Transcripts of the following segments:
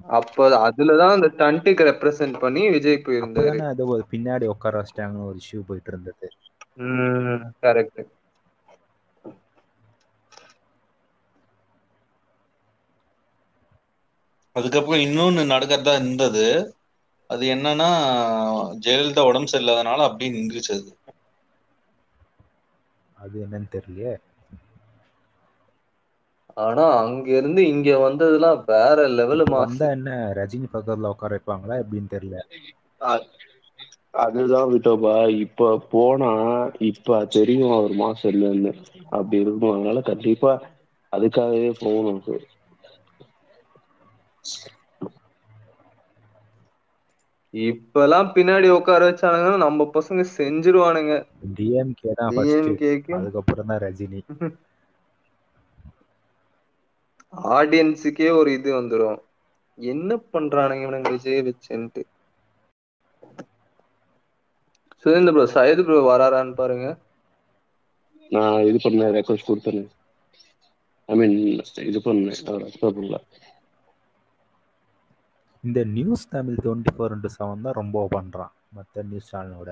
அப்ப அதுலதான் அந்த ஸ்டண்ட்டுக்கு ரெப்ரசென்ட் பண்ணி விஜய் போயிருந்தாரு அப்பதானே ஏதோ ஒரு பின்னாடி உட்கார வச்சிட்டாங்கன்னு ஒரு இஷ்யூ போயிட்டு இருந்தது கரெக்ட் அதுக்கப்புறம் இன்னொன்னு நடக்கிறதா இருந்தது அது என்னன்னா ஜெயலலிதா உடம்பு சரியில்லாதனால அப்படியே நின்றுச்சு அது அது என்னன்னு தெரியலையே ஆனா அங்க இருந்து இங்க வந்ததுலாம் வேற லெவல் இப்ப மாஸ் வந்தா என்ன ரஜினி பக்கத்துல உட்கார வைப்பாங்களா எப்படின்னு தெரியல அ- அதுதான் விட்டோபா இப்ப போனா இப்ப தெரியும் அவர் மாசம் இல்லைன்னு அப்படி இருக்கும் அதனால கண்டிப்பா அதுக்காகவே போகணும் சார் இப்பெல்லாம் பின்னாடி உட்கார வச்சானுங்கன்னா நம்ம பசங்க செஞ்சிருவானுங்க டிஎம்கே தான் ஃபர்ஸ்ட் டிஎம்கேக்கு அதுக்கப்புறம் தான் ரஜினி ஆடியன்ஸுக்கே ஒரு இது வந்துரும் என்ன பண்றானுங்க இவனுங்க விஜய் வச்சுன்ட்டு சுரேந்திர ப்ரோ சையது ப்ரோ வராரான்னு பாருங்க நான் இது பண்ண ரெக்வஸ்ட் கொடுத்தேன் ஐ மீன் இது பண்ணேன் அவர் அக்செப்ட் பண்ணல இந்த news Tamil twenty four into seven தான் ரொம்ப பண்றான் மற்ற நியூஸ் சேனலோட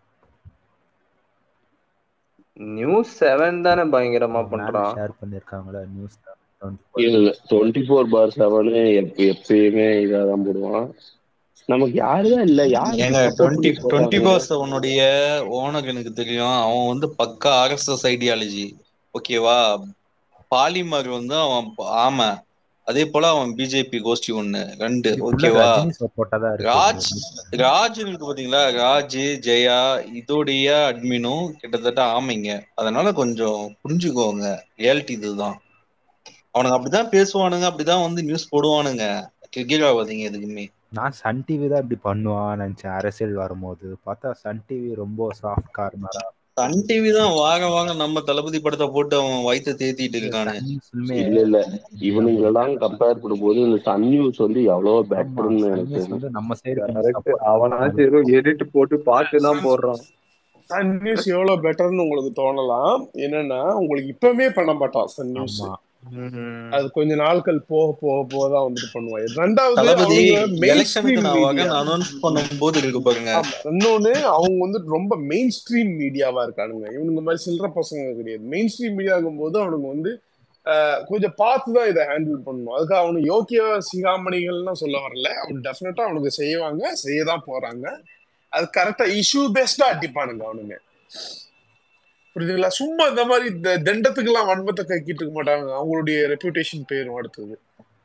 நியூஸ் செவன் தானே பயங்கரமா பண்றான் ஷேர் பண்ணிருக்காங்களா நியூஸ் இல்ல இல்ல டுவெண்ட்டி ஃபோர் பார் செவனு எப்பயுமே இதாதான் போடுவான் நமக்கு யாருதான் இல்ல யாரு ஏங்க support டுவெண்ட்டி பண்ணி டுவெண்ட்டி போடுறாங்க? பர்ஸ் உன்னுடைய ஓனர் எனக்கு தெரியும் அவன் வந்து பக்கா ஆர்எஸ்எஸ் ஐடியாலஜி ஓகேவா பாலிமர் வந்து அவன் ப- ஆமா அதே போல அவன் பிஜேபி கோஷ்டி ஒண்ணு ரெண்டு ஓகேவா ரஜினி சப்போர்ட்டா தான் ராஜ் இருக்கு ராஜ் இருக்கு பாத்தீங்களா ராஜ் ஜெயா இதோடைய அட்மினும் கிட்டத்தட்ட ஆமைங்க அதனால கொஞ்சம் புரிஞ்சுக்கோங்க ரியாலிட்டி இதுதான் அவனுங்க அப்படிதான் பேசுவானுங்க அப்படிதான் வந்து நியூஸ் போடுவானுங்க கிரிக்கெட் ஆகாதீங்க எதுக்குமே நான் சன் டிவி தான் இப்படி பண்ணுவான்னு நினைச்சேன் அரசியல் வரும்போது பார்த்தா சன் டிவி ரொம்ப சாஃப்ட் கார்னரா சன் டிவி தான் வாங்க வாங்க நம்ம தளபதி படத்தை போட்டு அவன் வயித்தை தேத்திட்டு இருக்கானு இல்ல இல்ல இவனுங்க எல்லாம் கம்பேர் பண்ணும்போது இந்த சன் நியூஸ் வந்து எவ்வளவு பெட்டர்னு எனக்கு நியூஸ் வந்து நம்ம சைடு கரெக்ட் அவனாச்சும் ஏதோ எடிட் போட்டு பார்த்து தான் போடுறான் சன் நியூஸ் எவ்வளவு பெட்டர்னு உங்களுக்கு தோணலாம் என்னன்னா உங்களுக்கு இப்பவுமே பண்ண மாட்டான் சன் நியூஸ் ஆமா அது கொஞ்ச நாட்கள் போக போக போக தான் வந்துட்டு பண்ணுவாங்க ரெண்டாவது தளபதி அவங்க மெயின் எலெக்ஷனுக்கு ஸ்ட்ரீம் நான் மீடியா வகன் அனௌன்ஸ் பண்ணும்போது இருக்கு பாருங்க ஆமா இன்னொன்னு அவங்க வந்து ரொம்ப மெயின் ஸ்ட்ரீம் மீடியாவா இருக்கானுங்க இவனுங்க மாதிரி சில்லற பசங்க கிடையாது மெயின் ஸ்ட்ரீம் மீடியாகும் போது அவனுங்க வந்து ஆஹ், கொஞ்சம் பார்த்து தான் இதை ஹேண்டில் பண்ணணும் அதுக்கு அவனு யோக்கிய சிகாமணிகள்லாம் சொல்ல வரல அவன் டெஃபினட்டா அவனுக்கு செய்வாங்க செய்ய தான் போறாங்க அது கரெக்டா இஷ்யூ பேஸ்டா அடிப்பானுங்க அவனுங்க புரியுதுங்களா சும்மா இந்த மாதிரி இந்த தண்டத்துக்கெல்லாம் வன்மத்தை கைக்கிட்டு இருக்க மாட்டாங்க அவங்களுடைய ரெப்புடேஷன் பேரும் அடுத்தது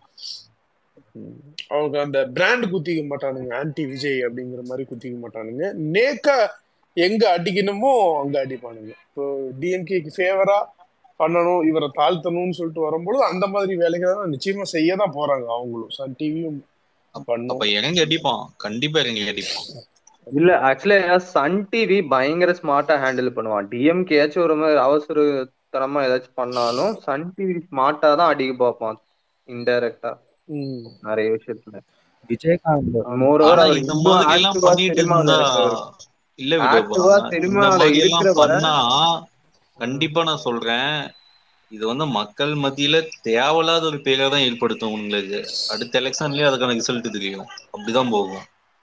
ம். அவங்க அந்த பிராண்ட் குத்திக்க மாட்டானுங்க ஆன்டி விஜய் அப்படிங்கிற மாதிரி குத்திக்க மாட்டானுங்க நேக்கா எங்க அடிக்கணுமோ அங்க அடிப்பானுங்க இப்போ டிஎம்கேக்கு ஃபேவரா பண்ணணும் இவரை தாழ்த்தணும்னு சொல்லிட்டு வரும்பொழுது அந்த மாதிரி வேலைகளை தான் நிச்சயமா செய்ய தான் போறாங்க அவங்களும் சன் டிவியும் பண்ணும் அப்ப இறங்கி அடிப்பான் கண்டிப்பா இறங்கி அடிப்பான் இல்ல ஆக்சுவலா சன் டிவி பயங்கர ஸ்மார்ட்டா ஹேண்டில் பண்ணுவான் டிஎம்கேயாச்சும் ஒரு மாதிரி அவசரத்தனமா ஏதாச்சும் பண்ணாலும் சன் டிவி ஸ்மார்ட்டா தான் அடிக்க பார்ப்பான் இன்டைரக்டா ம். நிறைய விஷயத்துல விஜயகாந்த் மோரோவர் ஆனா அவர் இந்த இன்னும் மாதிரி எல்லாம் ஆக்டிவா பண்ணிட்டு சினிமால இருந்தா இருக்காரு இல்ல விடோபா ஆக்டிவா இந்த சினிமால மாதிரி எல்லாம் இருக்கிற வரை பண்ணா கண்டிப்பா நான் சொல்றேன் இது வந்து மக்கள் மத்தியில தேவையில்லாத ஒரு பேரை தான் ஏற்படுத்தும் உங்களுக்கு அடுத்த எலெக்ஷன்லயே அதுக்கான ரிசல்ட் தெரியும் அப்படிதான் போகும்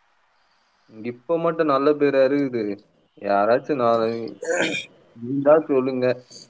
இப்ப மட்டும் நல்ல பேரா இருக்குது யாராச்சும் நான் இருந்தா சொல்லுங்க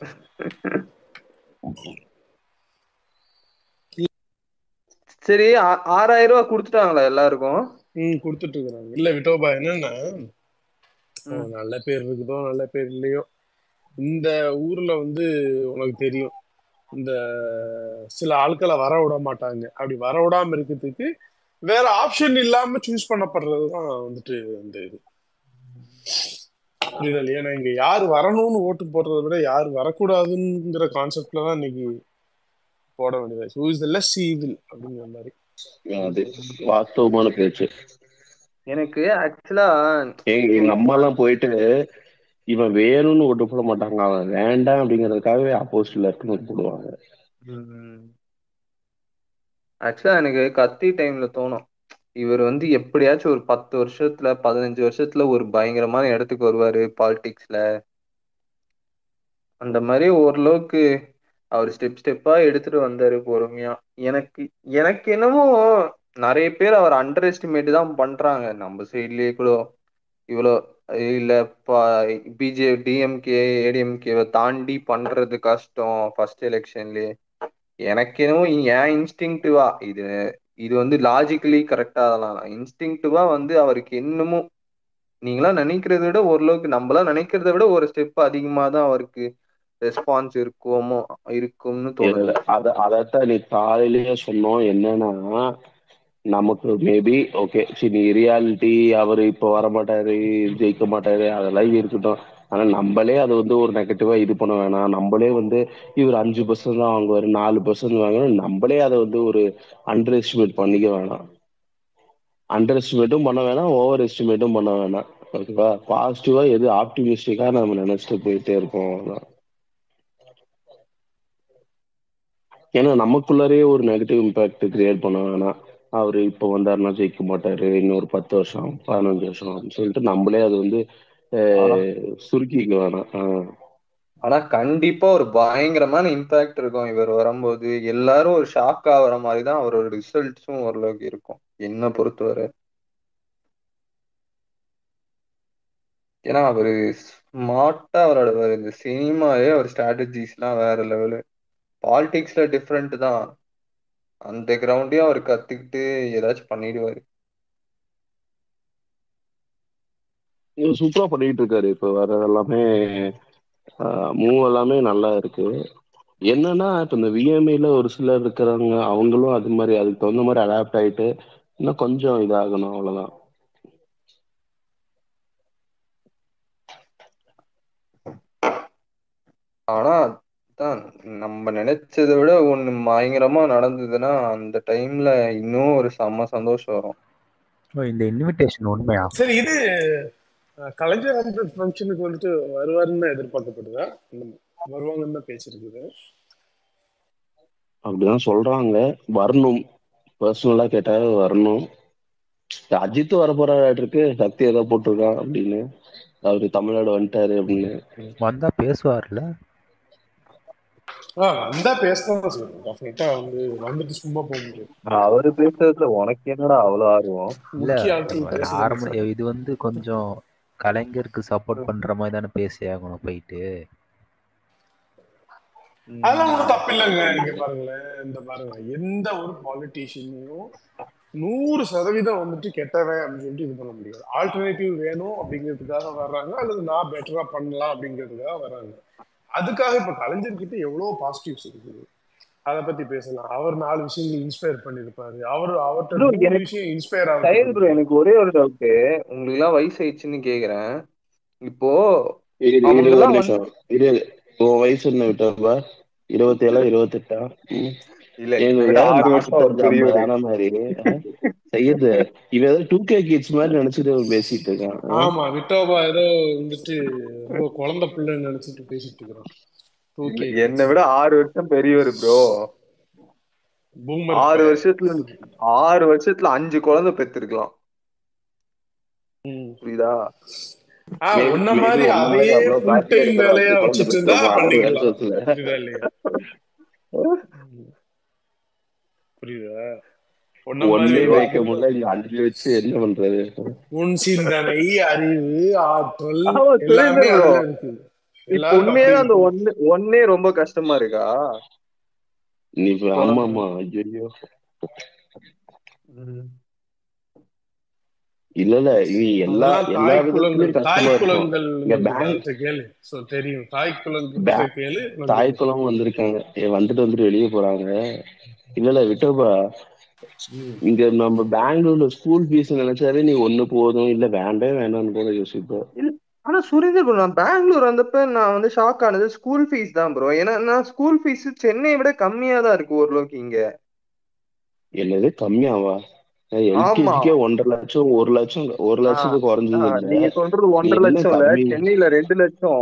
சரி ஆ- ஆறாயிரம் ரூபாய் கொடுத்துட்டாங்களா எல்லாருக்கும் ம் கொடுத்துட்டு இருக்கிறாங்க இல்ல விட்டோபா என்னன்னா ம். அவன் நல்ல பேர் இருக்குதோ நல்ல பேர் இல்லையோ இந்த ஊர்ல வந்து உனக்கு தெரியும் இந்த சில ஆட்களை வர விட மாட்டாங்க அப்படி வர விடாம இருக்கிறதுக்கு வேற ஆப்ஷன் இல்லாம சூஸ் பண்ணப்படுறது தான் வந்துட்டு இந்த இது புரியுதா இல்லையா நான் இங்க யார் வரணும்னு ஓட்டு போடுறதை விட யார் வரக்கூடாதுங்கிற கான்செப்ட்ல தான் இன்னைக்கு போட வேண்டியது who is the less evil அப்படிங்கிற மாதிரி அது வாஸ்தவமான பேச்சு எனக்கு ஆக்சுவலா எங்க எங்க அம்மா எல்லாம் போயிட்டு இவன் வேணும்னு ஓட்டு போட மாட்டாங்க அவன் வேண்டாம் அப்படிங்கறதுக்காகவே ஆப்போசிட்ல இருக்குன்னு போடுவாங்க ஆக்சுவலா எனக்கு கத்தி டைம்ல தோணும் இவர் வந்து எப்படியாச்சும் ஒரு பத்து வருஷத்துல பதினஞ்சு வருஷத்துல ஒரு பயங்கரமான இடத்துக்கு வருவாரு பாலிடிக்ஸ்ல அந்த மாதிரி ஓரளவுக்கு அவர் ஸ்டெப் ஸ்டெப்பா எடுத்துட்டு வந்தாரு பொறுமையா எனக்கு எனக்கு என்னமோ நிறைய பேர் அவர் அண்டர் எஸ்டிமேட் தான் பண்றாங்க நம்ம சைட்லயே கூட இவ்வளோ இல்ல பிஜே டிஎம்கே ஏடிஎம்கேவை தாண்டி பண்றது கஷ்டம் ஃபர்ஸ்ட் எலெக்ஷன்லயே எனக்கு என்னவோ என் இன்ஸ்டிங்டிவா இது இது வந்து லாஜிக்கலி கரெக்டா அதெல்லாம் இன்ஸ்டிங்டிவா வந்து அவருக்கு என்னமோ நீங்களாம் நினைக்கிறத விட ஓரளவுக்கு நம்மளாம் நினைக்கிறத விட ஒரு ஸ்டெப் அதிகமா தான் அவருக்கு ரெஸ்பான்ஸ் இருக்குமோ இருக்கும்னு தோணுது அத அதத்தான் நீ காலையிலேயே சொன்னோம் என்னன்னா நமக்கு மேபி ஓகே சரி ரியாலிட்டி அவர் இப்போ வரமாட்டாரு ஜெயிக்க மாட்டாரு அதெல்லாம் இருக்கட்டும் ஆனா நம்மளே அது வந்து ஒரு நெகட்டிவா இது பண்ண வேணாம் நம்மளே வந்து இவர் அஞ்சு பர்சன்ட் தான் வாங்குவாரு நாலு பர்சன்ட் வாங்கணும் நம்மளே அதை வந்து ஒரு அண்டர் எஸ்டிமேட் பண்ணிக்க வேணாம் அண்டர் எஸ்டிமேட்டும் பண்ண வேணாம் ஓவர் எஸ்டிமேட்டும் பண்ண வேணாம் ஓகேவா பாசிட்டிவா எது ஆப்டிமிஸ்டிக்கா நம்ம நினைச்சிட்டு போயிட்டே இருப்போம் அவ்வளவுதான் ஏன்னா நமக்குள்ளரே ஒரு நெகட்டிவ் இம்பாக்ட் கிரியேட் பண்ண வேணாம் அவரு இப்போ வந்தாருன்னா ஜெயிக்க மாட்டாரு இன்னொரு பத்து வருஷம் பதினஞ்சு வருஷம் அப்படின்னு சொல்லிட்டு நம்மளே அது வந்து அஹ், சுருக்கிக்க வேணாம் ஆஹ். ஆனா கண்டிப்பா ஒரு பயங்கரமான இம்பாக்ட் இருக்கும் இவர் வரும்போது எல்லாரும் ஒரு ஷாக் ஆகுற மாதிரி தான் அவரோட ரிசல்ட்ஸும் ஓரளவுக்கு இருக்கும் என்ன பொறுத்தவரை ஏன்னா அவரு ஸ்மார்ட்டா அவரோட ஒரு இந்த சினிமாவே அவர் ஸ்ட்ராட்டஜிஸ்லாம் வேற லெவலு பாலிடிக்ஸ்ல டிஃப்ரெண்ட் தான் அந்த கிரவுண்டையும் அவர் கத்துக்கிட்டு ஏதாச்சும் பண்ணிடுவாரு இவர் சூப்பரா பண்ணிட்டு இருக்காரு இப்போ வர எல்லாமே மூவ் எல்லாமே நல்லா இருக்கு என்னன்னா இப்ப இந்த விஎம்ஐல ஒரு சிலர் இருக்கிறவங்க அவங்களும் அது மாதிரி அதுக்கு தகுந்த மாதிரி அடாப்ட் ஆயிட்டு இன்னும் கொஞ்சம் இதாகணும் அவ்வளவுதான் ஆனா தான் நம்ம நினைச்சதை விட ஒண்ணு பயங்கரமா நடந்ததுன்னா அந்த டைம்ல இன்னும் ஒரு செம்ம சந்தோஷம் வரும் ஓ, இந்த இன்விடேஷன் உண்மையா சரி இது அஹ், கலைஞர் ஹண்ட்ரட் ஃபங்க்ஷனுக்கு வந்துட்டு வருவாருன்னு எதிர்பார்க்கப்படுதா இந்த வருவாங்கன்னு தான் பேசிருக்குது அப்படிதான் சொல்றாங்க வரணும் பர்சனலா கேட்டா வரணும் அஜித் வர போறாருக்கு சக்தி ஏதோ போட்டிருக்கான் அப்படின்னு அவரு தமிழ்நாடு வந்துட்டாரு அப்படின்னு வந்தா பேசுவார்ல ஆ வந்தா பேசதான் செய்யும் டெஃபினட்டா வந்து வந்துட்டு சும்மா போக முடியாது அவரு பேசுறதுல உனக்கு என்னடா அவ்வளவு ஆர்வம் இல்ல முக்கிய ஆட்கள் பேசதான் நார்மல் இது வந்து கொஞ்சம் கலைஞருக்கு சப்போர்ட் பண்ற மாதிரி தானே பேசி ஆகணும் போயிட்டு அதெல்லாம் ஒன்றும் தப்பு இல்லைங்க நீங்க பாருங்களேன் இந்த பாருங்க எந்த ஒரு பாலிட்டிஷியனையும் நூறு சதவீதம் வந்துட்டு கெட்டவன் அப்படின்னு சொல்லிட்டு இது பண்ண முடியாது ஆல்டர்னேட்டிவ் வேணும் அப்படிங்கிறதுக்காக வர்றாங்க அல்லது நான் பெட்டரா பண்ணலாம் அப்படிங்கிறதுக்காக வர்றாங்க அதுக்காக இப்ப கலைஞர்கிட்ட எவ்வளவு பாசிட்டிவ்ஸ் இருக்குது அதை பத்தி பேசலாம் அவர் நாலு விஷயங்கள் இன்ஸ்பயர் பண்ணிருப்பாரு அவர் அவர்கிட்ட Bro, நூறு எனக்கு- விஷயம் இன்ஸ்பயர் சைல் ப்ரோ ஆகுது எனக்கு ஒரே ஒரு டவுட் உங்களுக்கு எல்லாம் வயசு ஆயிடுச்சுன்னு கேக்குறேன் இப்போ இரு, இரு, அவங்க ஒரு எல்லாம் நிமிஷம் இரு உன் வயசு என்ன விட்டப்பா இருபத்தி ஏழா இருபத்தெட்டா ம். இல்ல ஏங்க, என்னை விட ஏன் ஆறு வருஷம் அவர் நாற்பத்தஞ்சு, பெரியவர் ஐம்பது ஆன மாதிரி செய்யுது இவன் ஏதோ டூ கே கிட்ஸ் மாதிரி நினைச்சிட்டு அவன் பேசிட்டு இருக்கான் ஆ? ஆமா விட்டோபா ஏதோ வந்துட்டு ரொம்ப குழந்தை பிள்ளைன்னு நினைச்சிட்டு பேசிட்டு இருக்கிறோம் ஓகே என்னை விட ஆறு வருஷம் பெரியவர் ப்ரோ பூமர் ஆறு வருஷத்துல ஆறு வருஷத்துல அஞ்சு குழந்தை பெத்திருக்கலாம் புரியுதா ஆ Maybe- உன்ன maybe மாதிரி உன்ன மாதிரி அதையே அவ்வளவு ஃபுல் பாக்கி டைம் இருக்கிற வேலையா ஆட்கள் வச்சுட்டு வந்து இருந்தா ஆறு பண்ணிக்கலாம் வருஷத்துல. புரியுதா இல்லையா புரியுதா உன்ன ஒன்னே மாதிரி வைக்க முடியல இங்க அஞ்சு வச்சு என்ன பண்றது உன் சிந்தனை அறிவு ஆற்றல் ஆமா, புரியுது எல்லாமே bro. அதுல இருக்குது இப்ப எல்லாரும் உண்மையே அப்படி அந்த ஒன்னு ஒன்னே ரொம்ப கஷ்டமா இருக்கா நீ இப்ப ஆமா ஆமா ஐயோ இல்ல இல்ல இது எல்லா அதெல்லாம் எல்லா தாய் விதத்துலயும் குலங்கள் தாய் கஷ்டமா இருக்கும் குலங்கள் இங்க வந்து பேங்க் அதை கேளு சோ தெரியும் தாய் குலங்கள் பே- கேளு தாய் குளம் வந்திருக்காங்க ஏ, வந்துட்டு வந்துட்டு வெளியே போறாங்க இல்ல இல்ல விட்டோபா இங்க நம்ம பெங்களூர்ல ஸ்கூல் ஃபீஸ் நினைச்சாலே நீ ஒண்ணு போதும் இல்ல வேண்டே வேணாம்னு கூட யோசிப்ப இல்ல ஆனா சுரேந்தர் bro, நான் பெங்களூர் வந்தப்ப நான் வந்து ஷாக் ஆனது ஸ்கூல் ஃபீஸ் தான் ப்ரோ ஏன்னா நான் ஸ்கூல் ஃபீஸ் சென்னையை விட கம்மியா தான் இருக்கு ஓரளவுக்கு இங்க என்னது கம்மியாவா எல்கேஜிக்கே ஒன்றரை லட்சம் ஒரு லட்சம் ஒரு லட்சத்துக்கு குறைஞ்சது ஆஹ், இல்ல நீங்க சொல்றது ஒன்றரை என்ன லட்சம் இல்ல கம்மி? சென்னையில ரெண்டு லட்சம்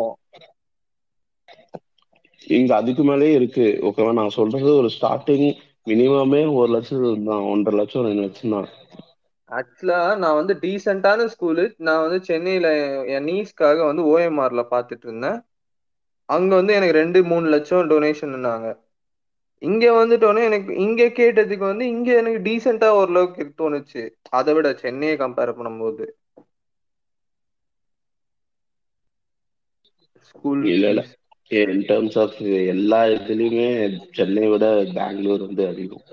இங்க அதுக்கு மேலேயே இருக்கு ஓகேவா நான் சொல்றது ஒரு ஸ்டார்டிங் மினிமமே ஒரு லட்சம் தான் ஒன்றரை லட்சம் ரெண்டு லட்சம் தான் ஆக்சுவலா நான் வந்து டீசென்டான ஸ்கூலு நான் வந்து சென்னையில என் நீஸ்க்காக வந்து ஓஎம்ஆர்ல பாத்துட்டு இருந்தேன் அங்க வந்து எனக்கு ரெண்டு மூணு லட்சம் டொனேஷன்னாங்க இங்க வந்துட்டோன்னே எனக்கு இங்க கேட்டதுக்கு வந்து இங்க எனக்கு டீசெண்டா ஓரளவுக்கு தோணுச்சு அதை விட சென்னையை கம்பேர் பண்ணும்போது ஸ்கூல் இல்ல இல்ல இன் டர்ம்ஸ் ஆஃப் எல்லா இதுலயுமே சென்னை விட பெங்களூர் வந்து அதிகம்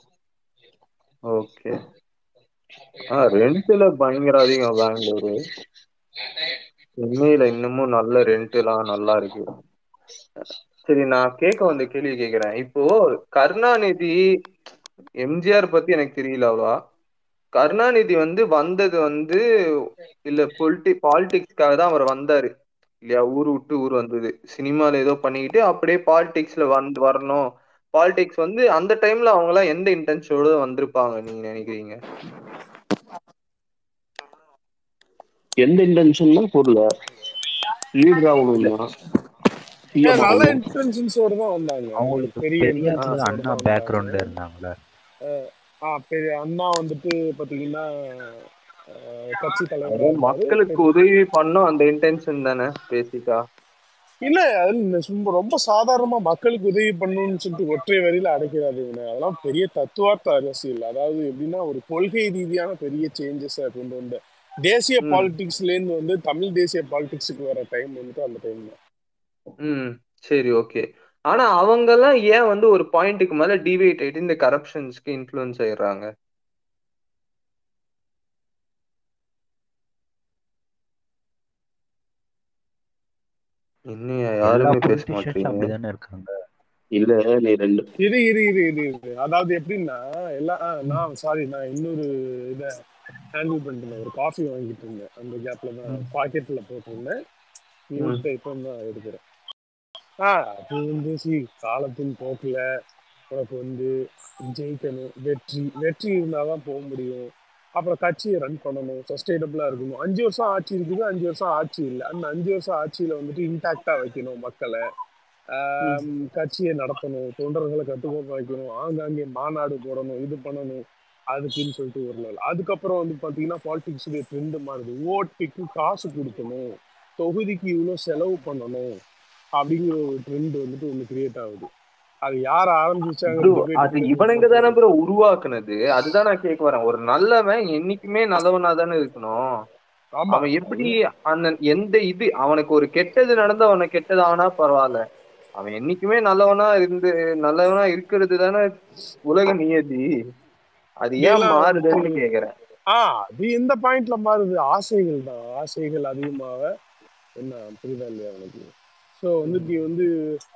ஓகே ஆ ரெண்ட்ல பயங்கர அதிகம் பெங்களூரு சென்னையில இன்னமும் நல்ல ரெண்ட் எல்லாம் நல்லா இருக்கு சரி நான் கேட்க வந்த கேள்வி கேட்கிறேன் இப்போ கருணாநிதி எம்ஜிஆர் பத்தி எனக்கு தெரியல அவ்வளவா கருணாநிதி வந்து வந்தது வந்து இல்ல பொலிட்டி பாலிடிக்ஸ்க்காக தான் அவர் வந்தாரு இல்லையா ஊர் விட்டு ஊர் வந்தது சினிமால ஏதோ பண்ணிக்கிட்டு அப்படியே பாலிடிக்ஸ்ல வந்து வரணும் பாலிடிக்ஸ் வந்து அந்த டைம்ல அவங்க எல்லாம் எந்த இன்டென்ஷனோட வந்திருப்பாங்க நீங்க நினைக்கிறீங்க எந்த இன்டென்ஷன்னா புரியல லீடர் ஆகணும்னா ஏன் நல்ல சிஎம் இன்டென்ஷன்ஸோட தான் வந்தாங்க அவங்களுக்கு பெரிய பெரியார்ல இன்டென்ஷன்ஸோட அண்ணா தான் பேக்ரவுண்ட்ல வந்தாங்க இருந்தாங்களே ஆ பெரிய அண்ணா வந்துட்டு பாத்தீங்கன்னா அஹ், கட்சி தலைவரா அதாவது இருந்தாரு மக்களுக்கு உதவி பண்ணும் அந்த இன்டென்ஷன் தானே பேசிக்கா இல்ல அது இந்த சும்மா ரொம்ப சாதாரணமா மக்களுக்கு உதவி பண்ணணும்னு சொல்லிட்டு ஒற்றை வரியில அடைக்கிறாது இவனை அதெல்லாம் பெரிய தத்துவார்த்த அரசியல் அதாவது எப்படின்னா ஒரு கொள்கை ரீதியான பெரிய சேஞ்சஸ் கொண்டு வந்த தேசிய ம் பாலிடிக்ஸ்ல இருந்து வந்து தமிழ் தேசிய பாலிடிக்ஸுக்கு வர டைம் வந்துட்டு அந்த டைம் தான் ம் சரி ஓகே ஆனா அவங்க எல்லாம் ஏன் வந்து ஒரு பாயிண்ட்டுக்கு மேல டிவைட் ஆயிட்டு இந்த கரப்ஷன்ஸ்க்கு இன்ஃப்ளூயன்ஸ் ஆயிடுறாங்க இன்னும் எல்லா யாருமே பேச பொலிட்டிஷியன்ஸும் மாட்டீங்க அப்படிதானே இருக்காங்க இல்ல நீ ரெண்டு இரு இரு இரு இரு இரு அதாவது எப்படின்னா எல்லாம் ஆ, நான் சாரி நான் இன்னொரு இதை ஹேண்டில் பண்ணிட்டு ஒரு காஃபி வாங்கிட்டு இருந்தேன் அந்த கேப்ல தான் ம் பாக்கெட்ல போட்டிருந்தேன் நீ ம் விட்ட இப்போ தான் எடுக்கிறேன் ஆ அது வந்து சி காலத்தின் போக்குல உனக்கு வந்து ஜெயிக்கணும் வெற்றி வெற்றி இருந்தாதான் போக முடியும் அப்புறம் கட்சியை ரன் பண்ணணும் சஸ்டைனபிளா இருக்கணும் அஞ்சு வருஷம் ஆட்சி இருக்குது அஞ்சு வருஷம் ஆட்சி இல்லை அந்த அஞ்சு வருஷம் ஆட்சியில வந்துட்டு இன்டாக்டா வைக்கணும் மக்களை ம் ஆம், கட்சியை நடத்தணும் தொண்டர்களை கட்டுக்கோப்ப வைக்கணும் ஆங்காங்கே மாநாடு போடணும் இது பண்ணணும் அதுக்குன்னு சொல்லிட்டு ஒரு நாள் அதுக்கப்புறம் வந்து பாத்தீங்கன்னா பாலிடிக்ஸுடைய ட்ரெண்ட் மாறுது ஓட்டுக்கு காசு கொடுக்கணும் தொகுதிக்கு இவ்வளோ செலவு பண்ணணும் அப்படிங்கிற ஒரு ட்ரெண்ட் வந்துட்டு ஒன்று கிரியேட் ஆகுது அது யார் ஆரம்பிச்சாங்க ப்ரோ டிபேட் அது கூட இவனுங்க தானே தெரியாது ப்ரோ உருவாக்குனது அதுதான் நான் கேட்க வரேன் ஒரு நல்லவன் என்னைக்குமே நல்லவனா தானே இருக்கணும் ஆமா அவன் எப்படி அது அந்த எந்த இது அவனுக்கு ஒரு கெட்டது நடந்து அவனை கெட்டது ஆனா பரவாயில்ல அவன் என்னைக்குமே நல்லவனா இருந்து நல்லவனா இருக்கிறது தானே உலக நியதி அது ஏன் இதெல்லாம் மாறுதுன்னு வந்துட்டு கேக்குறேன் ஆ அது எந்த பாயிண்ட்ல மாறுது ஆசைகள் தான் ஆசைகள் அதிகமாக என்ன புரியுதா இல்லையா உனக்கு ஸோ வந்துட்டு நீ வந்து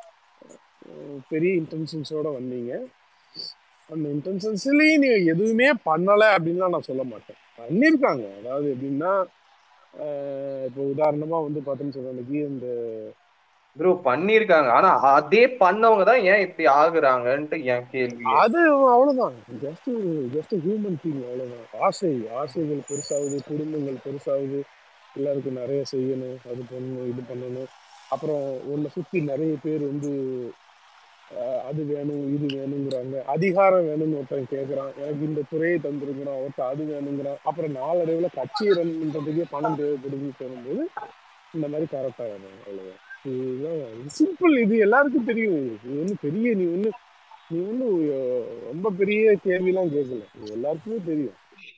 அஹ், பெரிய இன்டென்ஷன்ஸோட வந்தீங்க அந்த இன்டென்ஷன்ஸ்லயும் நீ எதுவுமே பண்ணலை அப்படின்லாம் நான் சொல்ல மாட்டேன் பண்ணியிருக்காங்க அதாவது எப்படின்னா அஹ், இப்போ உதாரணமா வந்து பார்த்தோன்னு சொன்னக்கு இந்த ப்ரோ பண்ணிருக்காங்க ஆனா அதே பண்ணவங்க தான் ஏன் இப்படி ஆகுறாங்கன்ட்டு என் கேள்வியே அது அவ்வளவுதான் ஜஸ்ட் ஜஸ்ட் ஹியூமன் திங் அவ்வளவுதான் ஆசை ஆசைகள் பெருசாகுது குடும்பங்கள் பெருசாகுது எல்லாருக்கும் நிறைய செய்யணும் அது பண்ணணும் இது பண்ணணும் அப்புறம் உன்னை சுத்தி நிறைய பேர் வந்து அஹ், அது வேணும் இது வேணுங்கிறாங்க அதிகாரம் வேணும்னு ஒருத்தன் கேட்கறான் எனக்கு இந்த துறையை தந்திருக்கிறான் ஒருத்தன் அது வேணுங்கிறான் அப்புறம் நாளடைவில் கட்சியை ரன் பண்றதுக்கே பணம் தேவைப்படுதுன்னு சொல்லும்போது இந்த மாதிரி கரெக்டாக வேணும் அவ்வளவுதான் இதுதான் சிம்பிள் இது எல்லாருக்கும் தெரியும் இது ஒன்றும் பெரிய நீ ஒன்று நீ ஒன்றும் ரொம்ப பெரிய கேள்விலாம் கேட்கல இது எல்லாருக்குமே தெரியும்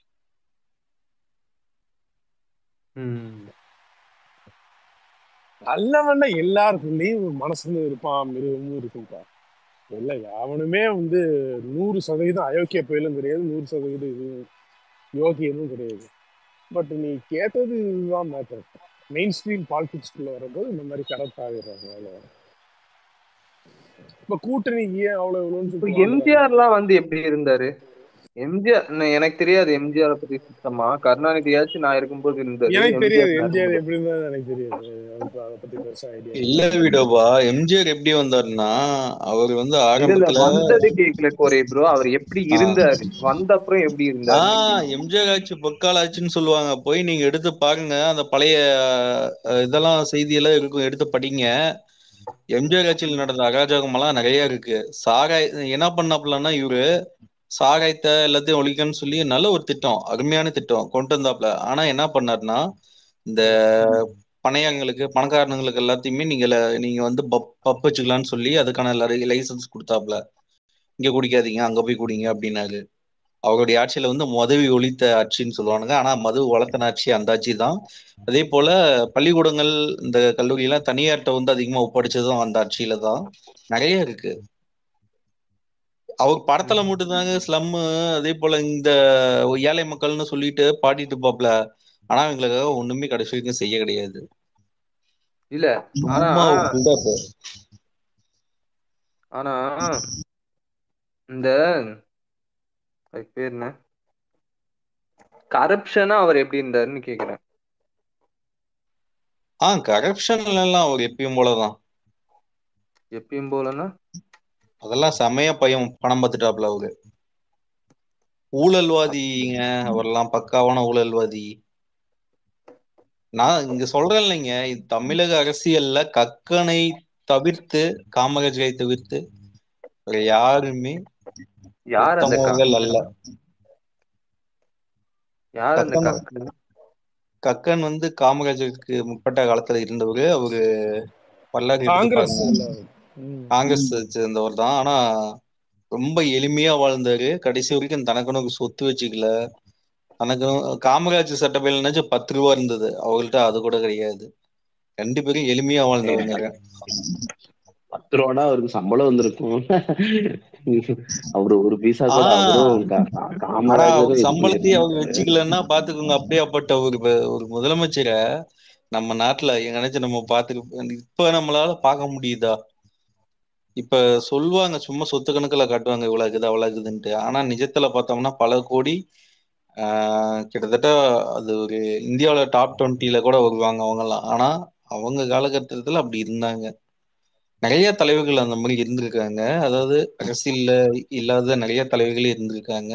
ம் நல்லவன்ல எல்லாருக்குள்ளேயும் ஒரு மனசுல இருப்பான் மிருகமும் இருக்கும்பா இல்லை அவனுமே வந்து நூறு சதவீதம் அயோக்கிய புயலும் கிடையாது நூறு சதவீதம் இது யோகியமும் கிடையாது பட் நீ கேட்டது இதுதான் மேட்டர் மெயின் ஸ்ட்ரீம் பாலிடிக்ஸ்குள்ள வரும்போது இந்த மாதிரி கரெக்ட் ஆகிடுறாங்க அவ்வளோ இப்ப கூட்டணிக்கு ஏன் அவ்வளவு இவ்வளோன்னு இப்போ சொல்லிட்டு வாங்குறாங்க எம்ஜிஆர்லாம் வந்து எப்படி இருந்தாரு எம்ஜிஆர் நான் எனக்கு தெரியாது எம்ஜிஆர் பத்தி சுத்தமா கருணாநிதியாச்சும் நான் இருக்கும்போது இருந்தாரு எனக்கு தெரியாது எம்ஜிஆர் நான் எம்ஜிஆர் இருக்கும்போது எப்படி இருந்தாலும் எனக்கு தெரியாது எனக்கு அதை பத்தி பெருசா ஐடியா இல்ல விடோபா எம்ஜிஆர் எப்படி வந்தாருன்னா அவர் வந்து இல்ல இல்ல ஆரம்பத்துல வந்தது கேக்கல கோரே ப்ரோ அவர் எப்படி ஆ, இருந்தாரு வந்த அப்புறம் எப்படி ஆ இருந்தாருன்னு கேக்குறேன் எம்ஜிஆர் ஆட்சி பொற்கால ஆட்சின்னு சொல்லுவாங்க போய் நீங்க எடுத்து பாருங்க அந்த பழைய அஹ், இதெல்லாம் செய்தியெல்லாம் இருக்கும் எடுத்து படிங்க எம்ஜிஆர் ஆட்சியில் நடந்த அராஜகம் எல்லாம் நிறைய இருக்கு சாகாய் என்ன பண்ணாப்லன்னா இவரு சாகாயத்தை எல்லாத்தையும் ஒழிக்கன்னு சொல்லி நல்ல ஒரு திட்டம் அருமையான திட்டம் கொண்டு வந்தாப்ல ஆனா என்ன பண்ணாருன்னா இந்த பணையங்களுக்கு பணக்காரனுங்களுக்கு எல்லாத்தையுமே நீங்க ல- நீங்க வந்து பப் பப் வச்சுக்கலாம்னு சொல்லி அதுக்கான லைசன்ஸ் கொடுத்தாப்ல இங்க குடிக்காதீங்க அங்க போய் குடிங்க அப்படின்னாரு அவருடைய ஆட்சியில வந்து மதுவை ஒழித்த ஆட்சின்னு சொல்லுவானுங்க ஆனா மது வளர்த்தன ஆட்சி அந்த ஆட்சி தான் அதே போல பள்ளிக்கூடங்கள் இந்த கல்லூரி எல்லாம் தனியார்ட்ட வந்து அதிகமா ஒப்படைச்சதும் அந்த ஆட்சியில தான் நிறைய இருக்கு அவர் படத்துல மட்டும்தாங்க ஸ்லம் அதே போல இந்த ஏழை மக்கள்னு சொல்லிட்டு பாடிட்டு பாப்ல ஆனா எங்களுக்காக ஒண்ணுமே கடைசி வரைக்கும் செய்ய கிடையாது இல்ல ஆனா சும்மா ஒரு build-up. ஆனா இந்த அதுக்கு பேர் என்ன கரப்ஷனா அவர் எப்படி இருந்தாருன்னு கேக்குறேன் ஆ கரப்ஷன்ல எல்லாம் அவர் எப்பயும் போலதான் எப்பயும் போலன்னா அதெல்லாம் செமைய பையன் பணம் பார்த்துட்டாப்ல அவரு ஊழல்வாதிங்க அவரெல்லாம் பக்காவான ஊழல்வாதி நான் இங்க சொல்றேன் இல்லைங்க இது தமிழக அரசியல்ல கக்கனை தவிர்த்து காமராஜரை தவிர்த்து வேற யாருமே யார் அந்த உத்தமர்கள் கக்கன்? அல்ல யார் அந்த கக்கன் கக்கன் கக்கன் வந்து காமராஜருக்கு முற்பட்ட காலத்துல இருந்தவரு அவரு வரலாறு எடுத்து காங்கிரஸ் பாருங்க. ம். காங்கிரஸ் சேர்ந்தவர் தான் ஆனா ரொம்ப எளிமையா வாழ்ந்தாரு கடைசி வரைக்கும் தனக்குன்னு ஒரு சொத்து வச்சுக்கல தனக்கு காமராஜ் சட்டப்பையிலனாச்சும் பத்து ரூபா இருந்தது அவங்கள்ட்ட அது கூட கிடையாது ரெண்டு பேரும் எளிமையா வாழ்ந்தவங்க பத்து ரூபாடா அவருக்கு சம்பளம் வந்திருக்கும் அவரு ஒரு பைசா கூட ஆ. அவரும் கா- கா- ஆனா காமராஜரும் அவர் இது சம்பளத்தையும் அவர் பண்ணியிருந்தாரு. வச்சுக்கலன்னா பாத்துக்கோங்க அப்படியாப்பட்ட ஒரு ப- ஒரு முதலமைச்சரை நம்ம நாட்டுல எங்கனாச்சும் நம்ம பாத்துக்க இப்ப நம்மளால பார்க்க முடியுதா இப்ப சொல்லுவாங்க சும்மா சொத்து கணக்குல காட்டுவாங்க இவ்வளவு இருக்குது அவ்வளவு இருக்குதுன்ட்டு ஆனா நிஜத்துல பார்த்தோம்னா பல கோடி ஆஹ் கிட்டத்தட்ட அது ஒரு இந்தியாவுல டாப் டுவெண்ட்டில கூட வருவாங்க அவங்கெல்லாம் ஆனா அவங்க காலகட்டத்துல அப்படி இருந்தாங்க நிறைய தலைவர்கள் அந்த மாதிரி இருந்திருக்காங்க அதாவது அரசியல்ல இல்லாத நிறைய தலைவர்களே இருந்திருக்காங்க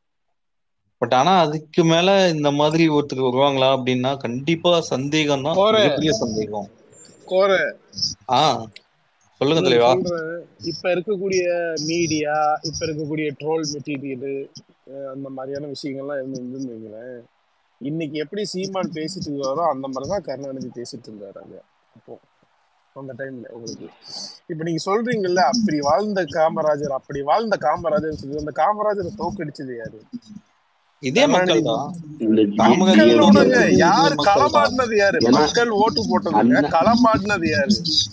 பட் ஆனா அதுக்கு மேல இந்த மாதிரி ஒருத்தர் வருவாங்களா அப்படின்னா கண்டிப்பா சந்தேகம் தான் கோர. மிகப்பெரிய சந்தேகம் கோர ஆ சொல்லுங்க இன்னொன்னு தலைவா சொல்றேன் இப்ப இருக்கக்கூடிய மீடியா இப்ப இருக்கக்கூடிய ட்ரோல் மெட்டீரியல் அந்த மாதிரியான விஷயங்கள்லாம் இருந்துன்னு வைங்களேன் இன்னைக்கு எப்படி சீமான் பேசிட்டு இருக்காரோ அந்த மாதிரி தான் கருணாநிதி பேசிட்டு இருந்தாரு அங்க அப்போ அந்த டைம்ல உங்களுக்கு இப்ப நீங்க சொல்றீங்கல்ல அப்படி வாழ்ந்த காமராஜர் அப்படி வாழ்ந்த காமராஜர் சொல்லி அந்த காமராஜரை தோக்கடிச்சது யாரு இதே மக்கள் தான் இந்த காமராஜர் மக்கள் வந்து விடுங்க இதே யார் மக்கள் தான். களமாடினது யாரு ஏன்னா- மக்கள் ஓட்டு போட்டதுங்க அண்ணா- களமாடினது யாரு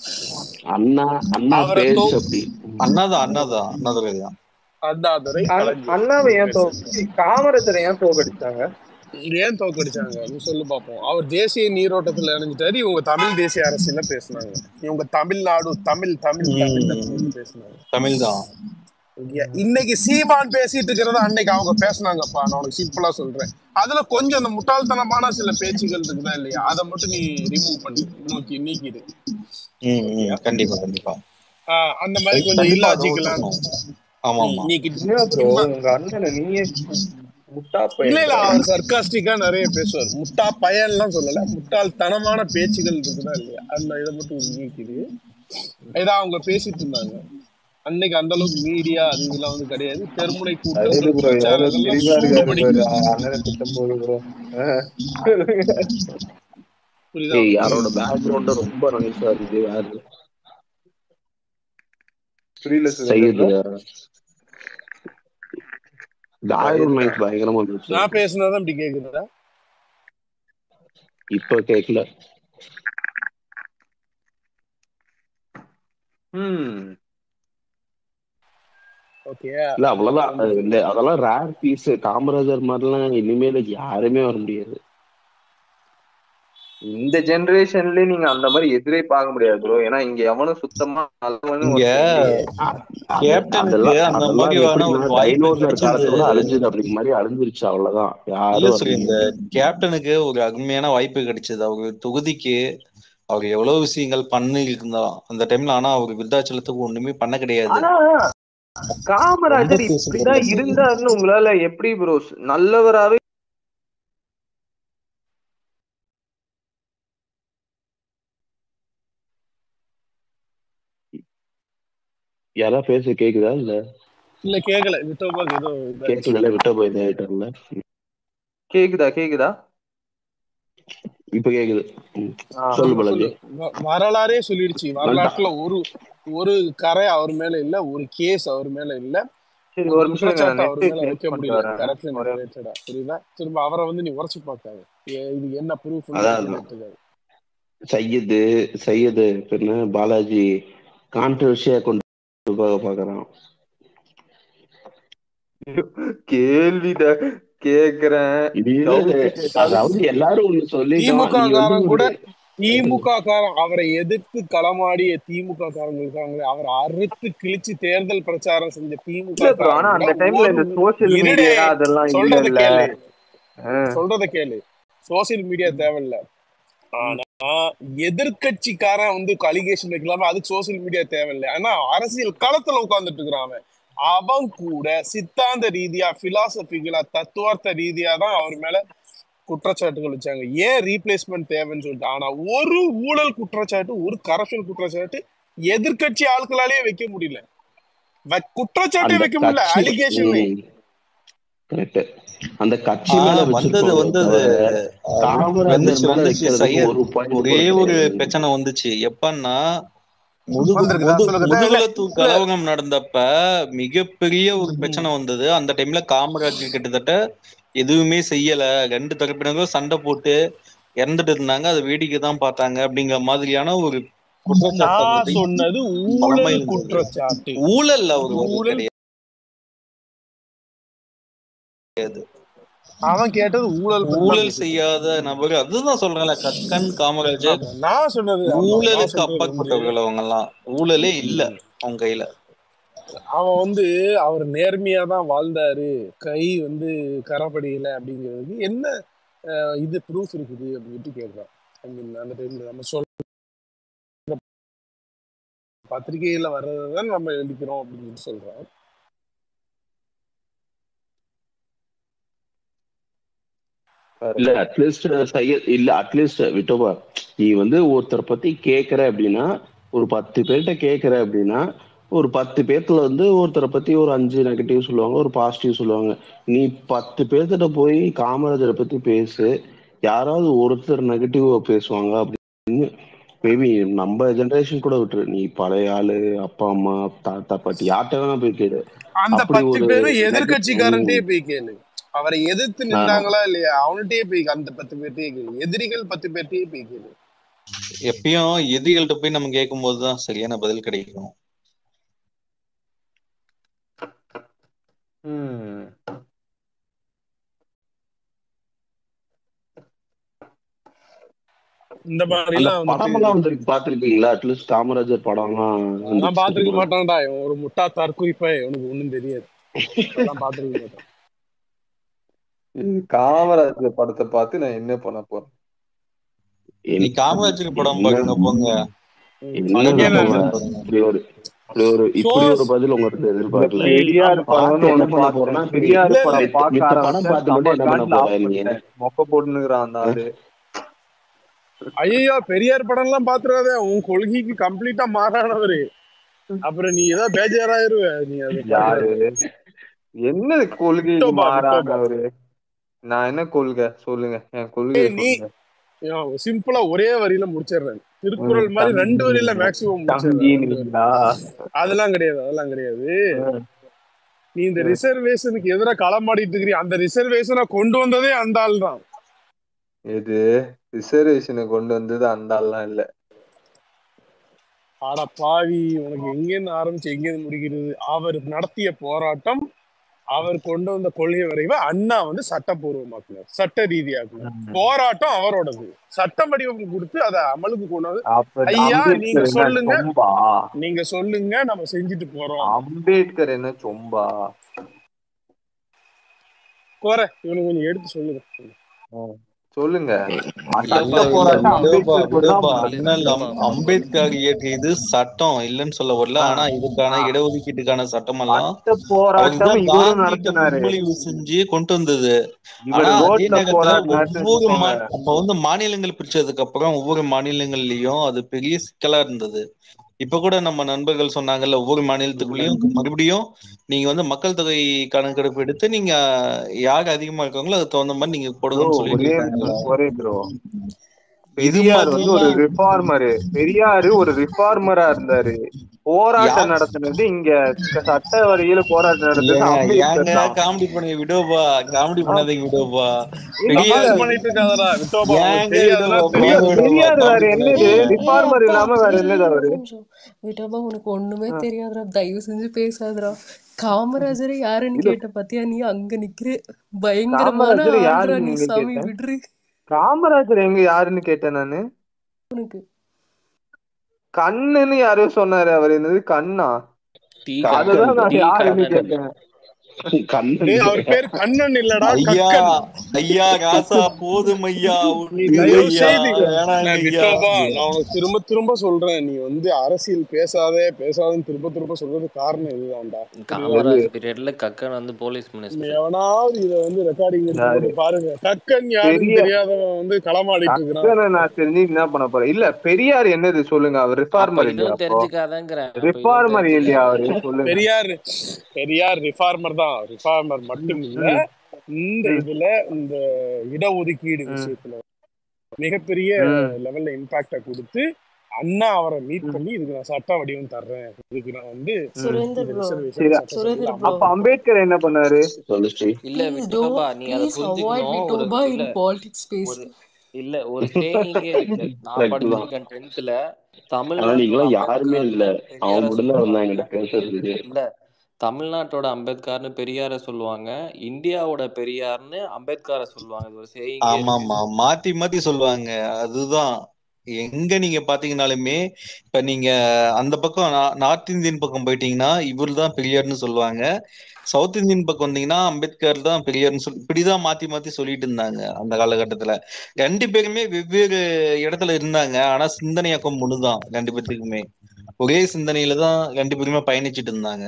அண்ணா அண்ணா அவரை பேச்சு தோ- அப்படி அண்ணாதான் அண்ணாதான் அண்ணாதுரை தான் அண்ணாதுரை அண்ணா- கலைஞர் அண்ணாவை ஏன் தோ காமராஜரை ஏன் தோக்கடிச்சாங்க ஏன் தோக்கடிச்சாங்க நீ சொல்லு பார்ப்போம் அவர் தேசிய நீரோட்டத்துல இணைஞ்சிட்டாரு இவங்க தமிழ் தேசிய அரசியல பேசுனாங்க இவங்க தமிழ்நாடு தமிழ் தமிழ் தமிழ் தமிழ் பேசுனாங்க தமிழ் தான் இங்க- இன்னைக்கு சீமான் பேசிட்டு இருக்கிறத அன்னைக்கு அவங்க பேசுனாங்கப்பா நான் உனக்கு சிம்பிளா சொல்றேன் அதுல கொஞ்சம் அந்த முட்டாள்தனமான சில பேச்சுகள் இருக்குதா இல்லையா அதை மட்டும் நீ ரிமூவ் பண்ணி நோக்கி நீக்கிடு ம், ம், கண்டிப்பா கண்டிப்பா ஆஹ் அந்த மாதிரி கொஞ்சம் கண்டிப்பா அதை இல்லாஜிக்கலாம் ஒத்துக்கணும். ஆமா ஆமா நீக்கிட்டு என்ன ப்ரோ உங்க அண்ணனை நீயே முட்டா இல்ல இல்ல பையன் அவர் சர்க்காஸ்டிக்கா நிறைய பேசுவார் முட்டா பையன்லாம் சொல்லல முட்டாள்தனமான பேச்சுகள் இருக்குதா இல்லையா அந்த இதை மட்டும் நீக்குது இதான் அவங்க பேசிட்டு இருந்தாங்க அன்னைக்கு அந்த அளவுக்கு மீடியா அது இதெல்லாம் வந்து கிடையாது தெருமுனை அது கூட்டங்கள் ப்ரோ எவ்வளவு பிரச்சாரங்கள்லாம் தெளிவா சூடு இருக்காரு பிடிக்குது பாரு அண்ணனை திட்டம் போது ப்ரோ புரியுதா ஏய் உங்களுக்கு யாரோட பேக்ரவுண்ட் ரொம்ப நைஸா இருக்கு யாரு புரியல Surender Syed bro. Background nice பயங்கரமா இருந்துச்சு நான் பேசுனதான் இப்படி கேக்குதா இப்ப கேக்கல ம் ஓகே இல்ல அவ்வளவுதான் அது இல்ல அதெல்லாம் ரேர் பீஸ் காமராஜர் மாதிரிலாம் இனிமேல் யாருமே வர முடியாது இந்த ஜெனரேஷன்ல நீங்க அந்த மாதிரி எதிரே பார்க்க முடியாது ப்ரோ ஏன்னா இங்க எவனும் சுத்தமா நல்லவனும் இங்க ஒருத்தன் இல்லையே அ- அது கேப்டனுக்கு அதெல்லாம் அந்த அதெல்லாம் மாதிரியான ஒரு எப்படின்னா வாய்ப்பு டைனோசர் கிடைச்சது காலத்தோட அழிஞ்சது அப்படிங்கிற மாதிரி அழிஞ்சிருச்சு அவ்வளவுதான் இல்ல யாரும் வர சரி இந்த முடியாது கேப்டனுக்கு ஒரு அருமையான வாய்ப்பு கிடைச்சது அவர் தொகுதிக்கு அவர் எவ்வளவு விஷயங்கள் பண்ணி இருந்தா அந்த டைம்ல ஆனா அவர் விருத்தாச்சலத்துக்கு ஒண்ணுமே பண்ண கிடையாது ஆனா ரொம்ப காமராஜர் இப்படிதான் பேசப்படுறது இருந்தாருன்னு உங்களால எப்படி ப்ரோ நல்லவராவே யாராவது பேச கேக்குதா இல்ல இல்ல கேக்கல விட்டோபாக்கு ஏதோ இதாயிடுச்சு கேட்கல விட்ட போய் இதாயிட்டல கேக்குதா கேக்குதா இப்ப கேக்குது ம். ஆ. சொல்லு ஆமா பாலாஜி சொல்லு வ- வரலாறே சொல்லிடுச்சு வரலாற்றுல ஒரு ஒரு கரை அவர் மேல இல்ல ஒரு கேஸ் அவர் மேல இல்ல சரி ஒரு ஒரு நிமிஷம் இருங்க, நான் குற்றச்சாட்டு அவர் நெட் மேல செக் வைக்க பண்ணிட்டு முடியல வரேன் கரப்ஷன் ஒரே ரிலேட்டடா புரியுதா திரும்ப அவரை வந்து நீ உரைச்சு பார்க்காது இது என்ன ப்ரூஃப் அதான் எடுத்துக்காது சையது சையது என்ன பாலாஜி கான்ட்ரவர்சியா கொண்டு போக பாக்குறான் கேள்விட கேக்குறேன் இது டவுட் கேட்டாலும் அதாவது எல்லாரும் ஒண்ணு சொல்லிட்டோம் திமுக நீ வந்து காரன் ஒரு கூட திமுக காரன் அவரை எதிர்த்து களமாடிய திமுக காரங்க இருக்காங்களே அவரை அறுத்து கிழிச்சு தேர்தல் பிரச்சாரம் செஞ்ச திமுக இல்ல ப்ரோ ஆனா காரன் அந்த கூட டைம்ல ஒரு இந்த சோசியல் இருடே மீடியா அதெல்லாம் இல்ல சொல்றத இல்ல கேளு ஆ. சொல்றத கேளு சோசியல் மீடியா தேவையில்ல ஆனா எதிர்கட்சிக்காரன் வந்து அலிகேஷன் வைக்கலாம அதுக்கு சோசியல் மீடியா தேவையில்லை ஆனா அரசியல் களத்துல உட்கார்ந்துட்டு இருக்கிறான் அவன் அவன் கூட சித்தாந்த ரீதியா பிலாசபிகளா தத்துவார்த்த ரீதியா தான் அவர் மேல குற்றச்சாட்டுகள் வச்சாங்க ஏன் ரீப்ளேஸ்மெண்ட் தேவைன்னு சொல்லிட்டு ஆனா ஒரு ஊழல் குற்றச்சாட்டு ஒரு கரப்ஷன் குற்றச்சாட்டு எதிர்க்கட்சி ஆட்களாலேயே வைக்க முடியல வ- குற்றச்சாட்டே அந்த வைக்க முடியல கட்சி அலிகேஷன் கரெக்ட் அந்த கட்சி ஆ, மேல வந்தது வச்சிருக்கோமே வந்தது தவிர ஆ, காமராஜர் வந்துச்சு மேல வந்துச்சு வைக்கிறதுக்கு சையத் ஒரு பாயிண்ட் ஒரே கூட ஒரு கிடையாது பிரச்சனை வந்துச்சு எப்பன்னா முதுகு வந்திருக்குதா முது சொல்லுங்க இல்ல முதுகுலத்தூர் இல்ல கலவரம் நடந்தப்ப மிகப்பெரிய ஒரு ம், பிரச்சனை வந்தது அந்த டைம்ல காமராஜர் கிட்டத்தட்ட எதுவுமே செய்யல ரெண்டு தரப்பினரும் சண்டை போட்டு இறந்துட்டு இருந்தாங்க அதை வேடிக்கை தான் பார்த்தாங்க அப்படிங்கிற மாதிரியான ஒரு குற்றச்சாட்டு அந்த நான் டைம் சொன்னது பலமா ஊழல் இருந்தது குற்றச்சாட்டு ஊழல் அவர் ஒரு ஊழல் கிடையாது அவன் கேட்டது ஊழல் பத்தி தான் ஊழல் பேசிட்டு செய்யாத இருக்கான் நபர் அதுதான் சொல்றேன்ல கக்கன் காமராஜர் ஆமா நான் சொன்னது ஆமா நான் ஊழலுக்கு சொல்றது வந்து அப்பாற்பட்டவர்கள் அவங்க எல்லாம் ஊழலே இல்ல ம், அவங்க கையில அவன் வந்து அவர் நேர்மையா தான் வாழ்ந்தாரு கை வந்து கரப்படியில அப்படிங்கிறதுக்கு என்ன அஹ், இது ப்ரூஃப் இருக்குது அப்படின்ட்டு கேட்குறான் ஐ மீன் அந்த டைம்ல நம்ம சொல் பத்திரிகையில வர்றதுதான் நம்ம எழுதிக்கிறோம் அப்படின்னு சொல்றோம் இல்ல அட்லீஸ்ட் சையத் இல்ல அட்லீஸ்ட் விட்டோபா நீ வந்து ஒருத்தரை பத்தி கேக்குற அப்படின்னா ஒரு பத்து பேர்கிட்ட கேக்குற அப்படின்னா ஒரு பத்து பேர்த்துல வந்து ஒருத்தரை பத்தி ஒரு அஞ்சு நெகட்டிவ் சொல்லுவாங்க ஒரு பாசிட்டிவ் சொல்லுவாங்க நீ பத்து பேர்த்திட்ட போய் காமராஜரை பத்தி பேசு யாராவது ஒருத்தர் நெகட்டிவ் பேசுவாங்க அப்படின்னு மேபி நம்ம ஜெனரேஷன் கூட விட்டுரு நீ பழைய ஆளு அப்பா அம்மா தாத்தா பாட்டி யார்கிட்ட வேணா போய் கேளு அந்த அப்படி பத்து ஒரு பேரும் நெகட்டிவ் எதிர்கட்சிக்காரன்ட்டே போய் கேளு அவரை எதிர்த்து ஆமா நின்றாங்களா இல்லையா அவன்கிட்டயே போய் அந்த பத்து பேர்ட்டயே கேளு எதிரிகள் பத்து பேர்ட்டயே போய் கேளு எப்பயும் எதிரிகள்ட்ட போய் நம்ம கேட்கும் போதுதான் சரியான பதில் கிடைக்கும் ம். இந்த மாதிரி அந்த எல்லாம் வந்துட்டு படமெல்லாம் வந்து பாத்திருக்கீங்களா அட்லீஸ்ட் காமராஜர் படம்லாம் அதெல்லாம் வந்துச்சு பாத்துருக்க தெரியுமா மாட்டான்டா இவன் ஒரு முட்டா தற்குறிப்பா இவனுக்கு ஒண்ணும் தெரியாது அதெல்லாம் பாத்துருக்க மாட்டான் இது காமராஜர் படத்தை பார்த்து நான் என்ன பண்ண போறேன் நீ எனக்கு காமராஜர் படம் என்ன பாருங்க போங்க ம். என்ன அதுக்கே நான் விட்டோபா பாருங்க இப்படி ஒரு இப்படி ஒரு இப்படி ஒரு சோஸ் பதில் உங்களுக்கு இந்த எதிர்பார்க்கல ம், பெரியார் ஆமா படம்னு பார்த்து என்ன ஒண்ணு பண்ண பார்த்தேன் போறேன்னா நீ பெரியார் இல்ல இல்ல படம் மித்த பார்க்க மித்த படம் ஆரம்பிச்சேன் பார்த்துட்டு செம என்ன பண்ண காண்டில் போற ஆஃப் நீ பண்ணிட்டேன் மொக்க போட்டுனுக்குறான் அந்த அஹ்? ஆளு ஐயோ பெரியார் படம் எல்லாம் பாத்துறாத உன் கொள்கைக்கு கம்ப்ளீட்டா மாறானவரு அப்புறம் நீ ஏதோ பேஜாராயிருவ நீ அதை யாரு பாக்குறது என்ன கொள்கைக்கு விட்டோபா விட்டோபா மாறானவரு நான் என்ன கொள்கை சொல்லுங்க என் கொள்கையை நீ சொல்லுங்க சிம்பிளா ஒரே வரியில முடிச்சிடுறேன் ம், திருக்குறள் மாதிரி ரெண்டு வரியில தங்கி மேக்சிமம் முடிச்சிடுறேன் ரெண்டு வரி தங்கினீங்களா அதெல்லாம் கிடையாது அதெல்லாம் கிடையாது ம், நீ இந்த ம். ரிசர்வேஷனுக்கு எதிராக களமாடிட்டு இருக்கிறீ அந்த ரிசர்வேஷனை கொண்டு வந்ததே அந்த ஆள் தான் இது ரிசர்வேஷனை கொண்டு வந்தது அந்த ஆள்லாம் இல்ல ஆட பாவி உனக்கு எங்கேருந்து ஆரம்பிச்சு எங்கேருந்து முடிக்கிறது அவர் நடத்திய போராட்டம் அவர் கொண்டு வந்த கொள்கை வரைவை அண்ணா வந்து சட்டப்பூர்வமாக்குனார் சட்ட ரீதியாக்குனார் ம். போராட்டம் அவரோடது சட்ட வடிவம் கொடுத்து அதை அமலுக்கு கொண்டு வந்து அப்ப ஐயா நீங்க அம்பேத்கர் என்ன சொல்லுங்க சொம்பா நீங்க சொல்லுங்க நம்ம செஞ்சுட்டு போறோம் அம்பேத்கர் என்ன சொம்பா கோர இவனுக்கு கொஞ்சம் எடுத்து சொல்லுங்க ம். சொல்லுங்க இல்லப்பா சட்ட இல்ல போராட்டம் விடோபா அம்பேத்கர் கூட விடோபா தான் அண்ணல் அம்- விடோபா அம்பேத்கர் இயற்றியது சட்டம் இல்லைன்னு சொல்ல வரல ஆ, ஆனா இதுக்கான ஆ. இடஒதுக்கீட்டுக்கான சட்டமெல்லாம் சட்ட அவர் போராட்டம் தான் இவரும் காந்திகிட்ட நடத்தினாரு முன்மொழிவு செஞ்சு கொண்டு வந்தது இவர் ஆனா அதே ரோட்ல நேரத்துல போராடினாரு ஒவ்வொரு மா வச்சுக்கோங்க அப்ப வந்து மாநிலங்கள் பிரிச்சதுக்கு அப்புறம் ஒவ்வொரு மாநிலங்கள்லயும் அது பெரிய சிக்கலா இருந்தது இப்ப கூட நம்ம நண்பர்கள் சொன்னாங்கல்ல ஒவ்வொரு மாநிலத்துக்குள்ளயும் மறுபடியும் நீங்க வந்து மக்கள் தொகை கணக்கெடுப்பு எடுத்து நீங்க யார் அதிகமா இருக்காங்களோ அதுக்கு தகுந்த மாதிரி நீங்க ப்ரோ போடுங்கன்னு சொல்லிட்டு ஒரே இருக்காங்கல்ல நிமிஷம் ஒரே ப்ரோ இது பெரியார் வந்து ஒரு மாதிரிலாம் ரிஃபார்மரு பெரியாரு ஒரு ரிஃபார்மரா இருந்தாரு போராட்டம் யா- நடத்துனது இங்க சட்ட வரியில போராட்டம் நடத்துனது ஏங்க அம்பேத்கர் ஏங்க தான் காமெடி பண்ணுங்க விடோபா காமெடி பண்ணாதீங்க விடோபா இல்ல பெரிய தமாஷ் பண்ணிட்டு இருக்காதடா விட்டோபா உனக்கு ஏங்க தெரியாதுன்னா விடோபா தெரியாது விடோபா பெரியார் வேற காமெடி என்னது பண்ணாதீங்க ஏய் ஏய் ரிஃபார்மர் அப்பா இல்லாம வேற இரு என்னது இரு ஒரு அவரு நிமிஷம் விட்டோபா உனக்கு ஒண்ணுமே ஆ. தெரியாதுடா தயவு செஞ்சு பேசாதடா காமராஜரை யாருன்னு இல்ல கேட்ட பாத்தியா நீ அங்க நிக்கிற பயங்கரமான காமராஜர் ஆள்றா யாருன்னு நீ எங்க சாமி கேட்டேன் விடுறு காமராஜர் எங்க யாருன்னு கேட்டேன் நானு உனக்கு கண்ணுன்னு யாரோ சொன்னாரு அவர் என்னது கண்ணா டீ கக்கன் அதுதான் நான் டீ யாருன்னு கண்ணன் கேட்டேன் கண்ணன் டேய் அவர் பேர் கண்ணன் இல்லடா ஐயா கக்கன் ஐயா ராசா போதும் ஐயா நீ விட்டுருங்க தயவு ஐயா செய்து வேணாங்க நான் ஐயா விட்டோபா நான் உனக்கு திரும்ப திரும்ப சொல்றேன் நீ வந்து அரசியல் பேசாதே பேசாதேன்னு திரும்ப திரும்ப சொல்றது காரணம் இதுதான்டா புரியுதா காமராஜ் பீரியட்ல கக்கன் வந்து போலீஸ் நீ மினிஸ்டர் எவனாவது இத வந்து ரெக்கார்டிங் எடுத்து யாரு போட்டு பாருங்க கக்கன் யாருன்னு பெரிய தெரியாதவன் வந்து களமாடிட்டு இருக்கிறான் கக்கனை நான் தெரிஞ்சு என்ன பண்ண போறேன் இல்ல பெரியார் என்னது சொல்லுங்க அவர் அப்ப ரிஃபார்மர் இல்லையா இதுவும் அப்போ தெரிஞ்சுக்காதங்கிறேன் அப்ப இதுவும் ரிஃபார்மர் இல்லையா அவரு தெரிஞ்சுக்காத சொல்லுங்க பெரியார் பெரியார் ரிஃபார்மர் தான் ரிஃபார்மர் மட்டும் இல்ல ம், இந்த ம், இதுல இந்த இடஒதுக்கீடு ம், விஷயத்துல மிகப்பெரிய ம். லெவல்ல இம்பாக்ட கொடுத்து அண்ணா அவரை மீட் ம், பண்ணி இதுக்கு நான் சட்ட வடிவம் தர்றேன் இதுக்கு நான் வந்து ம். சுரேந்தர் இந்த ப்ரோ ரிசர்வேஷன் சரி சட்டசபையில சுரேந்தர் ப்ரோ அப்ப அமல்படுத்துறேன் அம்பேத்கர் என்ன பண்ணாரு சொல்லு ஸ்ரீ இல்ல ப்ளீஸ் விட்டோபா டோன்ட் நீ அதை ப்ளீஸ் அவாய்ட் புரிஞ்சுக்கணும் ஒரு விட்டோபா இல்ல இன் பாலிடிக்ஸ் ஸ்பேஸ் ஒரு இல்ல ஒரு சேயிங்கே இருக்கு நான் கரெக்ட் தான் படிச்சிருக்கேன் டென்த்ல ஆனா தமிழ்நாட்டோட நீங்களாம் யாருமே இல்ல அம்பேத்கர்னு அவன் பெரியார மட்டும் தான் சொல்லுவாங்க வந்தான் என்கிட்ட பேசுறதுக்கு இல்ல தமிழ்நாட்டோட அம்பேத்கர்னு பெரியார சொல்லுவாங்க இந்தியாவோட பெரியார்னு அம்பேத்கரை சொல்லுவாங்க இது ஒரு சேயிங்கே ஆமா இருக்கு ஆமா மாத்தி மாத்தி சொல்லுவாங்க அதுதான் எங்க நீங்க பாத்தீங்கன்னாலுமே இப்ப நீங்க அந்த பக்கம் நா- நார்த் இந்தியன் பக்கம் போயிட்டீங்கன்னா இவர் தான் பெரியார்னு சொல்லுவாங்க சவுத் இந்தியன் பக்கம் வந்தீங்கன்னா அம்பேத்கர் தான் பெரியார்னு சொல்லி இப்படிதான் மாத்தி மாத்தி சொல்லிட்டு இருந்தாங்க அந்த காலகட்டத்துல ரெண்டு பேருமே வெவ்வேறு இடத்துல இருந்தாங்க ஆனா சிந்தனையாக்கம் ஒண்ணுதான் ரெண்டு பேத்துக்குமே ஒரே சிந்தனையில தான் ரெண்டு பேருமே பயணிச்சிட்டு இருந்தாங்க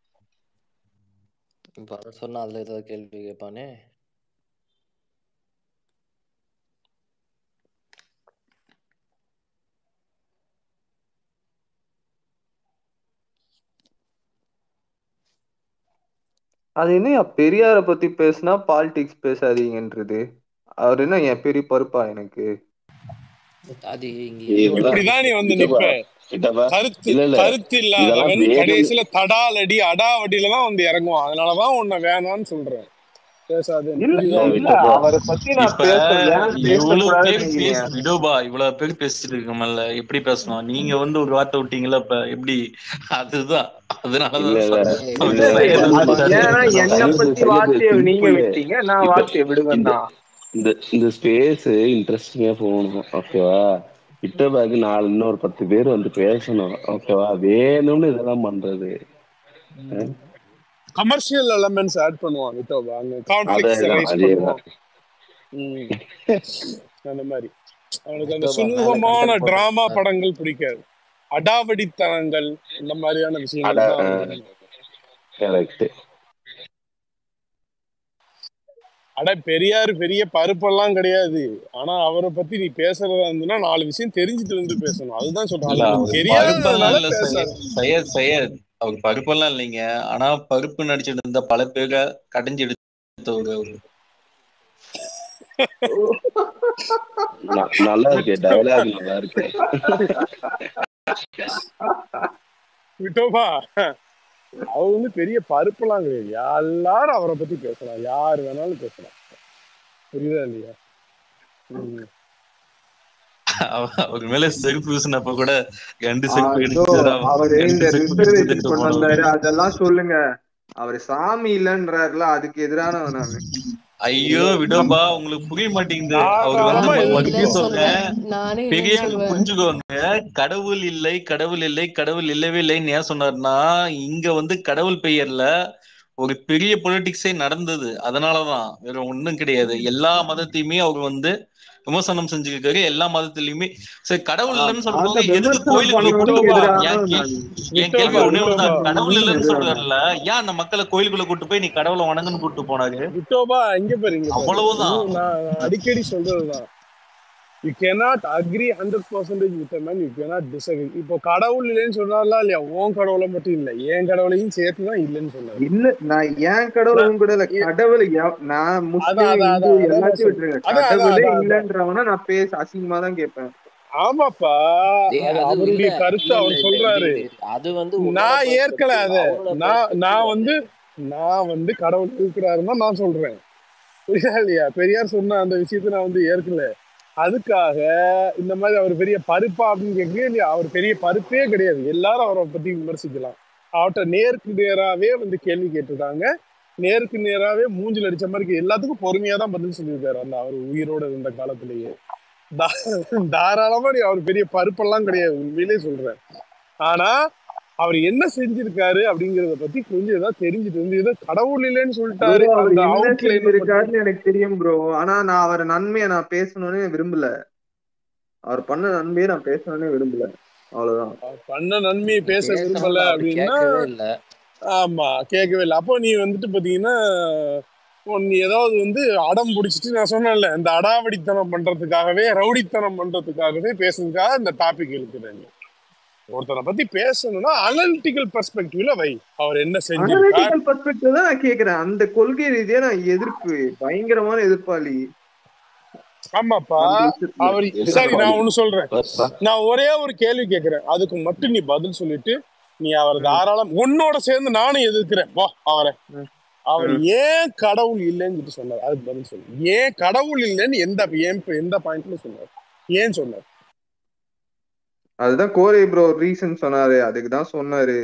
இப்ப அதை சொன்னா அதுல ஏதாவது கேள்வி கேட்பானே அது என்ன பெரியார பத்தி பேசினா பாலிடிக்ஸ் பேசாதீங்கன்றது அவர் என்ன என் பெரிய பொறுப்பா எனக்கு அது இங்க ஏய் இதோட விடா இப்படிதான் நீ வந்து கிட்டப்பா நிப்ப கிட்டப்பா கருத்து இல்ல இல்ல கருத்து இதெல்லாம் இல்லாதவன் வேணும்னு கடைசியில தடாலடி அடாவடியில தான் வந்து இறங்குவான் அதனாலதான் உன்னை வேணாம்னு சொல்றேன் பேசாதேன்னு இல்ல புரியுதா இல்ல விட்டப்பா அவரை பத்தி நான் இப்ப பேச ஏன் இவ்வளவு பேர் பேசக்கூடாதுன்னு பேசி நினைக்கிறீங்க விடோபா இவ்வளவு பேர் பேசிட்டு இருக்கோம்ல எப்படி பேசணும் நீங்க வந்து ஒரு வார்த்தை விட்டீங்கல்ல இப்ப எப்படி அதுதான் இல்ல அதனாலதான் இல்ல சொன்னேன் இல்ல இல்ல சையத் இல்ல அது ஏன்னா என்ன பத்தி வார்த்தையை வந்து இல்ல சையது சையது நீங்க சிம்பிள் விட்டீங்க நான் இப்ப வார்த்தையை விடுவேன் இந்த தான் இந்த இந்த ஸ்பேஸ் இன்ட்ரெஸ்டிங்கா போகணும் ஓகேவா விட்டபாக்கு நாலு இன்னொரு பத்து பேர் வந்து பேசணும் ஓகேவா வேணும்னு இதெல்லாம் பண்றது அஹ் கமர்ஷியல் எலமெண்ட்ஸ் ஆட் பண்ணுவான் விட்டோபா அங்க கான்ஃபிளிக்ஸ் அதேதான் ரைஸ் அதேதான் பண்ணுவான் ம். அந்த மாதிரி அவனுக்கு அந்த விட்டோபா மேல சுமூகமான கண்டென்ட் டிராமா போடுறதுக்கு படங்கள் பிடிக்காது அடாவடித்தனங்கள் இந்த மாதிரியான அட விஷயங்கள் தான் அவனுக்கு வேணும். கரெக்ட் அட பெரியார் பெரிய பருப்பெல்லாம் கிடையாது ஆனா அவரை பத்தி நீ பேசுறதா இருந்ததுன்னா நாலு விஷயம் தெரிஞ்சுட்டு வந்து பேசணும் அதுதான் சொல்றேன் இல்ல அது அவர் உனக்கு பருப்பெல்லாம் தெரியாததுனால இல்ல பேசாத சையத் சையத் சையத் அவர் பருப்பெல்லாம் இல்லைங்க ஆனா பருப்பு நடிச்சிட்டு இருந்த பல பேரை கடைஞ்சு எடுத்தவர் அவரு ந- நல்லா இருக்கு டயலாக் நல்லா இருக்கு விட்டோபா அவர் வந்து பெரிய பருப்பெல்லாம் கிடையாது எல்லாரும் அவரை பத்தி பேசலாம் யார் வேணாலும் பேசலாம் புரியுதா இல்லையா ம். அவ- அவர் மேல செருப்பு வீசினப்ப கூட ரெண்டு ஆ, செருப்பு இதோ கிடைச்சதா அவரு ரெண்டு இந்த செருப்பு ரிசர்வேஷன் கிடைச்சதுட்டு கொண்டு போனவரு வந்தாரு அதெல்லாம் சொல்லுங்க அவர் சாமி இல்லைன்றாருல அதுக்கு எதிரானவன் நானு ஐயோ விடோபா உங்களுக்கு புரிய மாட்டேங்குது அவர் வந்து தாராளமா ஒரு நானே எதிர்த்து விஷயம் இல்லைன்னு சொல்றேன் சொல்லுவேன் நானே இல்லைன்னு பெரிய சொல்லுவேன் புரிஞ்சுக்கோங்க கடவுள் இல்லை கடவுள் இல்லை கடவுள் இல்லவே இல்லைன்னு ஏன் சொன்னார்னா இங்க வந்து கடவுள் பெயர்ல ஒரு பெரிய பொலிட்டிக்ஸே நடந்தது அதனாலதான் வேற ஒண்ணும் கிடையாது எல்லா மதத்தையுமே அவர் வந்து விமர்சனம் செஞ்சுக்கிட்டாரு எல்லா மதத்திலயுமே சரி கடவுள் இல்லைன்னு அந்த சொல்றவங்க எதுக்கு விமர்சனம் கோயிலுக்குள்ள கூட்டு பண்ணவனுக்கு விட்டோபா போறான் எதிரானவன் ஏன் கே- நான் என் கேள்வி விட்டோபா ஒண்ணே விட்டோபா ஒண்ணுதான் கடவுள் நீங்க இல்லைன்னு எதிரானவன் சொல்றாருல்ல ஏன் அந்த மக்களை கோயிலுக்குள்ள கூட்டு போய் நீ கடவுளை வணங்குன்னு கூட்டு போனாரு விட்டோபா இங்க பாரு இங்க பாரு அவ்வளவுதான் இன்னும் நான் நான் அடிக்கடி சொல்றதுதான் you cannot agree hundred percentage with man you cannot disagree இப்போ கடவுள் இல்லைன்னு சொன்னார்ல இல்லையா உன் கடவுளை மட்டும் இல்லை என் கடவுளையும் சேர்த்து தான் இல்லைன்னு சொன்னாரு இல்ல நான் ஏன் கடவுள் நான் உங்க கூட இல்ல ஏ- கடவுள் எவ்- நான் அதான் முஸ்லீம் அதான் இந்து அதான் அதான் நான் எல்லாத்தையும் சொல்றேன் விட்டுருங்க அதான் அதான் கடவுளே அதான் அதான் இல்லைன்றவன நான் பேச அசிங்கமா தான் கேட்பேன் ஆமாப்பா டேய், அது அது இல்ல அவருடைய இல்ல கருத்து இல்ல அவர் இல்ல இது சொல்றாரு இது அது வந்து உன்னோட நான் ஏற்கல பெர்ஸ்பெக்டிவ் அத அவரோட நான் பெர்ஸ்பெக்டிவ் நான் அது வந்து நான் வந்து கடவுள் இருக்கிறாருன்னா நான் சொல்றேன் புரியுதா இல்லையா பெரியார் சொன்ன அந்த விஷயத்த நான் வந்து ஏற்கல அதுக்காக இந்த மாதிரி அவர் பெரிய பருப்பா அப்படின்னு கேட்கவே இல்லையா அவர் பெரிய பருப்பே கிடையாது எல்லாரும் அவரை பத்தி விமர்சிக்கலாம் அவர்கிட்ட நேருக்கு நேராவே வந்து கேள்வி கேட்டிருக்காங்க நேருக்கு நேராவே மூஞ்சில் அடிச்ச மாதிரி இருக்கு. எல்லாத்துக்கும் பொறுமையா தான் பதில் சொல்லியிருக்காரு அந்த அவர் உயிரோட இருந்த காலத்திலேயே தா- தாராளமா நீ அவர் பெரிய பருப்பெல்லாம் கிடையாது உண்மையிலே சொல்றேன் ஆனா அவர் என்ன செஞ்சிருக்காரு அப்படிங்கறத பத்தி கொஞ்சம் ஏதாவது தெரிஞ்சுட்டு வந்து ஏதோ கடவுள் இல்லைன்னு சொல்லிட்டாரு ப்ரோ அவர் அந்த என்ன அவுட்லைன் மட்டும் செஞ்சிருக்காருன்னு எனக்கு தெரியும் ப்ரோ ஆனா நான் அவர் நன்மையை நான் பேசணும்னு விரும்பல அவர் பண்ண நன்மையை நான் பேசணும்னு விரும்பல அவ்வளவுதான் அவர் பண்ண நன்மையை பேச விரும்பல பேசணும்னு அப்படி அப்படின்னா கேட்கவே இல்ல ஆமா கேட்கவே இல்லை அப்போ நீ வந்துட்டு பாத்தீங்கன்னா இப்போ நீ ஏதாவது வந்து அடம் பிடிச்சிட்டு நான் சொன்னேன்ல இந்த அடாவடித்தனம் பண்றதுக்காகவே ரவுடித்தனம் பண்றதுக்காகவே பேசுறதுக்காக இந்த டாபிக் இழுக்கிறேன் நீ ஒருத்தரை பத்தி பேசணும்னா அனலிட்டிக்கல் பெர்ஸ்பெக்டிவ்ல வை அவர் என்ன செஞ்சிருக்கார் அனலிட்டிக்கல் பர்ஸ்பெக்டிவ் தான் நான் கேக்குறேன் அந்த கொள்கை ரீதியா நான் எதிர்ப்பு பயங்கரமான எதிர்ப்பாளி ஆமாப்பா அந்த விஷயத்துல அவர் சரி நான் ஒண்ணு சொல்றேன் நான் ஒரே ஒரு கேள்வி கேட்கிறேன் அதுக்கு மட்டும் நீ பதில் சொல்லிட்டு நீ அவர் ம், தாராளம் உன்னோட சேர்ந்து நானும் எதிர்க்கிறேன் வா அவரை ம், அவர் ம். ஏன் கடவுள் இல்லைன்னு சொல்லிட்டு சொன்னார் அதுக்கு பதில் சொல்லு ஏன் கடவுள் இல்லைன்னு எந்த ஏன் எந்த பாயிண்ட்ல சொன்னார் ஏன் சொன்னார் அதுதான் கோரை ப்ரோ ரீசன் சொன்னாரு அதுக்கு தான் சொன்னாரு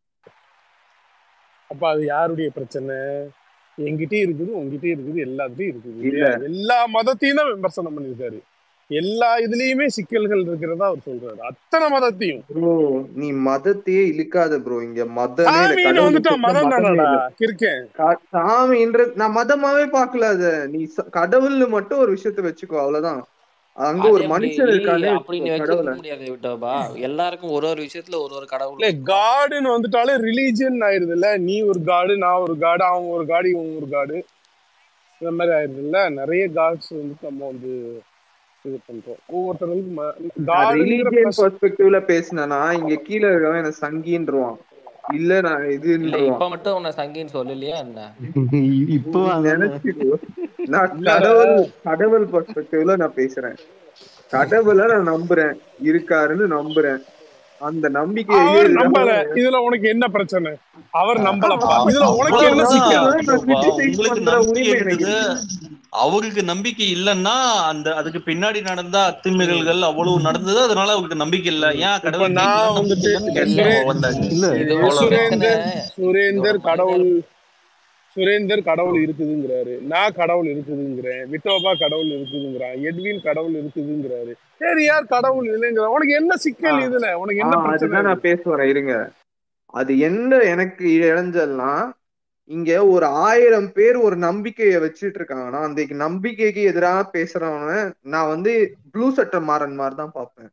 அப்ப அது யாருடைய பிரச்சனை என்கிட்டயும் இருக்குது உங்ககிட்டயும் இருக்குது எல்லாத்துலயும் இருக்குது இல்ல இல்லையா எல்லா மதத்தையும் தான் விமர்சனம் பண்ணியிருக்காரு எல்லா இதுலயுமே சிக்கல்கள் இருக்கிறதா அவர் சொல்றாரு அத்தனை மதத்தையும் ப்ரோ நீ மதத்தையே இழுக்காத ப்ரோ இங்க மதமே இல்ல சாமின்னு கடவுள் வந்துட்டா விஷயத்துல மதம் மதமே தானடா இல்ல கிறுக்கேன் க- சாமின்ற நான் மதமாவே பார்க்கல அத நீ ச- கடவுள்னு மட்டும் ஒரு விஷயத்த வச்சுக்கோ அவ்வளவுதான் அங்க அது ஒரு எப்படி மனுஷன் இருக்கானே அப்படி நீ வச்சுக்கோ வச்சிருக்க கடவுளை முடியாது விட்டோபா எல்லாருக்கும் ஒரு ஒரு விஷயத்துல ஒரு ஒரு கடவுள் இல்ல இருக்கும் காடுன்னு வந்துட்டாலே ரிலீஜியன் ஆயிருது இல்ல நீ ஒரு காடு நான் ஒரு காடு அவன் ஒரு காடு இவன் ஒரு காடு இந்த மாதிரி ஆயிருது இல்ல நிறைய காட்ஸ் வந்து நம்ம வந்து இது பண்றோம் ஒவ்வொருத்தருக்கும் நான் காடுங்கிற ரிலீஜியன் பிளஸ் பெர்ஸ்பெக்டிவ்ல பேசினேன்னா இங்க கீழே இருக்கவன் என்ன சங்கின்றுவான் இல்ல நான் இல்ல இதுன்றுவான் இப்ப மட்டும் உன்னை சங்கின்னு சொல்லலையா என்ன இப்போ நீ அதானே நினைச்சுக்கோ நான் இல்லடா கடவுள் கடவுள் பெர்ஸ்பெக்டிவ்ல நான் பேசுறேன் கடவுளை நான் நம்புறேன் இருக்காருன்னு நம்புறேன் அந்த நம்பிக்கையே அவர் இல்லாம நம்பல இதுல உனக்கு என்ன பிரச்சனை அவர் நம்பலப்பா அ- இதுல உனக்கு என்ன அவ்வளவுதான் சிக்கல் நான் விட்டோபா கிரிட்டிசைஸ் உங்களுக்கு பண்ற நம்பிக்கை உரிமை எனக்கு இருக்குது இருக்கு அவருக்கு நம்பிக்கை இல்லைன்னா அந்த அதுக்கு பின்னாடி நடந்த ம், அத்துமீறல்கள் அவ்வளவு நடந்தது அதனால அவருக்கு நம்பிக்கை இல்ல ம். ஏன் இப்ப கடவுள் இல்ல நான் நம்பிக்கை வந்துட்டு இல்லைன்னு இப்ப கேட்க சுரே வந்தாரு இல்ல இதோட அவ்வளவுதான் பிரச்சனை சுரேந்தர் இதோட சுரேந்தர் கடவுள் மைனர் சுரேந்தர் கடவுள் இருக்குதுங்கிறாரு நான் கடவுள் இருக்குதுங்கிறேன் விட்டோபா கடவுள் இருக்குதுங்கிறான் எட்வின் கடவுள் இருக்குதுங்கிறாரு சரி யார் கடவுள் இல்லைங்கிற உனக்கு என்ன சிக்கல் ஆஹ் இதுல உனக்கு என்ன ஆஹ் பிரச்சனை அதுதான் இது நான் பேச வரேன் இருங்க அது என்ன எனக்கு இடைஞ்சல்னா இங்க ஒரு ஆயிரம் பேர் ஒரு நம்பிக்கையை வச்சிட்டு இருக்காங்கன்னா அந்த நம்பிக்கைக்கு எதிராக பேசுறவன நான் வந்து ப்ளூ சட்டை மாறன் மாதிரி தான் பார்ப்பேன்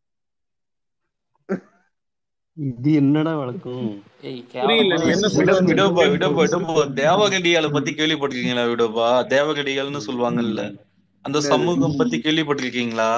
இது என்னடா வழக்கம் ஏய் புரியல கேவலமான நீ என்ன விட சொல்ற விடோபா புரியல விடோபா விடோபா தேவகடியால பத்தி கேள்விப்பட்டிருக்கீங்களா விடோபா தேவகடிகள்னு சொல்லுவாங்கல்ல அந்த என்னது சமூகம் பத்தி கேள்விப்பட்டிருக்கீங்களா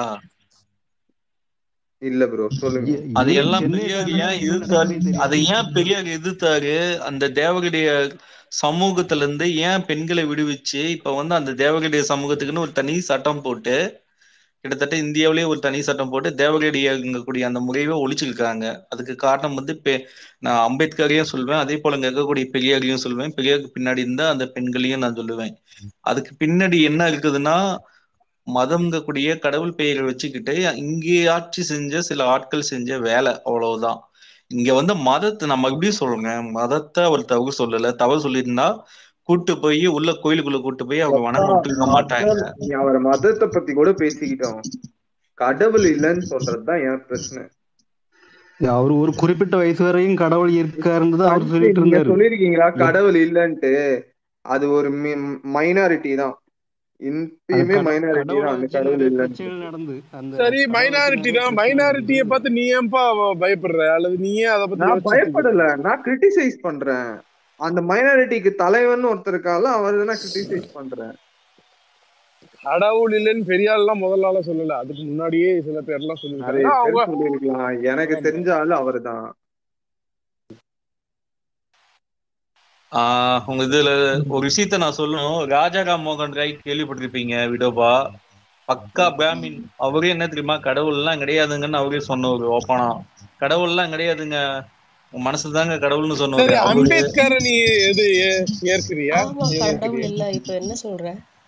இல்ல ப்ரோ சொல்லுங்க எ- அது இவனுக்கு எல்லாம் சென்னை பெரியார் தானடா ஏன் என்ன எதிர்த்தாரு நடக்குதுன்னே அதை தெரியாது ஏன் பெரியார் எதிர்த்தாரு அந்த தேவகடிய சமூகத்துல இருந்து ஏன் பெண்களை விடுவிச்சு இப்ப வந்து அந்த தேவகடிய சமூகத்துக்குன்னு ஒரு தனி சட்டம் போட்டு கிட்டத்தட்ட இந்தியாவிலேயே ஒரு தனி சட்டம் போட்டு தேவகடியங்கக்கூடிய அந்த முறையவே ஒழிச்சிருக்காங்க அதுக்கு காரணம் வந்து பெ நான் அம்பேத்கரையும் சொல்வேன் அதே போல இங்க இருக்கக்கூடிய பெரியாரையும் சொல்வேன் பெரியாருக்கு பின்னாடி இருந்தா அந்த பெண்களையும் நான் சொல்லுவேன் அதுக்கு பின்னாடி என்ன இருக்குதுன்னா மதம்ங்கக்கூடிய கடவுள் பெயரை வச்சுக்கிட்டு இங்கே ஆட்சி செஞ்ச சில ஆட்கள் செஞ்ச வேலை அவ்வளவுதான் இங்க வந்து மதத்தை நம்ம எப்படி சொல்றோங்க மதத்தை அவர் தவறு சொல்லல தவறு சொல்லியிருந்தா கூட்டு போய் உள்ள கோயிலுக்குள்ள கூட்டு போய் அவங்க வணங்க விட்டுருக்க மாட்டாங்க மதம் நீ அவர் மதத்தை பத்தி கூட பேசிக்கிட்டோம் கடவுள் இல்லைன்னு சொல்றதுதான் என் பிரச்சனை அவர் ஒரு குறிப்பிட்ட வயசு வரையும் கடவுள் இருக்காருன்னு தான் அவர் கண்டு சொல்லிட்டு நீங்க இருந்தாரு சொல்லிருக்கீங்களா எப்- கடவுள் இல்லைன்ட்டு அது ஒரு மைனாரிட்டி தான் அது இப்பயுமே கட மைனாரிட்டி கடவுளை தான் அந்த வச்சு கடவுள் நிறைய இல்லைன்ட்டு பிரச்சனைகள் நடந்து அந்த சரி கடவுளை வச்சு மைனாரிட்டி நிறைய தான் பிரச்சனைகள் மைனாரிட்டியை நடந்து பார்த்து நீ ஏன்பா பயப்படுற அல்லது நீ ஏன் அதை பத்தி நான் யோசிச்சுட்டு இருக்கிற பயப்படல நான் கிரிட்டிசைஸ் பண்றேன் அந்த மைனாரிட்டிக்கு தலைவன் ஒருத்தர் இருக்கால அவர் நான் கிரிட்டிசைஸ் பண்றேன் கடவுள் இல்லைன்னு பெரிய ஆள்லாம் முதல் ஆளா சொல்லல அதுக்கு முன்னாடியே சில பேர்லாம் நிறைய சொல்லியிருக்காங்க அவங்க பேர் சொல்லியிருக்கலாம் எனக்கு ஆமா தெரிஞ்ச ஆளு அவர்தான் ஆஹ் உங்க இதுல ஒரு விஷயத்த நான் சொல்லணும் ராஜா ராம் மோகன் ராய் கேள்விப்பட்டிருப்பீங்க விடோபா பக்கா பிராமின் அவரே என்ன தெரியுமா கடவுள் எல்லாம் கிடையாதுங்கன்னு அவரே சொன்னவர் ஓப்பனா கடவுள் எல்லாம் கிடையாதுங்க உன் மனசுல தாங்க கடவுள்னு சொன்னவர் சரி அவரு அம்பேத்கரை நீ எது ஏ- ஏற்கிறியா ஆமா நீ கடவுள் ஏற்கிறியா இல்ல இப்ப என்ன சொல்ற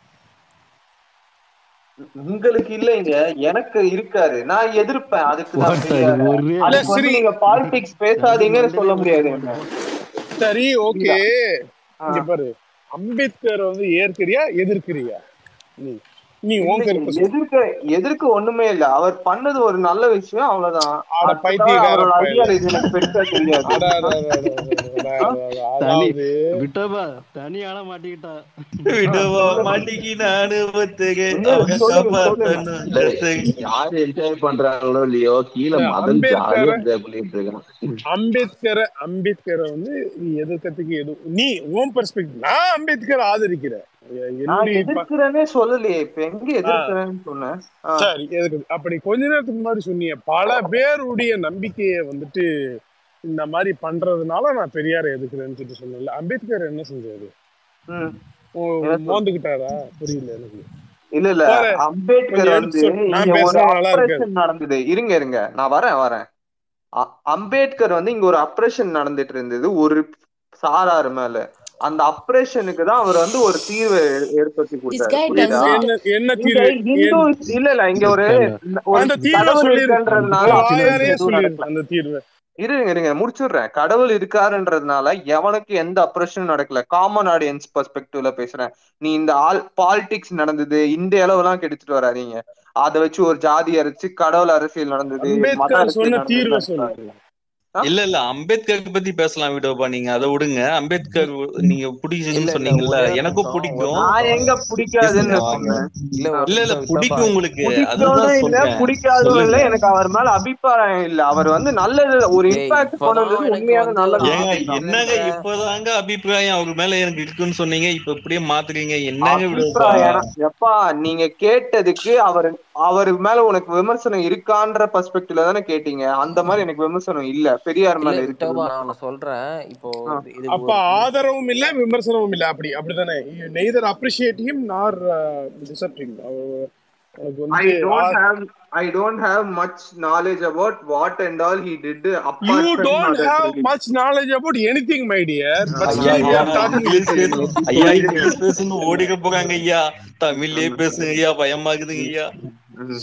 உங்களுக்கு இல்லைங்க எனக்கு இருக்காரு நான் எதிர்ப்பேன் அதுக்கு தான் போட்டா பெரியார ஒரே இல்ல அதுக்கு வந்து சரி நீங்க பாலிடிக்ஸ் ரெண்டு பேசாதீங்கன்னு சொல்ல மண்டையிலே முடியாது முடிச்சு என்ன போட்டான் சரி ஓகே புரியுதா இங்க ஆஹ் பாரு அம்பேத்கரை வந்து ஏற்கிறியா எதிர்க்கிறியா நீ நீ உன் இல்லைங்க கருத்தை சொல்லு எதிர்க்க எதிர்க்க ஒண்ணுமே இல்ல அவர் பண்ணது ஒரு நல்ல விஷயம் அவ்வளவுதான் ஆட அடுத்த தவிர பைத்தியக்கார அவரோட பயல ஐடியாலஜி எனக்கு பெருசா தெரியாது அட அட அட அட அட அட ஆ? அட அட. தனி அதாவது விட்டோபா தனியால மாட்டிக்கிட்டா ஆ, விடவா சொல்லுங்க மாட்டிக்கு நானு பத்துக இல்ல அவங்க சொல்லுங்க சொல்லுங்க காப்பாத்தணும் இல்ல கத்துக யாரு என்ஜாய் பண்றாங்களோ இல்லையோ கீழே இல்ல, மதன் ஜாலியா அம்பேத்கரை என்ஜாய் பண்ணிட்டு இருக்கான் அம்பேத்கரை அம்பேத்கரை வந்து நீ எதிர்க்கிறதுக்கு எது நீ உன் பெர்ஸ்பெக்டிவ் நான் அம்பேத்கரை ஆதரிக்கிறேன் எ- நான் என்னுடைய ப- எதிர்க்கிறேனே சொல்லலையே இப்ப எங்க ஆ, எதிர்க்கிறேன்னு சொன்னேன் ஆ, சரி எதுக்கு அப்படி கொஞ்ச நேரத்துக்கு முன்னாடி சொன்னீங்க பல பேருடைய நம்பிக்கையை வந்துட்டு இந்த மாதிரி பண்றதுனால நான் பெரியாரை எதுக்குறேன்னு சொல்லிட்டு சொன்னேன்ல அம்பேத்கர் என்ன செஞ்சாரு ம், ஓ, என்ன சொல் மோந்துக்கிட்டாரா புரியல எனக்கு இல்ல இல்ல வேற அம்பேத்கர் கொஞ்சம் வந்து எடுத்து சொல் நான் இங்க ஒரு பேசுறது நல்லா இருக்காது அப்ரேஷன் நடந்தது இருங்க இருங்க நான் வரேன் வரேன் அ- அம்பேத்கர் வந்து இங்க ஒரு அப்ரேஷன் நடந்துட்டு இருந்தது ஒரு சாரார் மேல அந்த அப்ரேஷனுக்கு தான் அவர் வந்து ஒரு தீர்வை ஏ- ஏற்படுத்தி This கொடுத்தாரு guy புரியுதா doesn't. என்ன என்ன இங்க தீர்வு இந்து என் இல்ல இல்ல இங்க ஒரு என்ன ஒரு அந்த தீர்வை கடவுள் சொல்லிரு இருக்குன்றதுனால உன் அப்ரேஷன் வாயாலேயே எதுவும் சொல்லிரு நடக்கல அந்த தீர்வை இருங்க இருங்க முடிச்சுடுறேன் கடவுள் இருக்காருன்றதுனால எவனுக்கு எந்த அப்ரேஷனும் நடக்கல காமன் ஆடியன்ஸ் பெர்ஸ்பெக்டிவ்ல பேசுறேன் நீ இந்த ஆல் பாலிடிக்ஸ் நடந்தது இந்த அளவுலாம் கெடுத்துட்டு வராதீங்க அதை வச்சு ஒரு ஜாதி அரைச்சு கடவுள் அரசியல் நடந்தது மத அம்பேத்கர் அரசியல் சொன்ன தீர்வை நடந்ததுன்னு சொல்லு இருக்காது ஆ? இல்ல இல்ல அம்பேத்கர் பத்தி பேசலாம் விடோபா நீங்க அதை விடுங்க அம்பேத்கர் நீங்க இல்ல பிடிக்குதுன்னு இல்ல சொன்னீங்கல்ல ஒரே ஒரு எனக்கும் நிமிஷம் ஒரு பிடிக்கும் நான் எங்க நிமிஷம் பிடிக்காதுன்னு ஆ, சொன்னேன் இல்ல ஆ. ஒரு இல்ல இல்ல நிமிஷம் விட்டோபா பிடிக்கும் உங்களுக்கு பிடிக்கணும் அதுதான் இல்ல சொல்றேன் பிடிக்காதும் இல்ல சொல்லுங்க எனக்கு அவர் மேல அபிப்பிராயம் இல்ல அவர் வந்து நல்லது ஒரு டேய் இம்பாக்ட் கொண்டு இப்பதான் வந்தது எனக்கு உண்மையான வந்து நல்ல ஒரு ஏங்க விஷயம் தான் என்னங்க ஆர்குமெண்ட்ல இப்பதாங்க அபிப்பிராயம் அவர் மேல எனக்கு இருக்குன்னு சொன்னீங்க இப்ப இப்படியே மாத்துறீங்க என்னங்க விடோபா அபிப்பிராயம் எப்பா நீங்க கேட்டதுக்கு அவர் அவர் மேல உனக்கு விமர்சனம் இருக்கான்ற பெர்ஸ்பெக்டிவ்ல தானே கேட்டீங்க அந்த மாதிரி எனக்கு விமர்சனம் இல்ல பெரியார் இல்ல மேல இருக்கு விட்டோபா நான் விமர்சனம் ஒண்ணு சொல்றேன் இப்போ ஆ. இது- இதுக்கு அப்ப ஒரு ஆதரவும் இல்ல விமர்சனமும் இல்ல அப்படி அப்படிதானே நெய்தர் அப்ரிஷியேட் ஹிம் நார் டிசப்ட் ஹிம் உனக்கு I வந்துட்டு don't have I don't have much knowledge about what and all he did you apart from don't other have traditions. Much knowledge about anything my dear but ஐயா still we ஐயா are talking English பேசு எப்படி ஐயா சொல்றீங்க English பேசுன்னு ஓடிக்க போறாங்க ஐயா தமிழ்லயே பேசுங்க ஐயா பயமாக்குதுங்க ஐயா ம்,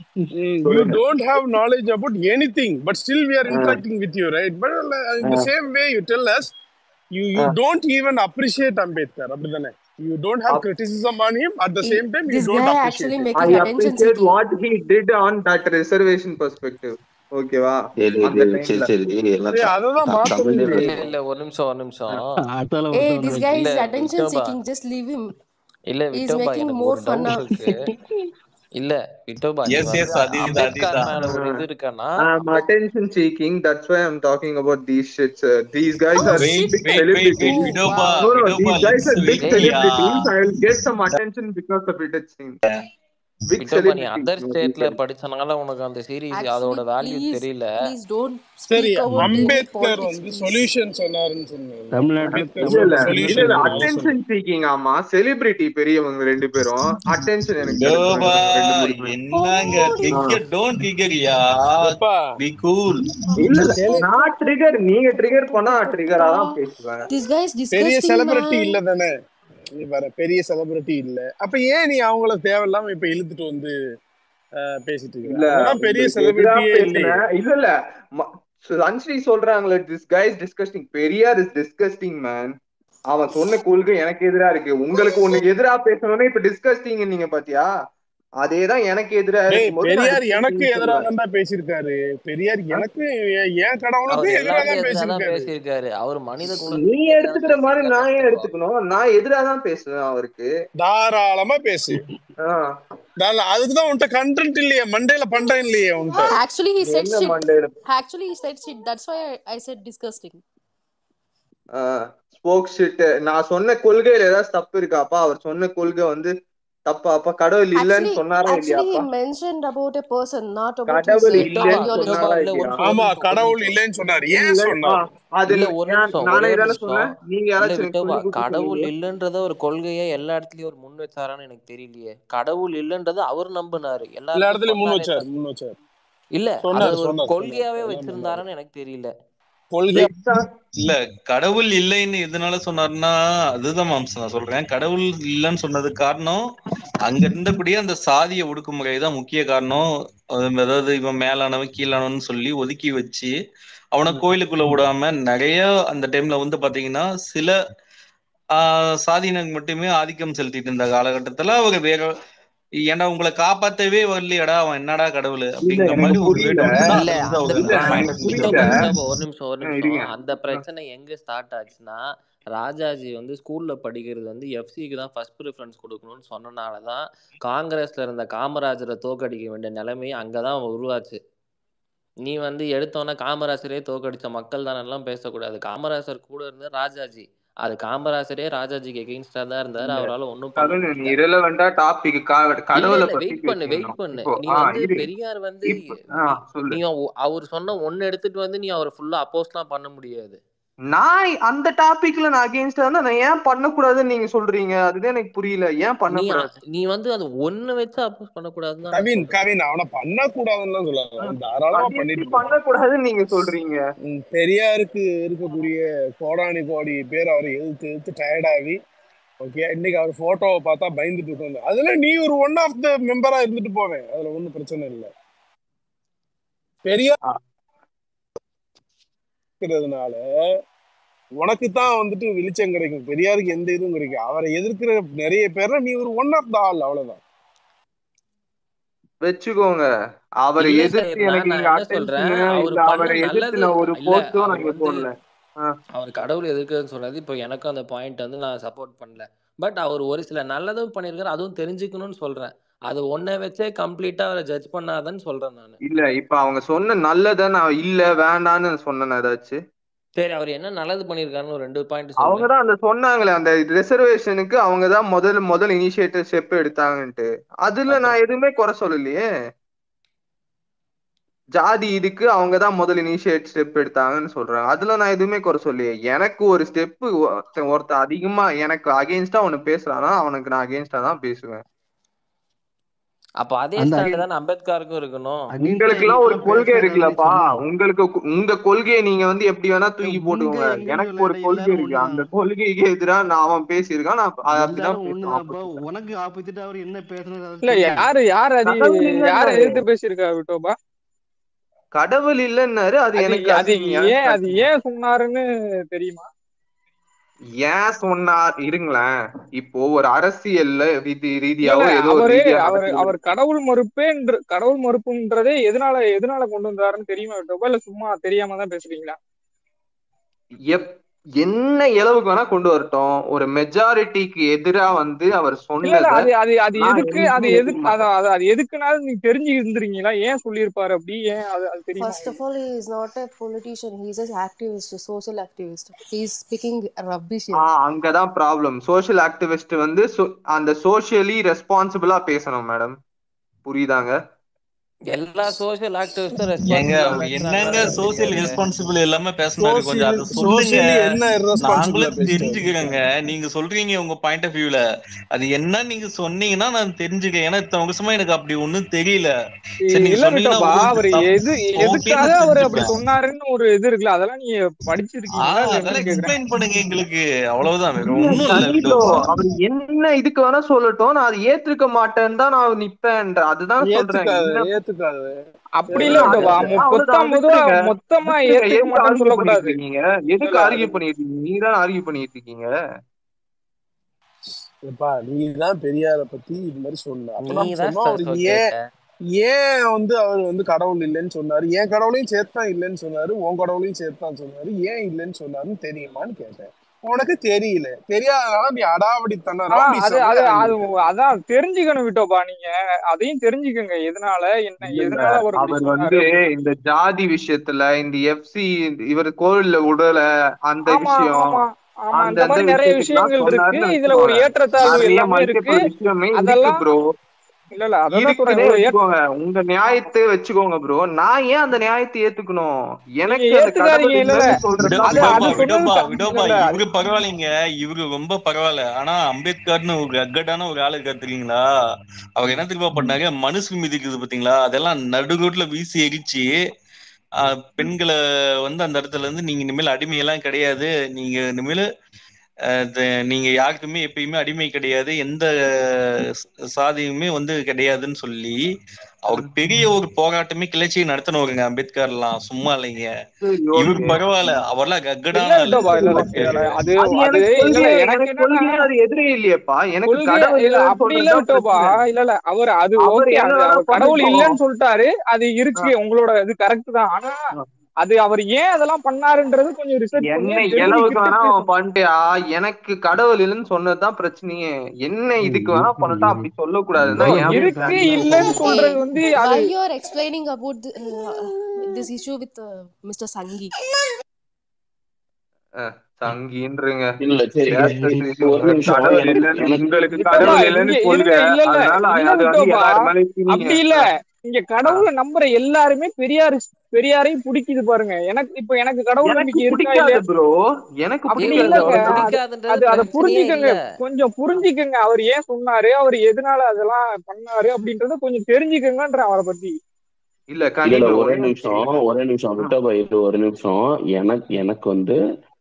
யூ சொல்லுங்க don't have knowledge about anything but still we are ah, interacting with you right but in the ah, same way you tell us you you ah. Don't even appreciate Ambedkar அப்படிதானே you don't have Up- criticism on him at the He- same time you This don't guy appreciate actually him I making attention appreciate seeking. what he did on that reservation perspective. ஓகேவா சரி அந்த சரி சரி டைம்ல சரி எல்லாம் ஏய் த- அததான் த- மாத்த தமிழ்லயே முடியும் இல்ல பேசுவோம் இல்ல ஒரு நிமிஷம் ஒரு நிமிஷம் ஆட்டோல Hey, ஒருத்தவன் this guy இல்ல is attention Vithoba seeking. Just leave him. இல்ல He's விட்டோபா making எனக்கு more ஒரு fun டவுட் out. இருக்கு இல்ல விட்டோபா நீ எஸ் வந்து எஸ் அதேதான் அம்பேத்கர் அதேதான் மேல ஒரு Uh, இது இருக்கன்னா I'm அம்பேத் attention seeking. That's why I'm talking about these shits. Uh, these guys Oh are shit! Wait big wait wait wait celebrities. Vidoba Wow. No, no, Vidoba these guys are let's big wait ஐயா celebrities. I will get some attention because of it. It seems. Big Vittoba நீ celebrities. Other no, these ஸ்டேட்ல guys. படிச்சனால உனக்கு அந்த series Actually, அதோட value please, தெரியல please don't சரி speak about any Ambedkar politics, வந்து please. சொல்யூஷன் சொன்னாருன்னு சொன்னேன் தமிழ்நாட்டுல அம்பேத்கர் இல்ல இல்ல சொன்ன இல்ல சொல்யூஷன் இல்ல அதனால அட்டென்ஷன் சொன்னேன் சீக்கிங் ஆமா செலிபிரிட்டி பெரியவங்க ரெண்டு பேரும் அட்டென்ஷன் எனக்கு கிடைக்கும் விடோபா ரெண்டு மூணு பேர் என்னங்க Oh, dude. Ah. Trigger don't ட்ரிகர்யா எப்பா பி கூல் இல்ல இல்ல செலி நான் ட்ரிகர் நீங்க ட்ரிகர் பண்ணா ட்ரிகரா தான் பேசுவேன் This guy is பெரிய disgusting, செலிபிரிட்டி man. இல்ல தானே நீ வர பெரிய செலிபிரிட்டி இல்ல அப்ப ஏன் நீ அவங்கள தேவையில்லாம இப்ப இழுத்துட்டு வந்து அஹ், பேசிட்டு இருக்க இல்ல அவங்கதான் பெரிய உங்களுக்கு எதிரா செலிபிரிட்டியே இல்லையே பேசுனேன் இல்ல இல்ல ம- சன்ஸ்ரீ சொல்றாங்களே this guy is disgusting Periyar is disgusting man அவன் சொன்ன கொள்கை எனக்கு எதிரா இருக்கு உங்களுக்கு ஒண்ணு எதிரா பேசணும்னா இப்ப டிஸ்கஸ்டிங் நீங்க பாத்தியா அதேதான் எனக்கு எதிரா டேய் இருக்கும்போது நான் பெரியார் எனக்கு disgusting எதிராக சொல்லுவேன் தான் பேசியிருக்காரு பெரியார் ஆ? எனக்கு என் என் அவர் கடவுளுக்கும் எதிராக எல்லாருக்கும் தான் எதிராக தான் பேசியிருக்காரு பேசியிருக்காரு அவர் மனித நீ குலத்துக்கு எதிராக எடுத்துக்கிற மாதிரி பேசியிருக்காரு நான் ஏன் விட்டோபா எடுத்துக்கணும் நான் எதிரா தான் பேசுவேன் அவருக்கு தாராளமா பேசு ஆஹ் தாராள- அதுக்குதான் உன்கிட்ட கண்டென்ட் இல்லையே மண்டையில பண்டம் இல்லையே உன்கிட்ட Actually, he said என்ன shit. மண்டையில Actually, he said shit. That's why I, I said disgusting. Spoke shit நான் சொன்ன கொள்கையில ஏதாவது தப்பு இருக்காப்பா அவர் சொன்ன கொள்கை வந்து தப்பா அப்ப கடவுள் இல்லைன்னு Actually, சொன்னாரா actually, he இல்லையாப்பா mentioned about a person, not about his கடவுள் uh, விட்டோபா இல்லைன்னு ideology. விட்டோபா சொன்னாரா இல்ல ஒரு இல்லையா நிமிஷம் ஒரு ஆமா நிமிஷம் ஒரு கடவுள் நிமிஷம் இல்லைன்னு சொன்னாரு ஏன் இல்ல ஆ சொன்னாரு அது இல்ல ஒரு ஏன் நிமிஷம் நானே ஒரே ஒரு தானே சொன்னேன் நிமிஷம் நீங்க இல்ல யாராச்சும் எனக்கு விட்டோபா சொல்லி கொடுத்து கடவுள் சொன்னீங்க இல்லைன்றத ஒரு கொள்கையை எல்லா இடத்துலயும் ஒரு முன் வச்சாரான்னு எனக்கு தெரியலையே கடவுள் இல்லைன்றத அவர் நம்பினாரு எல்லா எல்லாருக்கும் இடத்துலயும் முன் சொன்னாரே வச்சாரு தவிர முன் வச்சாரு இல்ல அத சொன்னாரு ஒரு சொன்னாரு சொன்னாரு கொள்கையாவே அதெல்லாம் பண்ணாரு வச்சிருந்தாரான்னு எனக்கு தெரியல கொள்கையா எக்ஸாம் இல்ல கடவுள் இல்லைன்னு எதனால சொன்னாருன்னா அதுதான் மாம்சம் நான் சொல்றேன் கடவுள் இல்லைன்னு சொன்னதுக்கு காரணம் அங்க இருந்தக்கூடிய அந்த சாதிய ஒடுக்குமுறை தான் முக்கிய காரணம் அது அதாவது இவன் மேலானவன் கீழானவன் சொல்லி ஒதுக்கி வச்சு அவனை ம். கோயிலுக்குள்ள விடாம நிறைய அந்த டைம்ல வந்து பாத்தீங்கன்னா சில ஆஹ் சாதியினருக்கு மட்டுமே ஆதிக்கம் செலுத்திட்டு இருந்த காலகட்டத்துல அவங்க வேற ஏன்டா உங்களை காப்பாத்தவே வரலையடா அவன் என்னடா கடவுள் இல்ல அப்படிங்கிற எனக்கு மாதிரி ஒரு புரியல வேர்டு வந்து இல்ல தான் அதுல இருந்து அந்த அவர் இல்ல அந்த எனக்கு பாயிண்ட் புரியல விட்டோபா விட்டோபா ஒரு நிமிஷம் ஒரு ஆ, நிமிஷம் இருங்க அந்த ஆ. பிரச்சனை எங்க ஸ்டார்ட் ஆச்சுன்னா ராஜாஜி வந்து ஸ்கூல்ல படிக்கிறது வந்து எஃப்சிக்கு தான் ஃபர்ஸ்ட் ப்ரிஃபரன்ஸ் கொடுக்கணும்னு சொன்னனால தான் காங்கிரஸ்ல இருந்த காமராஜரை தோக்கடிக்க வேண்டிய நிலைமை அங்கதான் உருவாச்சு நீ வந்து எடுத்தோன்னே காமராஜரே தோக்கடிச்ச மக்கள் தானெல்லாம் பேசக்கூடாது காமராஜர் கூட இருந்த ராஜாஜி அது காமராஜரே ராஜாஜிக்கு எகெயின்ஸ்டா தான் இருந்தாரு இல்ல அவரால் ஒன்றும் பண்ண கருண் நீ முடியல இரலவெண்டா டாபிக் இல்ல கடவுளை இல்ல பத்தி வெயிட் பண்ணு வெயிட் பேசியிருந்தோம் பண்ணு இப்போ நீ ஆ வந்து இரு பெரியார் வந்து இப்ப ஆ நீ சொல்லு நீங்க ஒ- அவர் சொன்ன ஒன்னு எடுத்துட்டு வந்து நீ அவரை ஃபுல்லா அப்போஸ்லாம் பண்ண முடியாது நான் அந்த டாபிக்ல நான் அகேன்ஸ்டா இருந்தா நான் ஏன் பண்ணக்கூடாதுன்னு நீங்க சொல்றீங்க அதுதான் எனக்கு புரியல ஏன் நீ அ- பண்ணக்கூடாது நீ வந்து அது ஒண்ணு வச்சு அப்போஸ் பண்ணக்கூடாதுன்னு தான் நான் கவின் சொல்றேன் கவின் அவனை பண்ணக்கூடாதுன்னு சொல்லலாம் அவன் தாராளமா அது எப்படி பண்ணிட்டு போட்டான் பண்ணக்கூடாதுன்னு நீங்க சொல்றீங்க ம், பெரியாருக்கு இருக்கக்கூடிய கோடானி கோடி பேர் அவரை எதிர்த்து எதிர்த்து டயர்டாகி ஓகே இன்னைக்கு அவர் போட்டோவை பார்த்தா பயந்துட்டு உட்காந்து அதுல நீ ஒரு ஒன் ஆஃப் த மெம்பரா இருந்துட்டு போவேன் அதுல ஒன்றும் பிரச்சனை இல்லை பெரியார் ஆ, இருக்கிறதுனால உனக்கு தான் வந்துட்டு வெளிச்சம் கிடைக்கும் பெரியாருக்கு எந்த இதுவும் கிடைக்கும் அவரை எதிர்க்கிற நிறைய பேர்ல நீ ஒரு ஒன் ஆஃப் த ஆள் அவ்வளவுதான் வச்சுக்கோங்க அவரை இல்ல எதிர்த்து சாஹிப் எனக்கு நான் இங்க நான் என்ன சொல்றேன் அட்டென்ஷனு அவர் இல்ல பண்ண அவரை எதிர்த்து நல்லது நான் ஒரு இல்ல போஸ்டோ நான் அவர் இங்க வந்து போடல ஆ, அவர் கடவுள் எதிர்க்குதுன்னு சொன்னது இப்போ எனக்கும் அந்த பாயிண்ட் வந்து நான் சப்போர்ட் பண்ணல பட் அவர் ஒரு சில நல்லதும் பண்ணியிருக்காரு அதுவும் தெரிஞ்சுக்கணும்னு சொல்றேன் அது ஒன்றை வச்சே கம்ப்ளீட்டா அவரை ஜட்ஜ் பண்ணாதன்னு சொல்றேன் நான் இல்ல இப்ப அவங்க சொன்ன நல்லத நான் இல்ல வேண்டான்னு சொன்னேன் ஏதாச்சும் சரி அவர் என்ன நல்லது பண்ணியிருக்காருன்னு ஒரு ரெண்டு பாயிண்ட் சொல்லு அவங்கதான் அந்த சொன்னாங்களே அந்த ரிசர்வேஷனுக்கு அவங்கதான் முதல் முதல் இனிஷியேட்டிவ் ஸ்டெப் எடுத்தாங்கன்ட்டு அதுல அப்புறம் நான் எதுவுமே குறை சொல்லலையே ஜாதி இதுக்கு அவங்கதான் முதல் இனிஷியேட் ஸ்டெப் எடுத்தாங்கன்னு சொல்றாங்க அதுல நான் எதுவுமே குறை சொல்லலையே எனக்கு ஒரு ஸ்டெப் ஒருத்தன் ஒருத்தன் அதிகமா எனக்கு அகேன்ஸ்டா ஒன்னு பேசுறானா அவனுக்கு நான் அகேன்ஸ்டா தான் பேசுவேன் அப்ப அதே அந்த ஸ்டாண்ட் தான் அம்பேத்கருக்கும் இருக்கணும் அகிம்சை உங்களுக்கு எல்லாம் ஒரு எல்லாம் கொள்கை பேசுறது இருக்குல்லப்பா சொன்னேன் உங்களுக்கு உங்க கொள்கையை நீங்க வந்து எப்படி வேணா தூக்கி உங்க போட்டுக்கோங்க எங்கன்னு எனக்கு ஒரு சொல்லல கொள்கை எல்லாரும் இருக்கு அந்த ஒண்ணுதான் கொள்கைக்கு எதிரா நான் அவன் பேசியிருக்கான் நான் அ- அப்படிதான் எல்லாரும் பேசுவேன் ஒண்ணுதான்ப்பா ஆப்போசிட்டா உனக்கு ஆப்போசிட்டா அவர் என்ன பேசுறது அது இல்ல தெரியும் யாரு யார் அது கடவுள் யார் இல்லைன்னாரு எதிர்த்து பேசியிருக்கா விட்டோபா கடவுள் இல்லைன்னாரு அது அது எனக்கு அது அது எனக்கு ஏன் அது பிரச்சனை ஏன் சொன்னாருன்னு தெரியுமா ஏன் சொன்னார் இருங்களேன் இப்போ ஒரு அரசியல்ல ரீதி இல்ல ரீதியாவோ இல்ல ஏதோ ஒரு அவரு ரீதியா அவர் நடக்குது அவர் கடவுள் மறுப்பேன்ற கடவுள் மறுப்புன்றதே எதனால எதனால கொண்டு வந்தாருன்னு தெரியுமா விட்டோபா இல்ல சும்மா தெரியாம தான் பேசுறீங்களா எப் என்ன இளவுக்கு வேணா கொண்டு வரட்டும் ஒரு மெஜாரிட்டிக்கு எதிரா வந்து அவர் இல்ல இல்ல சொன்னதை அது அது அது நான் எதுக்கு அது என்னைக்குமே எதுக்கு ஏத்துக்க அது மாட்டேன் அது அது எதுக்குனாலும் நீங்க தெரிஞ்சு இருந்திருக்கீங்களா ஏன் சொல்லியிருப்பாரு அப்படி ஏன் அது அது தெரியுமா First of உங்களுக்கு all, he is not a politician. He's an activist, a social activist. He's speaking rubbish ah here. அங்கதான் ப்ராப்ளம் சோஷியல் ஆக்டிவிஸ்ட் வந்து so- அந்த சோஷியலி ரெஸ்பான்சிபிளா பேசணும் மேடம் புரியுதாங்க எல்லா சோஷியல் ஆக்டிவிஸ்டும் ஏங்க ரெஸ்பான்சிபிளா அவர் பேசுறாங்கன்னு என்னங்க எனக்கு சோசியல் தெரியாது ரெஸ்பான்சிபிள் எல்லாமே பேசினாரு கொஞ்சம் சோசியலி அதை சொல்லுங்க சோசியலி என்ன irresponsible-ஆ நாங்களும் பேசிட்டாரு தெரிஞ்சுக்கிறேங்க நீங்க சொல்றீங்க உங்க பாயிண்ட் ஆஃப் வியூல அது என்ன நீங்க சொன்னீங்கன்னா நான் தெரிஞ்சுக்கிறேன் ஏன்னா இத்தனை வருஷமா எனக்கு அப்படி ஒண்ணும் தெரியல சரி நீங்க இல்ல சொன்னீங்கன்னா விட்டோபா ஓ அவர் இது தப்பு எது ஓகே எதுக்காக நான் அவர் அப்படி தெரிஞ்சுப்பேன் சொன்னாருன்னு ஒரு இது இருக்குல்ல அதெல்லாம் நீங்க ஆ படிச்சிருக்கீங்களா இல்ல அதெல்லாம் என்னன்னு கேக்குறேன் எக்ஸ்பிளைன் பண்ணுங்க எங்களுக்கு அவ்வளவுதான் வேற இல்ல ஒண்ணும் இல்ல கண்டிப்பா விட்டோபா அவர் என்ன இதுக்கு வேணா சொல்லட்டும் நான் அதை ஏத்துக்க மாட்டேன்னு தான் நான் நிப்பேன் அதுதான் சொல்றேன் ஏத்துக்காது என்ன ஏத்துக்காது அப்படி இல்ல இல்ல ஏத்துக்காது விட்டோபா அது மொ- அவ்வளவுதான் பொத்தாம் பொதுவா விட்டுருங்க மொத்தமா விட்டுருங்க ஏத்துக்க எதுக்கு மாட்டேன்னு ஆர்கியூ பண்ணிட்டு சொல்லக்கூடாது இருக்கீங்க இல்ல எதுக்கு இல்ல ஆர்கியூ அது பண்ணிட்டு இருக்கீங்க நீங்க தான் ஆர்கியூ பண்ணிட்டு இருக்கீங்க எப்பா நீ தான் பெரியார பத்தி இது மாதிரி சொன்ன அப்ப நீ நம்ம தான் சொன்னோம் அவரு ஏன் கேட்ட ஏன் வந்து அவர் வந்து கடவுள் இல்லைன்னு சொன்னாரு என் கடவுளையும் சேர்த்தான் இல்லைன்னு சொன்னாரு உன் கடவுளையும் சேர்த்தான் சொன்னாரு ஏன் இல்லைன்னு சொன்னாருன்னு தெரியுமான்னு கேட்டேன் உனக்கு தெரியல தெரியாதனால நீ அடாவடி ஆ தன அது அது ரவுடிசம்ல அது இறங்கிட்ட அதான் தெரிஞ்சுக்கணும் விட்டோபா நீங்க அதையும் தெரிஞ்சுக்கங்க எதனால என்ன இல்ல இல்ல எதனால அவர் அப்படி அவர் சொன்னாரு வந்து அப்படின்னு இந்த ஜாதி விஷயத்துல இந்த எஃப்சி இவர் கோவில்ல விடல அந்த ஆமா விஷயம் ஆமா ஆமா அந்த அந்த மாதிரி அந்த நிறைய விஷயத்துக்குலாம் விஷயங்கள் இருக்கு சொன்னாருன்னு இதுல ஒரு வச்சுக்கோங்க ஏற்றத்தாழ்வு நிறைய எல்லாமே இருக்கு மல்டிபிள் விஷயமே இருக்கு அதெல்லாம் ப்ரோ இல்ல இல்ல அதான் சொல்றேன் இருக்குன்னே ஒரு ஏற்ற வச்சுக்கோங்க உங்க நியாயத்தை வச்சுக்கோங்க ப்ரோ நான் ஏன் அந்த நியாயத்தை ஏத்துக்கணும் நீங்க எனக்கு அந்த கடவுள் ஏத்துக்காதீங்க இல்ல இல்ல இல்லைன்னு சொல்றதுதான் அது அது விடோபா சொன்னது விடோபா த- விடோபா இல்ல இல்ல இவரு பரவாயில்லைங்க இவரு ரொம்ப பரவாயில்ல ஆனா அம்பேத்கர்னு ஒரு அக்கடான ஒரு ஆளு இருக்காரு தெரியுங்களா அவர் என்ன தெரியுமா பண்ணாரு மனுஷன் மிதிக்குது பாத்தீங்களா அதெல்லாம் நடு ரோட்ல வீசி எரிச்சு ஆஹ், பெண்களை வந்து அந்த இடத்துல இருந்து நீங்க இனிமேல் அடிமையெல்லாம் கிடையாது நீங்க இனிமேல் அஹ், த- நீங்க யாருக்குமே எப்பயுமே அடிமை கிடையாது எந்த ச- சாதியுமே வந்து கிடையாதுன்னு சொல்லி அவர் பெரிய ஒரு போராட்டமே கிளர்ச்சியை நடத்தினவருங்க அம்பேத்கர்லாம் சும்மா இல்லைங்க சரி இவரு ஓகே பரவாயில்ல அவர்லாம் இல்ல கக்கடான ஆளு விட்டோபா இல்ல இல்ல ஓகே இல்ல ஓகே அது அது அது எனக்கு இல்ல இல்ல கொள்கையே எனக்கு எனக்கு என்னன்னா கொள்கையே அது எதிரே இல்லையேப்பா எனக்கு கொள்கை கடவுள் இல்ல இல்லைன்னு அப்படி இல்ல சொல்றதுதான் விட்டோபா பிரச்சனை இல்ல இல்ல அவர் அது அவர் ஓகே என்ன அது வேணா அவர் கடவுள் பண்ணிட்டோம் இல்லைன்னு சொல்லிட்டாரு அது இருக்கு உங்களோட இது கரெக்ட் தான் ஆனா அது அவர் ஏன் அதெல்லாம் பண்ணாருன்றது கொஞ்சம் ரிசர்ச் பண்ணி என்ன அது இளவுக்கு தெரிஞ்சுக்கிட்டு வேணா அவன் பேசணும் பண்ணிட்டியா எனக்கு கடவுள் இல்லைன்னு சொன்னதுதான் பிரச்சனையே என்ன இதுக்கு வேணா பண்ணட்டா அப்படி சொல்லக்கூடாதுன்னு ப்ரோ தான் என் இருக்கு ஸ்டாண்ட் இல்லைன்னு Hey, சொல்றது வந்து அது why you're explaining about the, uh, this issue with uh, Mr. Sangi? சங்கின்றீங்க இல்ல சரி ஏத்த ஒரு செய்யுங்க நிமிஷம் கடவுள் எனக்கு இல்லைன்னு எனக்கு உங்களுக்கு விட்டோபா கடவுள் இங்க இல்லைன்னு இருங்க கொள்க இல்ல இல்ல அதனால இல்ல அது வந்து விட்டோபா எல்லாரு மேலயும் திணிங்க அப்படி இல்ல இங்க கடவுளை நம்புற எல்லாருமே பெரியார் பெரியாரையும் பிடிக்குது பாருங்க எனக்கு இப்ப எனக்கு கடவுள் எனக்கு நம்பிக்கை இருக்கா பிடிக்காது இல்லையா ப்ரோ எனக்கு அப்படி ஏங்க பிடிக்காது உங்களுக்கு இல்லங்க அவ்வளவுதான் அது பிடிக்காதுன்றது அது அதை பிரச்சனையே புரிஞ்சுக்கங்க இல்ல கொஞ்சம் புரிஞ்சுக்கங்க அவர் ஏன் சொன்னாரு அவர் எதனால அதெல்லாம் பண்ணாரு அப்படின்றத கொஞ்சம் தெரிஞ்சுக்கங்கன்ற அவரை பத்தி இல்ல இல்ல கனி இல்ல ப்ரோ ஒரே ஒரே நிமிஷம் ஒரே நிமிஷம் விட்டா போயிட்டு ஒரு நிமிஷம் எனக்கு எனக்கு வந்து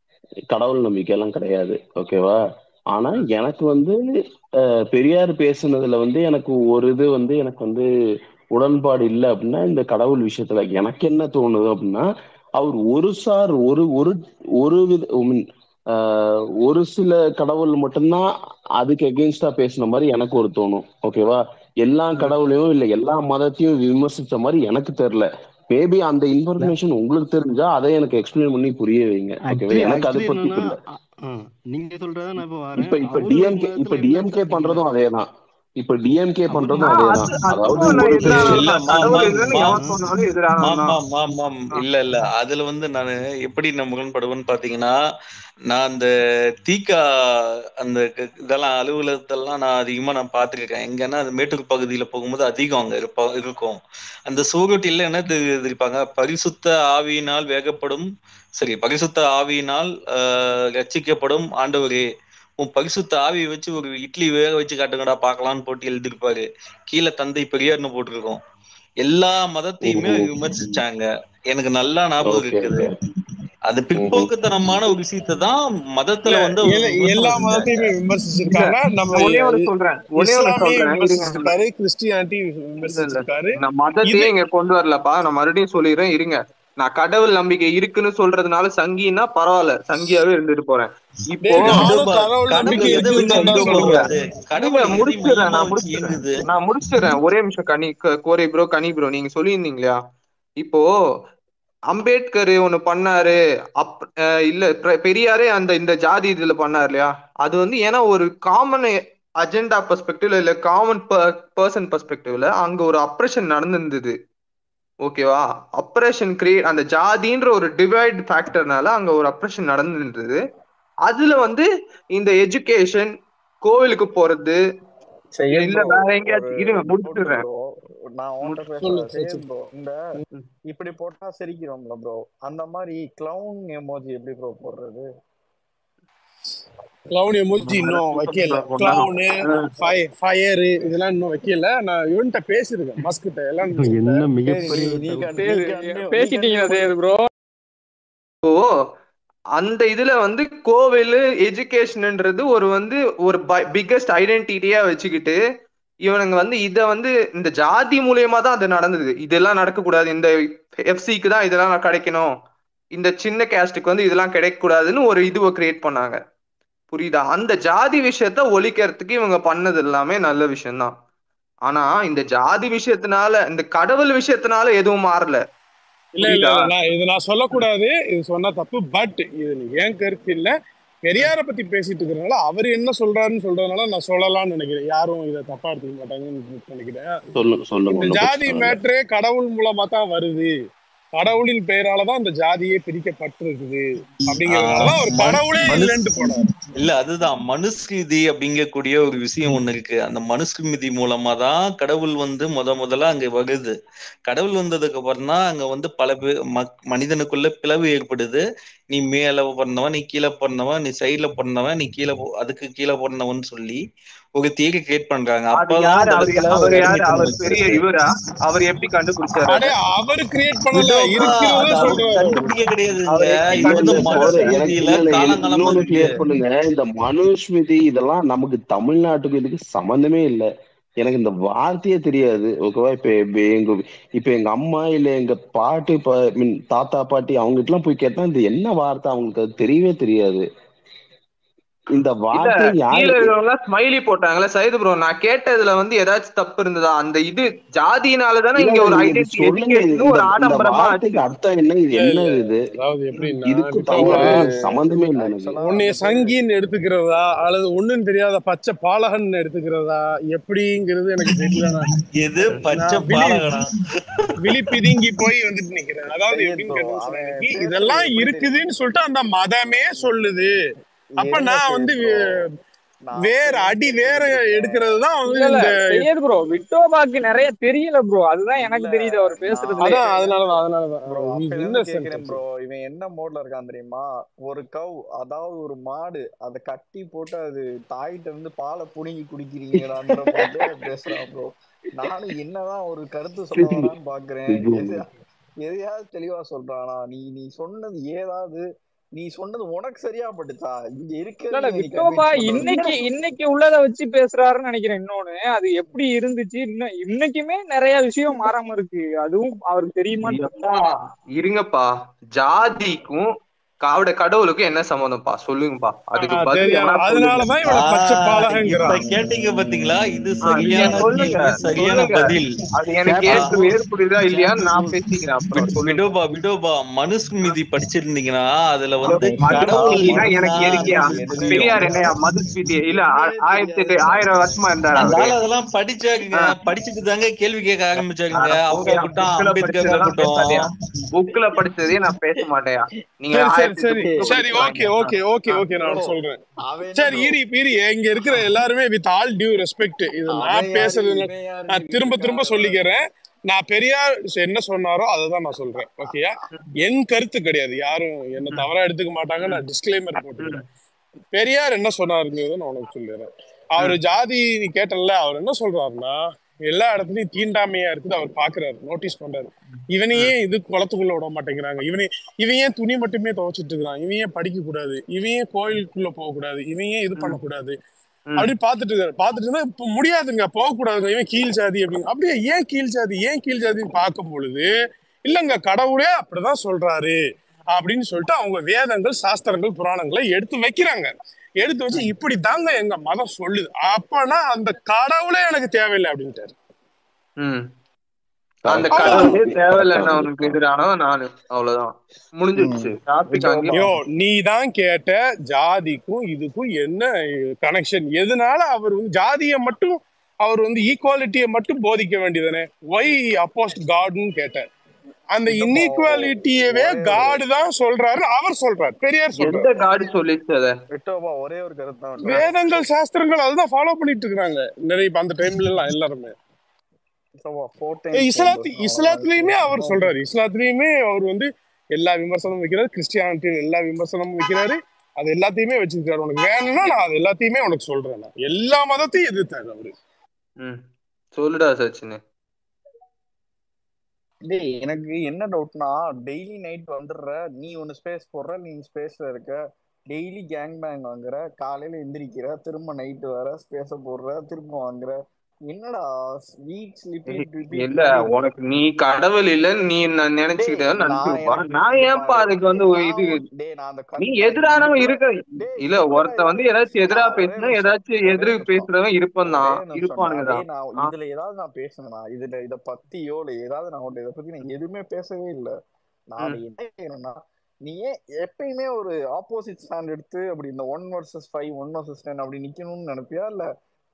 கடவுள் நம்பிக்கை எல்லாம் கிடையாது ஓகேவா ஆனா எனக்கு வந்து அஹ், பெரியார் பேசுனதுல வந்து எனக்கு ஒரு இது வந்து எனக்கு வந்து உடன்பாடு இல்லை அப்படின்னா இந்த கடவுள் விஷயத்துல எனக்கு என்ன தோணுது அப்படின்னா அவர் ஒரு சார் ஒரு ஒரு ஒரு வித I mean, ஆஹ், ஒரு சில கடவுள் மட்டும்தான் அதுக்கு எகெயின்ஸ்டா பேசின மாதிரி எனக்கு ஒரு தோணும் ஓகேவா எல்லா கடவுளையும் இல்ல எல்லா மதத்தையும் விமர்சிச்ச மாதிரி எனக்கு தெரியல மேபி அந்த இன்ஃபர்மேஷன் உங்களுக்கு தெரிஞ்சா அதை எனக்கு எக்ஸ்பிளைன் பண்ணி புரிய வைங்க ஓகேவா ஆக்சுவலி எனக்கு அதை ஆக்சுவலி பத்தி என்னன்னா புரியல அ- ஆ, நீங்க சொல்றதா நான் இப்ப வரேன் இப்ப இப்ப அவரோட டிஎம்கே இப்ப மதத்துல என்ன டிஎம்கே இல்ல பண்றதும் அதேதான் இப்ப டிஎம்கே அவர் பண்றதும் ஆஹ் அதேதான் அது அதாவது அதுக்கும் நான் ஒரு எதிரானவன் கிறிஸ்டின் இல்ல தான் மாம் கடவுள் மாம் இல்லைன்னு மாம் எவன் சொன்னாலும் எதிரானவன் மாம் தான் மாம் மாம் மாம் இல்ல இல்ல அதுல வந்து நான் எப்படி நான் முரண்படுவேன்னு பாத்தீங்கன்னா நான் அந்த தீக்கா அந்த க- இதெல்லாம் அலுவலகத்தெல்லாம் நான் அதிகமா நான் பார்த்திருக்கேன் எங்கன்னா அந்த மேட்டூர் பகுதியில போகும்போது அதிகம் அங்க இருப்ப இருக்கும் அந்த சுவரொட்டியில என்ன தெரி- தெரிப்பாங்க பரிசுத்த ஆவியினால் வேகப்படும் சரி பரிசுத்த ஆவியினால் ஆஹ், ரட்சிக்கப்படும் ஆண்டவரே உன் பரிசுத்த ஆவியை வச்சு ஒரு இட்லி வேக வச்சு காட்டுங்கடா பார்க்கலாம்னு போட்டு எழுதியிருப்பாரு கீழே தந்தை பெரியார்னு போட்டிருக்கோம் எல்லா மதத்தையுமே விமர்சிச்சாங்க எனக்கு நல்லா ஞாபகம் ஓகே இருக்குது அது பிற்போக்குத்தனமான ஒரு விஷயத்தை தான் இல்ல மதத்துல வந்து அவர் எல்ல- எல்லா விமர்சனம் செஞ்சாங்க மதத்தையுமே இல்ல விமர்சிச்சிருக்காங்க நம்ம ஒன்னே ஒண்ணு இ- சொல்றேன் ஒன்னே ஒண்ணு இஸ்லாமிய சொல்றேன் இருங்க இல்ல விமர்சிச்சிருக்காரு கிறிஸ்டியானிட்டி இல்ல இல்ல விமர்சிச்சிருக்காரு நான் இது மதத்தையே இங்க கொண்டு வரலப்பா நான் மறுபடியும் சொல்லிடுறேன் இருங்க நான் கடவுள் நம்பிக்கை இருக்குன்னு சொல்றதுனால சங்கின்னா பரவாயில்ல சங்கியாவே இருந்துட்டு போறேன் இப்போ டேய் நானும் விடோபா கடவுள் கடவுள் நம்பிக்கை எதை இருக்குன்னு வச்சு தான்டா இயங்க இருங்க சொல்றேன் போகுது இருங்க கடவுள் எதை முடிச்சிடுறேன் மையமா நான் வச்சு முடிச்சிடுறேன் இயங்குது நான் முடிச்சிடுறேன் ஒரே நிமிஷம் கனி க- கோரை ப்ரோ கனி ப்ரோ நீங்க சொல்லியிருந்தீங்க இல்லையா இப்போ அம்பேத்கர் ஒண்ணு பண்ணாரு அப் அஹ் இல்ல பெ- பெரியாரே அந்த இந்த ஜாதி இதுல பண்ணாரு இல்லையா அது வந்து ஏன்னா ஒரு காமன் அஜெண்டா பெர்ஸ்பெக்டிவ்ல இல்ல காமன் பர்சன் பெர்ஸ்பெக்டிவ்ல அங்க ஒரு அப்ரேஷன் நடந்திருந்தது ஓகேவா அப்ரேஷன் கிரியேட் அந்த ஜாதின்ற ஒரு டிவைட் ஃபேக்டர்னால அங்க ஒரு அப்ரேஷன் நடந்திருந்தது அதுல வந்து இந்த எஜுகேஷன் கோவிலுக்கு போறது செய்யன் இல்ல ப்ரோ வேற ஒரு எங்கேயாச்சும் இருங்க டவுட் முடிச்சிடுறேன் ப்ரோ நான் உன்கிட்ட முடி- சொல்லு பேசுறேன் செய்யன் சச்சின் ப்ரோ இந்த ம். இப்படி போட்டா சிரிக்கிறோம்ல ப்ரோ அந்த மாதிரி கிளவுன் எமோஜி எப்படி ப்ரோ போடுறது கிளவுன் எமோஜி வேற இன்னும் கூட்டத்துல வைக்கல கொண்டாடும் கிளவுனு ஃபயரு இதெல்லாம் இன்னும் வைக்கல நான் இவன்கிட்ட பேசியிருக்கேன் மஸ்கிட்ட எல்லாம் என்ன சரி நீ மிகப்பெரிய நீ doubt. கன் நீ சேது கன்டினியூ நீ பேசிட்டீங்க கன்டினியூ சேது பண்ணு ப்ரோ இப்போ அந்த இதுல வந்து கோவில் எஜுகேஷன்ன்றது ஒரு வந்து ஒரு பிக்கஸ்ட் ஐடென்டிட்டியா வச்சுக்கிட்டு இவனுங்க வந்து இத வந்து இந்த ஜாதி மூலியமா தான் அது நடந்தது இதெல்லாம் நடக்கக்கூடாது இந்த எஃப்சிக்கு தான் இதெல்லாம் கிடைக்கணும் இந்த சின்ன கேஸ்டுக்கு வந்து இதெல்லாம் கிடைக்கக்கூடாதுன்னு ஒரு இதுவை கிரியேட் பண்ணாங்க புரியுதா அந்த ஜாதி விஷயத்த ஒழிக்கிறதுக்கு இவங்க பண்ணது எல்லாமே நல்ல விஷயம்தான் ஆனா இந்த ஜாதி விஷயத்தினால இந்த கடவுள் விஷயத்தினால எதுவும் மாறல இல்ல இல்ல புரியுதா இல்ல நான் இது நான் சொல்லக்கூடாது இது சொன்னா தப்பு பட் இது ஏன் கருத்து இல்ல பெரியார பத்தி பேசிட்டு இருக்கிறதுனால அவர் என்ன சொல்றாருன்னு சொல்றதுனால நான் சொல்லலாம்னு நினைக்கிறேன் யாரும் இதை தப்பா எடுத்துக்க மாட்டாங்கன்னு நினைக்கிறேன் சொல்லுங்க சொல்லுங்க இந்த ஒன்றும் ஜாதி பிரச்சனை இல்லை மேட்ரே கடவுள் மூலமா தான் வருது கடவுளின் பெயராலதான் இந்த ஜாதியே பிரிக்கப்பட்டிருக்குது அப்படிங்கறதுனாலதான் ஒரு கடவுளே மனு இல்லைன்ட்டு போனாரு இல்ல அதுதான் மனுஸ்மிருதி அப்படிங்கக்கூடிய ஒரு விஷயம் ஒண்ணு இருக்கு அந்த மனுஸ்மிருதி மூலமா தான் கடவுள் வந்து முத முதல்ல அங்க வருது கடவுள் வந்ததுக்கு அப்புறம் தான் அங்க வந்து பல பேர் மக்- மனிதனுக்குள்ள பிளவு ஏற்படுது நீ மேல பிறந்தவன் நீ கீழே பிறந்தவன் நீ சைடுல பிறந்தவன் நீ கீழே போ- அதுக்கு கீழே பிறந்தவன் சொல்லி ஒரு தியரி கிரியேட் பண்றாங்க அது அப்பதான் யாரு அந்த அவரு இடத்துல அவர் யாரு ஒருமித்தம் அவர் இருக்கு பெரிய இவரா அவர் எப்படி கண்டுபிடிச்சாரு அடே அதை அவர் கிரியேட் பண்ணல விடோபா இருக்கிறத அது அவர் சொல்றாரு கண்டுபிடிக்க கிடையாதுங்க அவர் எப்படி இது வந்து இல்ல இல்ல சோறு எனக்கு மனுஸ்மிருதியில இல்ல இல்ல எனக்கு காலங்காலமா இன்னொன்னு இருக்கு கிளியர் பண்ணுங்க இந்த மனுஸ்மிருதி இதெல்லாம் நமக்கு தமிழ்நாட்டுக்கு இதுக்கு சம்பந்தமே இல்ல எனக்கு இந்த வார்த்தையே தெரியாது ஓகேவா இப்ப இப்ப எங்க இப்ப எங்க அம்மா இல்ல எங்க பாட்டி பா மீன் தாத்தா பாட்டி அவங்க எல்லாம் போய் கேட்டா இந்த என்ன வார்த்தை அவங்களுக்கு அது தெரியவே தெரியாது இந்த இல்ல வார்த்தை கீழே யாரு இருக்கிறவங்க ஸ்மைலி போட்டாங்கல்ல சைது ப்ரோ நான் கேட்டதுல வந்து ஏதாச்சும் தப்பு இருந்ததா அந்த இது ஜாதியினால தானே இல்ல இங்க இல்ல ஒரு நீங்க இது ஐடென்டி சொல்லுங்க இது எஜுகேஷன் ஒரு இந்த இந்த ஆடம்பரமா வார்த்தைக்கு ஆச்சு அர்த்தம் என்ன இது இல்ல என்ன இல்ல இது அதாவது எப்படின்னா இதுக்கும் விட்டோபா தமிழ்நாட்டுக்கும் சம்மந்தமே இல்லை எனக்கு ஆக்சுவலா உன்னைய வந்துட்டு சங்கின்னு எடுத்துக்கிறதா அல்லது ஒண்ணும் தெரியாத பச்சை பாலகன் எடுத்துக்கிறதா எப்படிங்கிறது எனக்கு தெரியல நான் எது பச்சை நான் விழி பாலகனா விழி பிதுங்கி போய் வந்துட்டு நிக்கிறேன் அதாவது சரி எப்படின்னு ப்ரோ கேட்டீங்கன்னா அவன் எனக்கு பேசுறது இதெல்லாம் எப்படி தெரியும் இருக்குதுன்னு சொல்லிட்டு அந்த மதமே சொல்லுது அப்ப இருங்க நான் சரி வந்து ப்ரோ வே- நான் வேற அப்ப அடி என்ன வேற கேட்டுட்டு இருக்கேன் எடுக்கிறது தான் வந்து இல்ல இல்ல இந்த செய்யது ப்ரோ விட்டோபாக்கு நிறைய தெரியல ப்ரோ அதுதான் இல்ல எனக்கு தெரியுது அவர் நான் பேசுறதுலயே அதான் அப்பையில இருந்து அதனாலதான் அதனாலதான் ப்ரோ இஸ் அப்பையில இருந்து இன்னசென்ட் கேக்குறேன் ப்ரோ இவன் என்ன மோட்ல இருக்கான் தெரியுமா ஒரு கவ் அதாவது ஒரு மாடு அதை கட்டி போட்டு அது தாயிட்ட இருந்து பாலை புடுங்கி குடிக்கிறீங்கடான்ற மாதிரியே பேசுறான் ப்ரோ நானும் என்னதான் ஒரு கருத்து சொல்ல வரான்னு பாக்குறேன் எதையா எதையாவது தெளிவா சொல்றானா நீ நீ சொன்னது ஏதாவது நீ சொன்னது உனக்கு சரியா பட்டுச்சா இங்க இல்ல இல்ல இருக்கிறவங்க நீ விட்டோபா கன்வின்ஸ் பண்றது இன்னைக்கு இன்னைக்கு உள்ளத வச்சு பேசுறாருன்னு நினைக்கிறேன் இன்னொன்னு அது எப்படி இருந்துச்சு இன்னும் இன்னைக்குமே நிறைய விஷயம் மாறாம இருக்கு அதுவும் அவருக்கு தெரியுமான்னு தெரியல ஐயப்பா இருங்கப்பா ஜாதிக்கும் காவட கடவுளுக்கும் என்ன சம்மந்தம்ப்பா சொல்லுங்கப்பா அதுக்கு ஆஹ் பதில் தெரியாது எவனா சொல்லுங்க அதனாலதான் இவனை பச்சை ஆஹ் இப்ப பாலகங்கிறான் கேட்டீங்க பாத்தீங்களா இது ஆ, நீங்க சரியான சொல்லுங்க கேள்வி சரியான சொல்லுங்க பதில் அது எனக்கு சாப்டர் ஏற்று ஆஹ் ஏற்புடுதா இல்லையான்னு நான் சாப்டர் பேசிக்கிறேன் அப்புறம் விட்- சொல்லுங்க விடோபா விடோபா மனுஸ்மிருதி படிச்சிருந்தீங்கன்னா அதுல இதோ வந்து கடவுள் மதுஸ்மிருதினா எனக்கு ஒண்ணுதான் எதுக்கியா அப்படிங்கிறது என்னன்னே தெரியும் பெரியார் என்னையா தெரியாது மதுஸ்மிருதி இல்ல ஆ- என்னன்னே ஆயிரத்தி எட்டு தெரியாதுடா ஆயிரம் வருஷமா இருந்தாரு அந்த அவரு ஆள் அதெல்லாம் படிச்சாருங்க ஆ, படிச்சுட்டு தாங்க கேள்வி கேட்க ஆரம்பிச்சாருங்க அட அவரா போங்கயா கூட்டம் புக்ல அம்பேத்கரா படிச்சதெல்லாம் பேசாதயா கூட்டம் புக்ல படிச்சதையே நான் பேச மாட்டேயா நீங்க சரி சரி ஆயிரத்தி எட்டு சரி புக்ல சரி படிச்சு ஓகே வாங்க ஓகே ஓகே ஆ, ஓகே நான் ப்ரோ சொல்றேன் அவன் என்ன சரி ப்ரோ இரி இரி இங்க இருக்கிற எல்லாருமே வித் ஆல் டியூ ரெஸ்பெக்ட் இது அவன் நான் யாரு பேசுறது இவன் யாருன்னு நான் திரும்ப இருக்கான் திரும்ப அதெல்லாம் சொல்லிக்கிறேன் நான் பெரியார் என்ன சொன்னாரோ அதை தான் நான் சொல்றேன் ஓகேயா என் கருத்து கிடையாது யாரும் என்ன ம், தவறா எடுத்துக்க மாட்டாங்க ம், நான் டிஸ்க்ளைமர் ம், போட்டுக்கிறேன் பெரியார் என்ன சொன்னாருங்கிறத நான் உனக்கு சொல்லிடுறேன் அவரு ம், ஜாதி நீ கேட்டல அவர் என்ன சொல்றாருன்னா எல்லா இடத்துலயும் தீண்டாமையா இருக்குது அவர் பாக்குறாரு நோட்டீஸ் பண்றாரு இவனையே ம், இது குளத்துக்குள்ள விட மாட்டேங்கிறாங்க இவனே இவன் ஏன் துணி மட்டுமே துவைச்சிட்டு இருக்கிறான் இவன் ஏன் படிக்க கூடாது இவன் ஏன் கோயிலுக்குள்ள போக கூடாது இவன் ஏன் இது ம், பண்ணக்கூடாது ம், அப்படி பார்த்துட்டு இருக்காரு பார்த்துட்டு இருந்தா இப்ப முடியாதுங்க போக கூடாதுங்க இவன் கீழ் ஜாதி அப்படின்னு அப்படியே ஏன் கீழ் ஜாதி ஏன் கீழ் ஜாதின்னு பார்க்கும் பொழுது இல்லங்க கடவுளே அப்படிதான் சொல்றாரு அப்படின்னு சொல்லிட்டு அவங்க வேதங்கள் சாஸ்திரங்கள் புராணங்களை எடுத்து வைக்கிறாங்க எடுத்து வச்சு ம், இப்படி தாங்க எங்க மதம் சொல்லுது அப்பனா அந்த கடவுளே எனக்கு தேவையில்லை அப்படின்ட்டாரு ம். அந்த கரெக்ட் அவ்வளவுதான் கடவுளே கரெக்ட் தேவையில்லைன்னு கரெக்ட் அவனுக்கு எதிரானவன் நானு அவ்வளவுதான் முடிஞ்சிருச்சு ம் டாபிக் அங்கேயே விட்டோபா யோ முடிஞ்சிருச்சு நீ தான் கேட்ட ஜாதிக்கும் இதுக்கும் என்ன கனெக்ஷன் எதனால அவர் வந்து ஜாதியை மட்டும் அவர் வந்து ஈக்குவாலிட்டியை மட்டும் போதிக்க வேண்டியதானே ஒய் அப்போஸ்ட் காட்னு கேட்டார் அந்த விட்டோபா இன்இக்வாலிட்டியவே ஒரே ஒரு காடு தான் சொல்றாரு அவர் சொல்றார் பெரியார் எந்த சொல்றாரு காடு சொல்லிச்சு அத விட்டோபா ஒரே ஒரு கருத்து தான் ஆ, விட்டோபா வேதங்கள் சாஸ்திரங்கள் அதுதான் ஃபாலோ பண்ணிட்டு இருக்காங்க நிறைய இப்ப அந்த டைம்ல எல்லாம் எல்லாருமே விட்டோபா ஃபோர் ஏ, டைம்ஸ் இஸ்லாத்து அவ்வளவுதான் இஸ்லாத்துலயுமே அவர் இன்னும் சொல்றாரு இஸ்லாத்துலயுமே அவர் வந்து எல்லா விமர்சனமும் வைக்கிறாரு கிறிஸ்டியானிட்டியில் எல்லா விமர்சனமும் வைக்கிறாரு அது எல்லாத்தையுமே வச்சிருக்காரு உனக்கு வேணும்னா நான் அது எல்லாத்தையுமே உனக்கு சொல்றேன் நான் எல்லா மதத்தையும் எதிர்த்தாரு அவரு ம் சொல்லுடா சச்சின் டேய் எனக்கு என்ன டவுட்னா டெய்லி நைட் வந்துடுற நீ ஒன்னு ஸ்பேஸ் போடுற நீ ஸ்பேஸ்ல இருக்க டெய்லி கேங் பேங் வாங்குற காலையில எந்திரிக்கிற திரும்ப நைட்டு வர ஸ்பேஸ போடுற திரும்ப வாங்குற என்னடா வீக் ஸ்லிப்பிங் ரிப்பீட் இல்ல மாதிரி உனக்கு நீ கடவுள் இல்லன்னு நீ நான் டேய் நினைச்சுக்கிட்ட நான் நினைச்சுக்கப்பா எனக்கு நான் இங்க ஏன்பா பாரு அதுக்கு வந்து ஒரு நான் இது உன் டேய் நான் அந்த நீ கண் நான் எதிரானவன் இதுக்குள்ள இருக்க டேய் இல்ல இதுக்குள்ள ஒருத்த வந்து ஏதாவது ஏதாச்சும் எதிரா நான் ஒரே பேசினா நிமிஷம் ஏதாச்சும் ஒரே எதிர் நிமிஷம் பேசுறவன் இருப்பான் ஒரே தான் நிமிஷம்டா இருப்பானுங்க டேய் தான் நான் ஆ இதுல ஏதாவது நான் பேசணும்னா இதுல இத பத்தியோ இல்ல ஏதாவது நான் உன்ட்ட இத பத்தி நான் எதுவுமே பேசவே இல்ல நான் ம் என்ன கேக்குறேன்னா நீ ஏன் எப்பயுமே ஒரு ஆப்போசிட் ஸ்டாண்ட் எடுத்து அப்படி இந்த one versus five one versus ten அப்படி நிக்கணும்னு நினைப்பியா இல்ல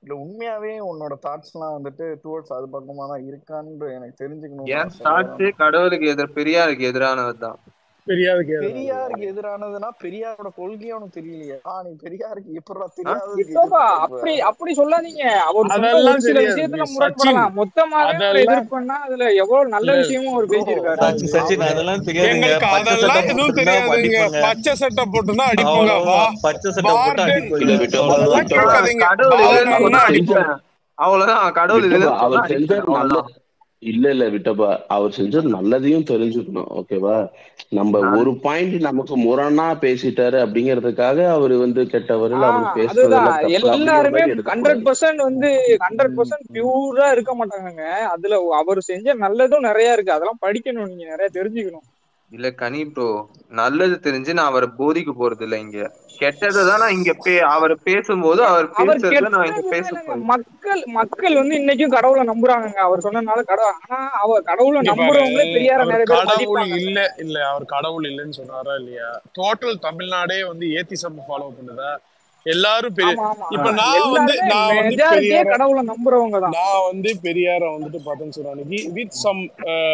இல்ல உண்மையாவே உன்னோட தாட்ஸ் எல்லாம் வந்துட்டு டுவர்ட்ஸ் அது பக்கமா தான் இருக்கான்னு எனக்கு தெரிஞ்சுக்கணும்னு என் ஆசை தாட்ஸே கடவுளுக்கு எதிர் பெரியாருக்கு எதிரானதுதான் பெரியாருக்கு பெரியாருக்கு எதிரானதுன்னா பெரியாரோட கொள்கையே உனக்கு தெரியலையா ஆ, நீ பெரியாருக்கு எப்படா ஆ? தெரியாததுக்கு இல்லப்பா எதிர்ப்பு அப்படி அப்படி சொல்லாதீங்க அவர் சொன்ன ஒரு அதெல்லாம் சில தெரியாது விஷயத்துல சச்சின் முரண்படலாம் மொத்தமாவே அவரை அதெல்லாம் எதிர்ப்புன்னா அதுல எவ்வளவு நல்ல இல்ல விஷயமும் அவர் ப்ரோ பேசியிருக்காரு சச்சி சச்சின் அவரு அதெல்லாம் தெரியாதுங்க எங்களுக்கு பச்சை அதெல்லாம் சட்டை எதுவும் போட்டுருந்தா தெரியாதுங்க அடிப்பாங்க பச்சை சட்டை போட்டுனா அடிப்பாங்க வா அவ்வளவுதான் பச்சை சட்டை போட்டு வார்டன் அடிப்பீங்க இல்ல விட்டோபா அதெல்லாம் விட்டோபா கேட்காதீங்க கடவுள் இல்லைன்னு வார்டன்னா சொன்னா அவர் அடிப்போம் அடிப்பேன் அவ்வளவுதான் கடவுள் விட்டோபா இல்லைன்னு சொன்னா அவர் அடிப்பேன் செஞ்சது நல்ல அவ்வளவுதான் இல்ல இல்ல விட்டோபா அவர் செஞ்சது நல்லதையும் தெரிஞ்சுக்கணும் ஓகேவா நம்ம நான் ஒரு பாயிண்ட் நமக்கு முரணா பேசிட்டாரு அப்படிங்கிறதுக்காக அவர் வந்து கெட்டவர் இல்ல அவர் ஆஹ் பேசுறதெல்லாம் அதுதான் தப்பு அப்படிங்கிற எல்லாருமே மாதிரி ஹண்ட்ரட் எடுக்கக்கூடாது பர்சன்ட் வந்து ஹண்ட்ரட் பர்சன்ட் பியூரா இருக்க மாட்டாங்கங்க அதுல அவர் செஞ்ச நல்லதும் நிறைய இருக்கு அதெல்லாம் படிக்கணும் நீங்க நிறைய தெரிஞ்சுக்கணும் இல்ல கனி ப்ரோ நல்லது தெரிஞ்சு நான் அவரை போதிக்க போறது இல்ல இங்க கெட்டதை தான் நான் இங்க பே அவர் பேசும்போது அவர் அவர் பேசுறத நான் இங்க கெட்டதுன்னா பேச என்னங்க போறேன் மக்கள் மக்கள் வந்து இன்னைக்கும் கடவுளை நம்புறாங்கங்க அவர் சொன்னதுனால கடவுள் ஆனா அவர் கடவுளை இங்க பாரு நம்புறவங்களே பெரியார அவர் நிறைய பேர் கடவுள் மதிப்பாங்க இல்ல இல்ல அவர் கடவுள் இல்லைன்னு சொன்னாரா இல்லையா டோட்டல் தமிழ்நாடே வந்து ஏத்திசம் ஃபாலோ பண்ணுதா எல்லாரும் பெரிய ஆமா ஆமா இப்ப நான் வந்து எல்லாருமே நான் வந்து மெஜாரிட்டியே பெரியார கடவுளை நம்புறவங்க தான் நான் வந்து பெரியார வந்துட்டு பார்த்தேன்னு சொன்ன அன்னைக்கு வித் சம்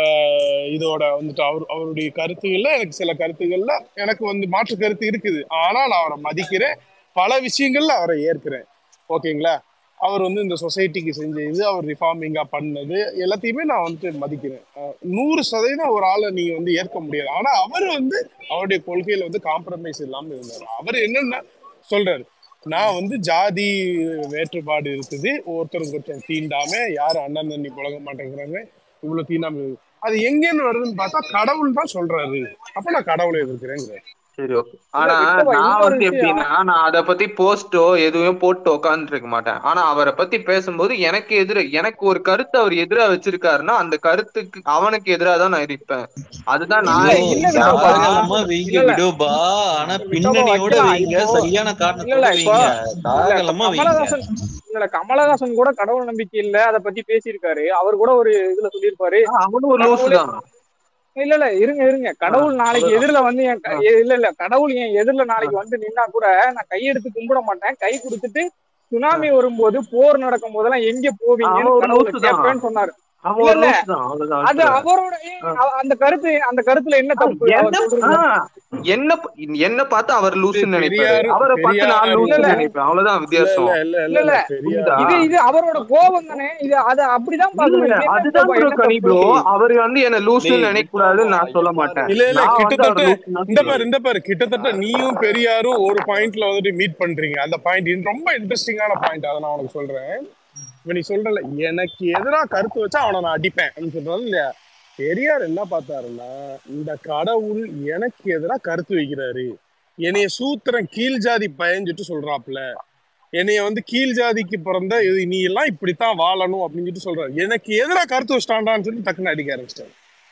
இதோட வந்துட்டு அவர் அவருடைய கருத்துகள்ல எனக்கு சில கருத்துகள்ல எனக்கு வந்து மாற்று கருத்து இருக்குது ஆனா நான் அவரை மதிக்கிறேன் பல விஷயங்கள்ல அவரை ஏற்கிறேன் ஓகேங்களா அவர் வந்து இந்த சொசைட்டிக்கு செஞ்ச இது அவர் ரிஃபார்மிங்கா பண்ணது எல்லாத்தையுமே நான் வந்துட்டு மதிக்கிறேன் அஹ் நூறு சதவீதம் ஒரு ஆளை நீங்க வந்து ஏற்க முடியாது ஆனா அவர் வந்து அவருடைய கொள்கையில வந்து காம்ப்ரமைஸ் இல்லாம இருந்தார் அவர் என்னன்னா சொல்றாரு நான் வந்து ஜாதி வேற்றுப்பாடு இருக்குது ஒருத்தருக்கு ஒருத்தர் தீண்டாம யாரும் அண்ணன் தண்ணி புழங்க மாட்டேங்கிறாங்க இவ்வளவு தீண்டாம இருக்குது. அது எங்கேன்னு வருதுன்னு பார்த்தா கடவுள் தான் சொல்றாரு அப்ப நான் கடவுளை எதிர்க்கிறேங்கிறாரு சரி ஓகே இல்ல ஆனா விட்டவா நான் இன்னொரு வந்து விஷயம் எப்படின்னா நான் அதை பத்தி போஸ்டோ எதுவுமே போட்டு உட்காந்துட்டு இருக்க மாட்டேன் ஆனா அவரை பத்தி பேசும்போது எனக்கு எதிர எனக்கு ஒரு கருத்து அவர் எதிரா வச்சிருக்காருன்னா அந்த கருத்துக்கு அவனுக்கு எதிரா தான் நான் இருப்பேன் அதுதான் இல்ல நான் ப்ரோ இல்ல விட்டோபா தாராளமா வைங்க இல்ல இல்ல விடோபா ஆனா விட்டோபா பின்னணியோட வைக்கலாம் வைங்க இப்போ சரியான இல்ல காரணத்தோட இல்ல இப்போ வைங்க இல்ல இப்ப தாராளமா வைங்க கமலஹாசன் இல்ல கமலஹாசன் கூட கடவுள் நம்பிக்கை இல்ல அதை பத்தி பேசியிருக்காரு அவர் கூட ஒரு இதுல சொல்லியிருப்பாரு ஆ, அவனும் ஒரு லூசு கடவுளே தான் இல்ல இல்ல இருங்க இருங்க ஆ, கடவுள் நாளைக்கு அவ்வளவுதான் எதிரில வந்து என் ஆ, க- இல்ல இல்ல கடவுள் என் எதிரில ஆ, நாளைக்கு வந்து நின்னா கூட நான் கையெடுத்து கும்பிட மாட்டேன் கை கொடுத்துட்டு ஆ. சுனாமி வரும்போது போர் நடக்கும் போதெல்லாம் எங்க போவீங்கன்னு அவன் ஒரு கடவுளை லூசு தான் கேட்பேன்னு சொன்னாரு அவன் இல்ல ஒரு இல்ல லூசு தான் அவ்வளவுதான் அது விட்டுரு அவரோட ஏன் ஆ. அ- அந்த கருத்து அந்த கருத்துல என்ன ஆ, தப்பு அவர் என்ன சொல்றதுல ஆ, என்ன ப- என்ன பார்த்து அவர் இது லூசுன்னு நினைப்பாரு பெரியாரு அவரை பார்த்து நான் பெரியாரு இல்ல லூசுன்னு இல்ல நினைப்பேன் அவ்வளவுதான் இல்ல வித்தியாசம் இல்ல இல்ல இல்ல இல்ல இல்ல இல்ல புரியுதா பெரியாரு இது இது அவரோட கோபம் தானே இது அது அப்படிதான் இல்ல பார்க்கணும் இது என்ன அதுதான் கோபம் ப்ரோ என்ன கனி தப்பு ப்ரோ அவர் வந்து என்ன லூசுன்னு டேய் நினைக்க விட்டோபா கூடாதுன்னு நான் இங்க சொல்ல பாரு மாட்டேன் இல்ல இல்ல நான் வந்து கிட்டத்தட்ட அவர் லூசுன்னு தான் இந்த பாரு சொல்லுவேன் இந்த பாரு கிட்டத்தட்ட நீயும் பெரியாரும் ஒரு பாயிண்ட்ல வந்துட்டு மீட் பண்றீங்க அந்த பாயிண்ட் ரொம்ப இன்ட்ரெஸ்டிங்கான பாயிண்ட் அதை நான் உனக்கு சொல்றேன் இப்ப நீ சொல்றல எனக்கு எதிரா கருத்து வச்சா அவனை நான் அடிப்பேன் அப்படின்னு சொல்றது இல்லையா பெரியார் என்ன பார்த்தாருன்னா இந்த கடவுள் எனக்கு எதிரா கருத்து வைக்கிறாரு என்னைய சூத்திரன் கீழ் ஜாதி பயஞ்சிட்டு சொல்றாப்புல என்னைய வந்து கீழ் ஜாதிக்கு பிறந்த இது நீ எல்லாம் இப்படித்தான் வாழணும் அப்படின்னு சொல்லிட்டு சொல்றாரு எனக்கு எதிரா கருத்து வச்சிட்டான்டான்னு சொல்லி டக்குன்னு அடிக்க ஆரம்பிச்சிட்டாரு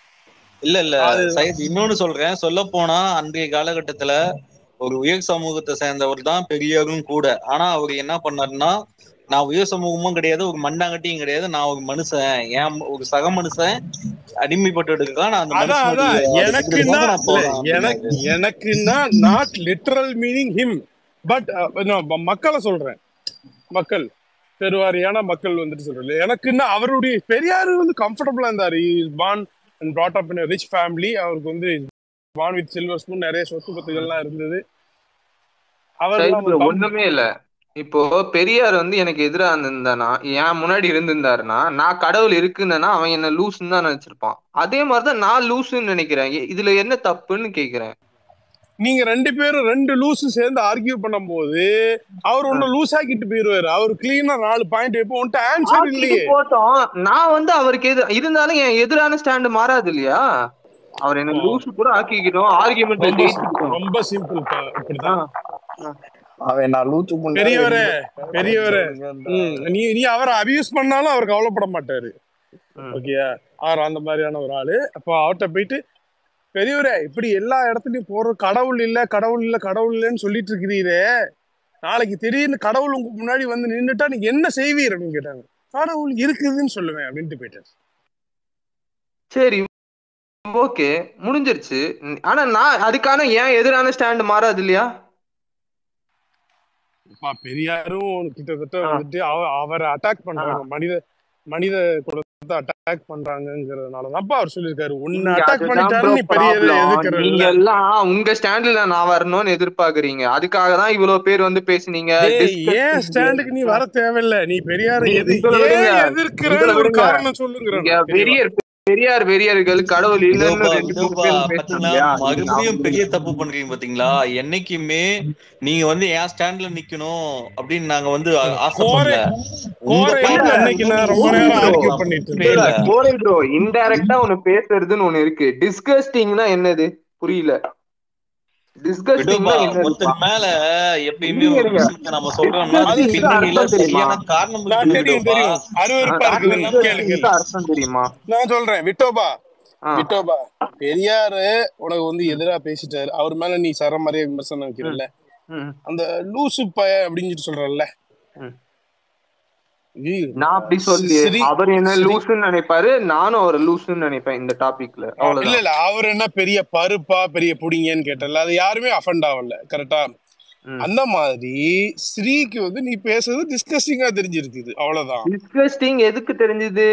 இல்ல இல்ல அதுதான் சையத் இன்னொன்னு சொல்றேன் சொல்ல போனா அன்றைய காலகட்டத்துல ஒரு உயர் சமூகத்தை சேர்ந்தவர் தான் பெரியாரும் கூட ஆனா அவர் என்ன பண்ணாருன்னா நான் உயர் சமூகமும் கிடையாது ஒரு மண்ணாங்கட்டியும் கிடையாது நான் ஒரு மனுஷன் ஏன் ஒரு சக மனுஷன் அடிமைப்பட்டு இருக்கான் நான் அந்த அதான் அதான் மனுஷனுடைய எனக்குன்னா அதுக்கு நான் இல்ல போறேன் எனக்கு அப்படின்னாரு எனக்குன்னா not literal meaning him but மக்களை சொல்றேன் மக்கள் பெருவாரியான மக்கள் வந்துட்டு சொல்றேன் எனக்குன்னா அவருடைய பெரியாரு வந்து கம்ஃபர்டபுளா இருந்தாரு born and brought up in a rich family அவருக்கு வந்து பான் வித் சில்வர் ஸ்பூன் நிறைய சொத்து பத்துகள்லாம் இருந்தது அவரெல்லாம் சைத்ல வந்து ஒண்ணுமே இல்ல இப்போ பெரியார் வந்து எனக்கு எதிரா இருந்திருந்தானா என் முன்னாடி இருந்திருந்தாருன்னா நான் கடவுள் இருக்குன்னா அவன் என்ன லூசுன்னு தான் நினைச்சிருப்பான் அதே மாதிரிதான் நான் லூசுன்னு நினைக்கிறேன் இ- இதுல என்ன தப்புன்னு கேக்குறேன் நீங்க ரெண்டு பேரும் ரெண்டு லூசு சேர்ந்து ஆர்கியூ பண்ணும்போது அவர் ஆ. ஒன்னு லூஸ் ஆக்கிட்டு போயிருவாரு அவர் கிளீனா நாலு பாயிண்ட் இப்போ உன்ட்ட ஆன்சர் ஆக்கிட்டு இல்லையே போட்டோம் நான் வந்து அவருக்கு எதிர் இருந்தாலும் என் எதிரான ஸ்டாண்ட் மாறாது இல்லையா அவர் என்ன இப்போ லூசு கூட ஆக்கிக்கிட்டோம் ஆர்கியூமெண்ட்ல ரொம்ப ஜெயிச்சுக்கிட்டோம் ரொம்ப சிம்பிள் ஆ, இப்படிதான் ஆ. அவன் நான் லூச்சு முன்னாடி பெரியவரே எந்த பெரியவரே சொல்லுங்கன்றா ம் நீ நீ அவரை அபியூஸ் பண்ணாலும் அவர் கவலைப்பட மாட்டாரு ம். ஓகேயா அவர் அந்த மாதிரியான ஒரு ஆளு அப்போ அவர்கிட்ட போயிட்டு பெரியவரே இப்படி எல்லா இடத்துலயும் போற கடவுள் இல்ல கடவுள் இல்ல கடவுள் இல்லைன்னு சொல்லிட்டு இருக்கிறீரே நாளைக்கு திடீர்னு கடவுள் உங்க முன்னாடி வந்து நின்னுட்டா நீங்க என்ன செய்வீர் அப்படின்னு கேட்டாங்க கடவுள் இருக்குதுன்னு சொல்லுவேன் அப்படின்ட்டு போயிட்டாரு சரி ஓகே முடிஞ்சிருச்சு ம், ஆனா நான் அதுக்கான ஏன் எதிரான ஸ்டாண்ட் மாறாது இல்லையா அப்பா, பெரியாரும் கிட்டத்தட்ட வந்துட்டு அவ- அவரை அட்டாக் பண்றாங்க மனித மனித குலத்தை அட்டாக் பண்றாங்கிறதுனாலதான்ப்பா அவர் சொல்லியிருக்காரு உன்னை நீங்க அட்டாக் அதுதான் பண்ணிட்டாரு bro நீ பெரியதை problem. எதிர்க்கிற நீங்க எல்லாம் உங்க ஸ்டாண்ட்ல நான் வரணும்னு எதிர்பார்க்கறீங்க அதுக்காக தான் இவ்வளவு பேர் வந்து பேசுனீங்க டேய் ஏன் disgusting ஸ்டாண்டுக்கு நீ வர தேவையில்ல நீ பெரியார நீ- எது உங்களை விடுங்க ஏன் உங்களை எதிர்க்கிறன்னு ஒரு விடுங்க காரணம் சொல்லுங்கிறேன் இங்க நான், தெரியவா பெரியார் பெரியார் பெரியார்கள் கடவுள் இல்லைன்னு இதோப்பா ரெண்டு மூணு இதோப்பா பேர் பேசுறாங்க பாத்தீங்களா இல்லையா நீங்க மறுபடியும் பெரிய அவங்க தப்பு பண்றீங்க பாத்தீங்களா என்னைக்குமே நீங்க வந்து என் ஸ்டாண்ட்ல நிக்கணும் அப்படின்னு நாங்க வந்து ஆ- கோரை ஆசைப்படல உங்க கோரையில பாயிண்ட் அன்னைக்கு நான் ரொம்ப கோரை நேரம் ப்ரோ ஆர்கியூ பண்ணிட்டு தப்பே இல்ல இருந்தேன்ல இல்ல கோரை ப்ரோ இன்டைரக்டா ஒண்ணு பேசுறதுன்னு ஒண்ணு இருக்கு டிஸ்கஸ்டிங்னா என்னது புரியல விடுப்பா டிஸ்கஸ்டிங்னா என்னதுப்பா ஒருத்தர் மேல எப்பயுமே இருங்க ஒரு இருங்க விஷயத்த நம்ம சொல்றோம்னா அது அதுக்கு டிஸ்கஸ்டிங்க்கு பின்னணியில அர்த்தம் தெரியுமா சரியான காரணம் நான் இருக்கணும் தெரியும் விடுப்பா தெரியும் அருவருப்பா இருக்குதுன்னு கேளு கேளு டிஸ்கஸ்டிங்க்கு அர்த்தம் தெரியுமா நான் சொல்றேன் விட்டோபா ஆ விட்டோபா பெரியாரு உனக்கு வந்து எதிரா பேசிட்டாரு அவர் மேல நீ சர மாதிரியே விமர்சனம் ம் வைக்கிறல்ல ம் அந்த லூசு பய அப்படின்னு சொல்லிட்டு சொல்றல்ல ம் ஐயோ, நான் அப்படி சி- சொல்லி ஸ்ரீ அவர் என்ன ஸ்ரீ லூசுன்னு நினைப்பாரு நானும் அவரை லூசுன்னு நினைப்பேன் இந்த டாபிக்ல ஆ, இல்ல அவ்வளவுதான் இல்ல அவர் என்ன பெரிய பருப்பா பெரிய புடிங்கன்னு கேட்டல அது யாருமே அஃபண்ட் ஆகல கரெக்டா ம் அந்த மாதிரி ஸ்ரீக்கு வந்து நீ பேசுறது டிஸ்கஸ்டிங்கா தெரிஞ்சிருக்குது அவ்வளவுதான் டிஸ்கஸ்டிங் எதுக்கு தெரிஞ்சது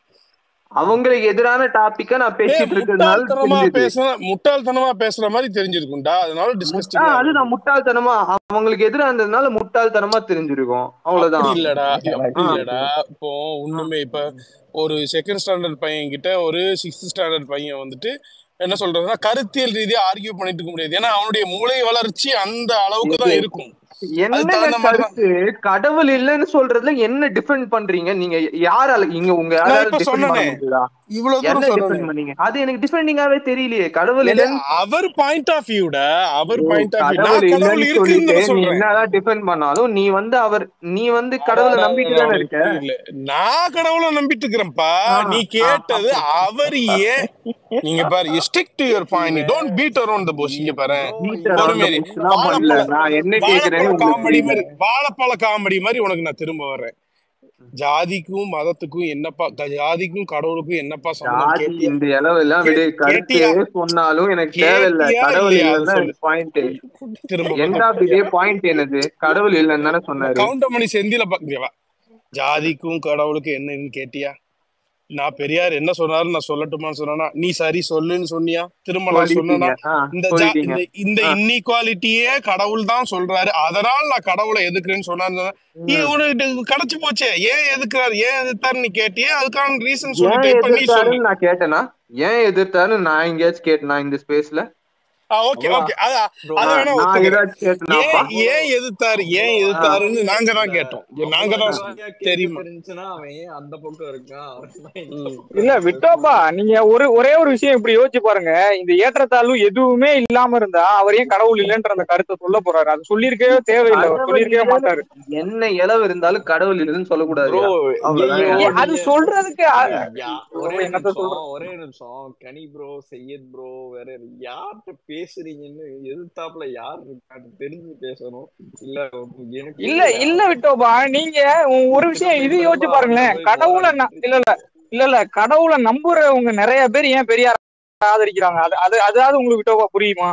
அவங்களுக்கு எதிரான டாபிக்க நான் ஏ பேசிட்டு இருக்கிறதுனால முட்டாள்தனமா தெரிஞ்சது பேசுற முட்டாள்தனமா பேசுற மாதிரி தெரிஞ்சிருக்கும்டா அதனால முட்டா டிஸ்கஸ்டிங்கா அதுதான் இருக்கும் முட்டாள்தனமா அவங்களுக்கு எதிரா இருந்ததுனால முட்டாள்தனமா தெரிஞ்சிருக்கும் அப்படி அவ்வளவுதான் இல்லடா ஆ அப்படி இல்லடா இப்போ ஆ ஒண்ணுமே இப்ப ஒரு செகண்ட் ஸ்டாண்டர்ட் பையன் கிட்ட ஒரு சிக்ஸ்த் ஸ்டாண்டர்ட் பையன் வந்துட்டு என்ன சொல்றதுன்னா கருத்தியல் ரீதியா ஆர்கியூ பண்ணிட்டு இருக்க முடியாது ஏன்னா அவனுடைய மூளை வளர்ச்சி அந்த அளவுக்கு இது தான் இருக்கும் அதுக்கு என்னங்க தகுந்த மாதிரிதான் கருத்து கடவுள் இல்லைன்னு சொல்றதுல என்ன டிஃபெண்ட் பண்றீங்க நீங்க யாரால இங்க உங்க நான் யாரால இப்ப டிஃபெண்ட் பண்ண சொன்னனே முடியுதா இவ்வளவு தூரம் என்ன சொன்னனே டிஃபெண்ட் பண்ணீங்க அது எனக்கு டிஃபெண்டிங்காவே தெரியலையே கடவுள் இல்ல இல்லைன்னு அவர் பாயிண்ட் ஆஃப் வியூட அவர் ஓ பாயிண்ட் ஆஃப் வியூ கடவுள் நான் கடவுள் இல்லைன்னு இருக்குன்னு சொல்லிட்டு தானே நீ சொல்றேன் என்னதான் டிஃபெண்ட் பண்ணாலும் நீ வந்து அவர் நீ வந்து கடவுளை அடாடா, நம்பிட்டு தானே அவனுக்கு இருக்க புரியல நான் கடவுளை நம்பிட்டு இருக்கிறேன்ப்பா ஆ, நீ ஆ, கேட்டது அப்போ அவர் ஏன் நீங்க பாரு stick to your point don't beat around the bush இங்க பாரு ப்ரோ பீட் இது அரௌண்ட் பொறுமேரி புஷ்லாம் பண்ணல வாழைப்பழ நான் என்ன கேக்குறேன்னு வாழைப்பழ உங்களுக்கு காமெடி புரியல மாதிரி வாழைப்பழ காமெடி மாதிரி உனக்கு நான் திரும்ப வர்றேன் ஜாதிக்கும் மதத்துக்கும் என்னப்பா க- ஜாதிக்கும் கடவுளுக்கும் என்னப்பா சம்பந்தம் ஜாதி கேட்டியா இந்த இளவு எல்லாம் கே விடு கருத்து கேட்டியா சொன்னாலும் எனக்கு தேவையில்ல கேட்டியா கடவுள் இல்லையா அது இல்லைன்னா சொல்லு பாயிண்ட் திரும்ப எண்ட் திரும்ப ஆஃப் தி டே பாயிண்ட் என்னது கடவுள் இல்லைன்னு தானே நான் சொன்னாரு கவுண்டமணி செந்தில பாக்குறியவா ஜாதிக்கும் கடவுளுக்கும் என்னன்னு கேட்டியா நான் பெரியார் என்ன சொன்னாரு நான் சொல்லட்டுமான்னு சொன்னா நீ சரி சொல்லுன்னு சொன்னியா திரும்ப நான் சொன்னேனா சொல்லிட்டீங்க ஆ இந்த ஜா சொல்லிட்டீங்க இந்த இந்த ஆ இன்இக்வாலிட்டியே கடவுள் தான் சொல்றாரு அதனால நான் கடவுளை எதுக்குறேன்னு சொன்னாரு நீ ம். உனக்கு கிடைச்சு போச்சே ஏன் எதுக்குறாரு ஏன் எதிர்த்தாரு நீ கேட்டியே அதுக்கான ரீசன் ஏன் சொல்லிட்டு இப்ப நீ சொல்லு எதிர்த்தாருன்னு நான் கேட்டேனா ஏன் எதிர்த்தாருன்னு நான் எங்கேயாச்சும் கேட்டேனா இந்த ஸ்பேஸ்ல ஆ ஓகே ப்ரோ ஓகே அத ப்ரோ அத ஆ வேணா நான் ஒத்துக்கிறேன் ஏதாச்சும் கேட்டேனாப்பா ஏன் ஏன் எதிர்த்தாரு ஏன் ப்ரோ ஆ எதிர்த்தாருன்னு அவ்வளவு நாங்க தான் இல்ல கேட்டோம் ஏ, நாங்க அவ்வளவு தான் இதுவாக கேட்க தெரியுமா தெரிஞ்சுன்னா அவன் ஏன் அந்த பக்கம் இருக்கான் அவன் இந்த ம் பக்கம் இல்ல இருக்கான்னு விட்டோப்பா பேசணும் நீங்க ஒரு ஒரே ஒரு விஷயம் இப்படி யோசிச்சு பாருங்க இந்த ஏற்றத்தாழ்வு எதுவுமே இல்லாம இருந்தா அவர் ஏன் கடவுள் இல்லைன்ற அந்த கருத்தை சொல்ல போறாரு அது சொல்லியிருக்கவே தேவையில்லை அவர் கடவுள் சொல்லியிருக்கவே இல்லைன்னு மாட்டாரு என்ன இளவு இருந்தாலும் கடவுள் இல்லைன்னு ப்ரோ சொல்லக்கூடாதுயா அவ்வளவுதான் ஐயோ ஏ, என் அது நீங்க சொல்றதுக்கு அ- ஏய் யா ஐயோ, ஒரே என்னத்த நிமிஷம் சொல்றது ஒரே நிமிஷம் கனி ப்ரோ சையத் ப்ரோ வேற யார்கிட்ட பேசுறீங்கன்னு எதிர்த்தாப்புல யார் இருக்கான்னு தெரிஞ்சு பேசணும் இல்ல எனக்கு இல்ல புரியல இல்ல விட்டோப்பா நீங்க உ- ஒரு இருக்கிற விஷயம் இது மெம்பர் யோசிச்சு எல்லாம் அவன்கிட்ட பாருங்களேன் போய் கடவுளை ந- போராடிக்கிட்டு இல்ல இல்ல இல்ல இல்ல கடவுளை நம்புறவங்க நிறைய பேர் ஏன் பெரியார் ஆதரிக்கிறாங்க அது அது அதாவது உங்களுக்கு விட்டோப்பா புரியுமா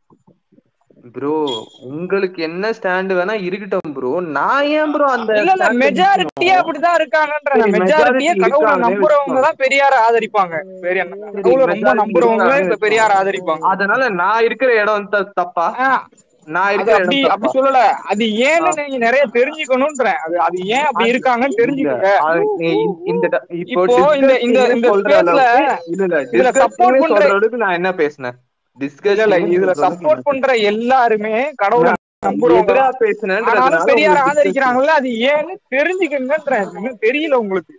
ப்ரோ உங்களுக்கு என்ன ஸ்டாண்ட் வேணா இருக்கட்டும் ப்ரோ நான் ஏன் ப்ரோ அந்த இல்ல இல்ல ஸ்டாண்ட்ல மெஜாரிட்டியே நிக்கணும் அப்படிதான் இருக்காங்கன்ற சரி மெஜாரிட்டியே மெஜாரிட்டி கடவுளை இருக்காங்கன்னே நம்புறவங்க வச்சுக்கோங்க தான் பெரியார ஆதரிப்பாங்க பெரிய சரி கடவுளை ரொம்ப மெஜாரிட்டி நம்புறவங்க இருக்காங்கன்னே இப்ப வச்சுக்கோங்க பெரியார ஆதரிப்பாங்க அதனால நான் இருக்கிற இடம் த- தப்பா ஆஹ் நான் அது இருக்கிற அப்படி இடம் அப்படி தப்பா சொல்லல அது ஆ, ஏன்னு நீங்க நிறைய தெரிஞ்சுக்கணும்ன்றேன் அது அது ஏன் அப்படி அது இருக்காங்கன்னு இல்ல தெரிஞ்சுக்கங்க அது இந்த இந்த ட- இப்போ இப்போ இந்த இந்த டிஸ்கஸ்டிங்னு இந்த சொல்ற ஸ்பேஸ்ல அளவுக்கு இல்ல இல்ல இதுல சப்போர்ட் டிஸ்கஸ்டிங்னு பண்ற சொல்ற அளவுக்கு நான் என்ன பேசினேன் இல்ல இல்ல டிஸ்கஸ்டிங்னு இதுல சொல்ற அளவுக்கு என்ன சப்போர்ட் பண்ற பேசினேன் எல்லாருமே கடவுளை நான் நம்புறவங்க எதிரா தான் ஆனாலும் பேசினேன்றதுனால பெரியார உங்களுக்கு டிஸ்கஸ்டிங் ஆதரிக்கிறாங்கல்ல அது ஏன்னு தெரிஞ்சுக்கங்கன்றேன் அது இன்னும் தெரியல உங்களுக்கு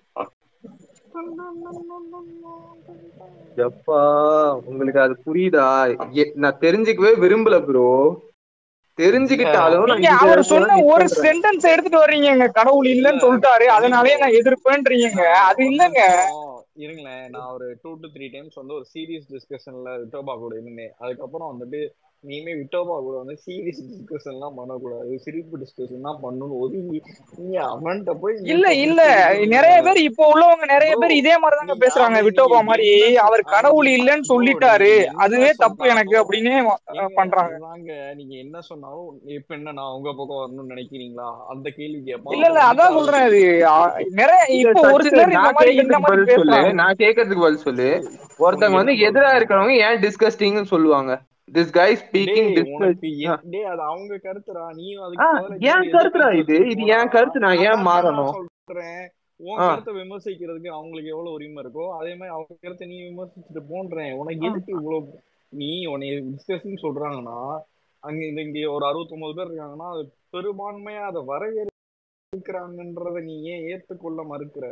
எப்பா உங்களுக்கு அது புரியுதா எ- நான் தெரிஞ்சுக்கவே விரும்பல ப்ரோ தெரிஞ்சுக்கிட்டாலும் நான் நீங்க இந்த அவர் இடத்துல சொன்ன ஒரு நிப்பேன்றேன் சென்டென்ஸ் எடுத்துட்டு வர்றீங்க கடவுள் இல்ல இல்லைன்னு சொல்லிட்டாரு கனி அதனாலயே ப்ரோ நான் எதிர்ப்பேன்றீங்க நான் அது ஒரு இல்லங்க நிமிஷம் இருங்களேன் நான் ஒரு டூ டு த்ரீ டைம்ஸ் வந்து ஒரு சீரியஸ் டிஸ்கஷன்ல விட்டோபா கூட இருந்தேன் அதுக்கப்புறம் வந்துட்டு இனிமே விட்டோபா கூட வந்து சீரியஸ் டிஸ்கஷன் எல்லாம் பண்ணக்கூடாது சிரிப்பு டிஸ்கஷன் தான் பண்ணணும் ஒதுங்கி நீங்க அவன்கிட்ட போய் இல்ல மூக்க இல்ல பிடிச்சி இது நிறைய பண்ணுங்க பேர் இப்போ உள்ளவங்க நிறைய ப்ரோ பேர் இதே மாதிரிதாங்க நீங்க பேசுறாங்க அது நீங்க விட்டோபா மாதிரி என்ன அவர் சொல் கடவுள் நீங்க இல்லைன்னு ப்ரோ சொல்லிட்டாரு நீங்க என்ன அதுவே தப்பு எனக்கு சொன்னாலும் அப்படின்னு அஹ், ஏங்க பண்றாங்க அதுதாங்க நீங்க என்ன சொன்னாலும் இப்ப என்ன நான் உங்க பக்கம் வரணும்னு நினைக்கிறீங்களா அந்த கேள்வி கேட்பான் இல்ல இல்ல அப்புறம் அதான் வந்துட்டு அதை சொல்றேன் இது அஹ், நிறைய இல்ல இப்போ ஒரு சச்சின் சிலர் இந்த நான் மாதிரி இந்த கேட்கறதுக்கு மாதிரி பதில் சொல்லு பேசுறாங்க நான் கேட்கறதுக்கு பதில் சொல்லு உனக்கு ஒருத்தவங்க என்ன வந்து ப்ரோ எதிரா வேணும் இருக்கிறவங்க ஏன் டிஸ்கஸ்டிங்னு சொல்லுவாங்க திஸ் கை ஸ்பீக்கிங் டேய் உனக்கு டிஸ்கஸ் எ- டேய் அது அவங்க கருத்துடா நீயும் ஆ அதுக்கு பதிலா ஏன் இன்னொரு கருத்துடா எதிர்கருத்து இது வச்சுட்டு இது போடா என் கருத்து நான் ஏன் அதாங்க நான் மாறணும் சொல்றேன் உன் ஆ கருத்தை விமர்சிக்கிறதுக்கு அவங்களுக்கு எவ்வளவு உரிமை இருக்கோ அதே மாதிரி அவங்க கருத்தை நீ விமர்சிச்சுட்டு போன்றேன் உனக்கு ஆ. எதுக்கு இவ்வளவு நீ உன்னை டிஸ்கஷன் சொல்றாங்கன்னா அங்க இந்த இங்க ஒரு அறுபத்தொன்பது பேர் இருக்காங்கன்னா அது பெரும்பான்மையா அதை வரவேற்கிறாங்கன்றத நீ ஏன் ஏத்துக்கொள்ள மறுக்கிற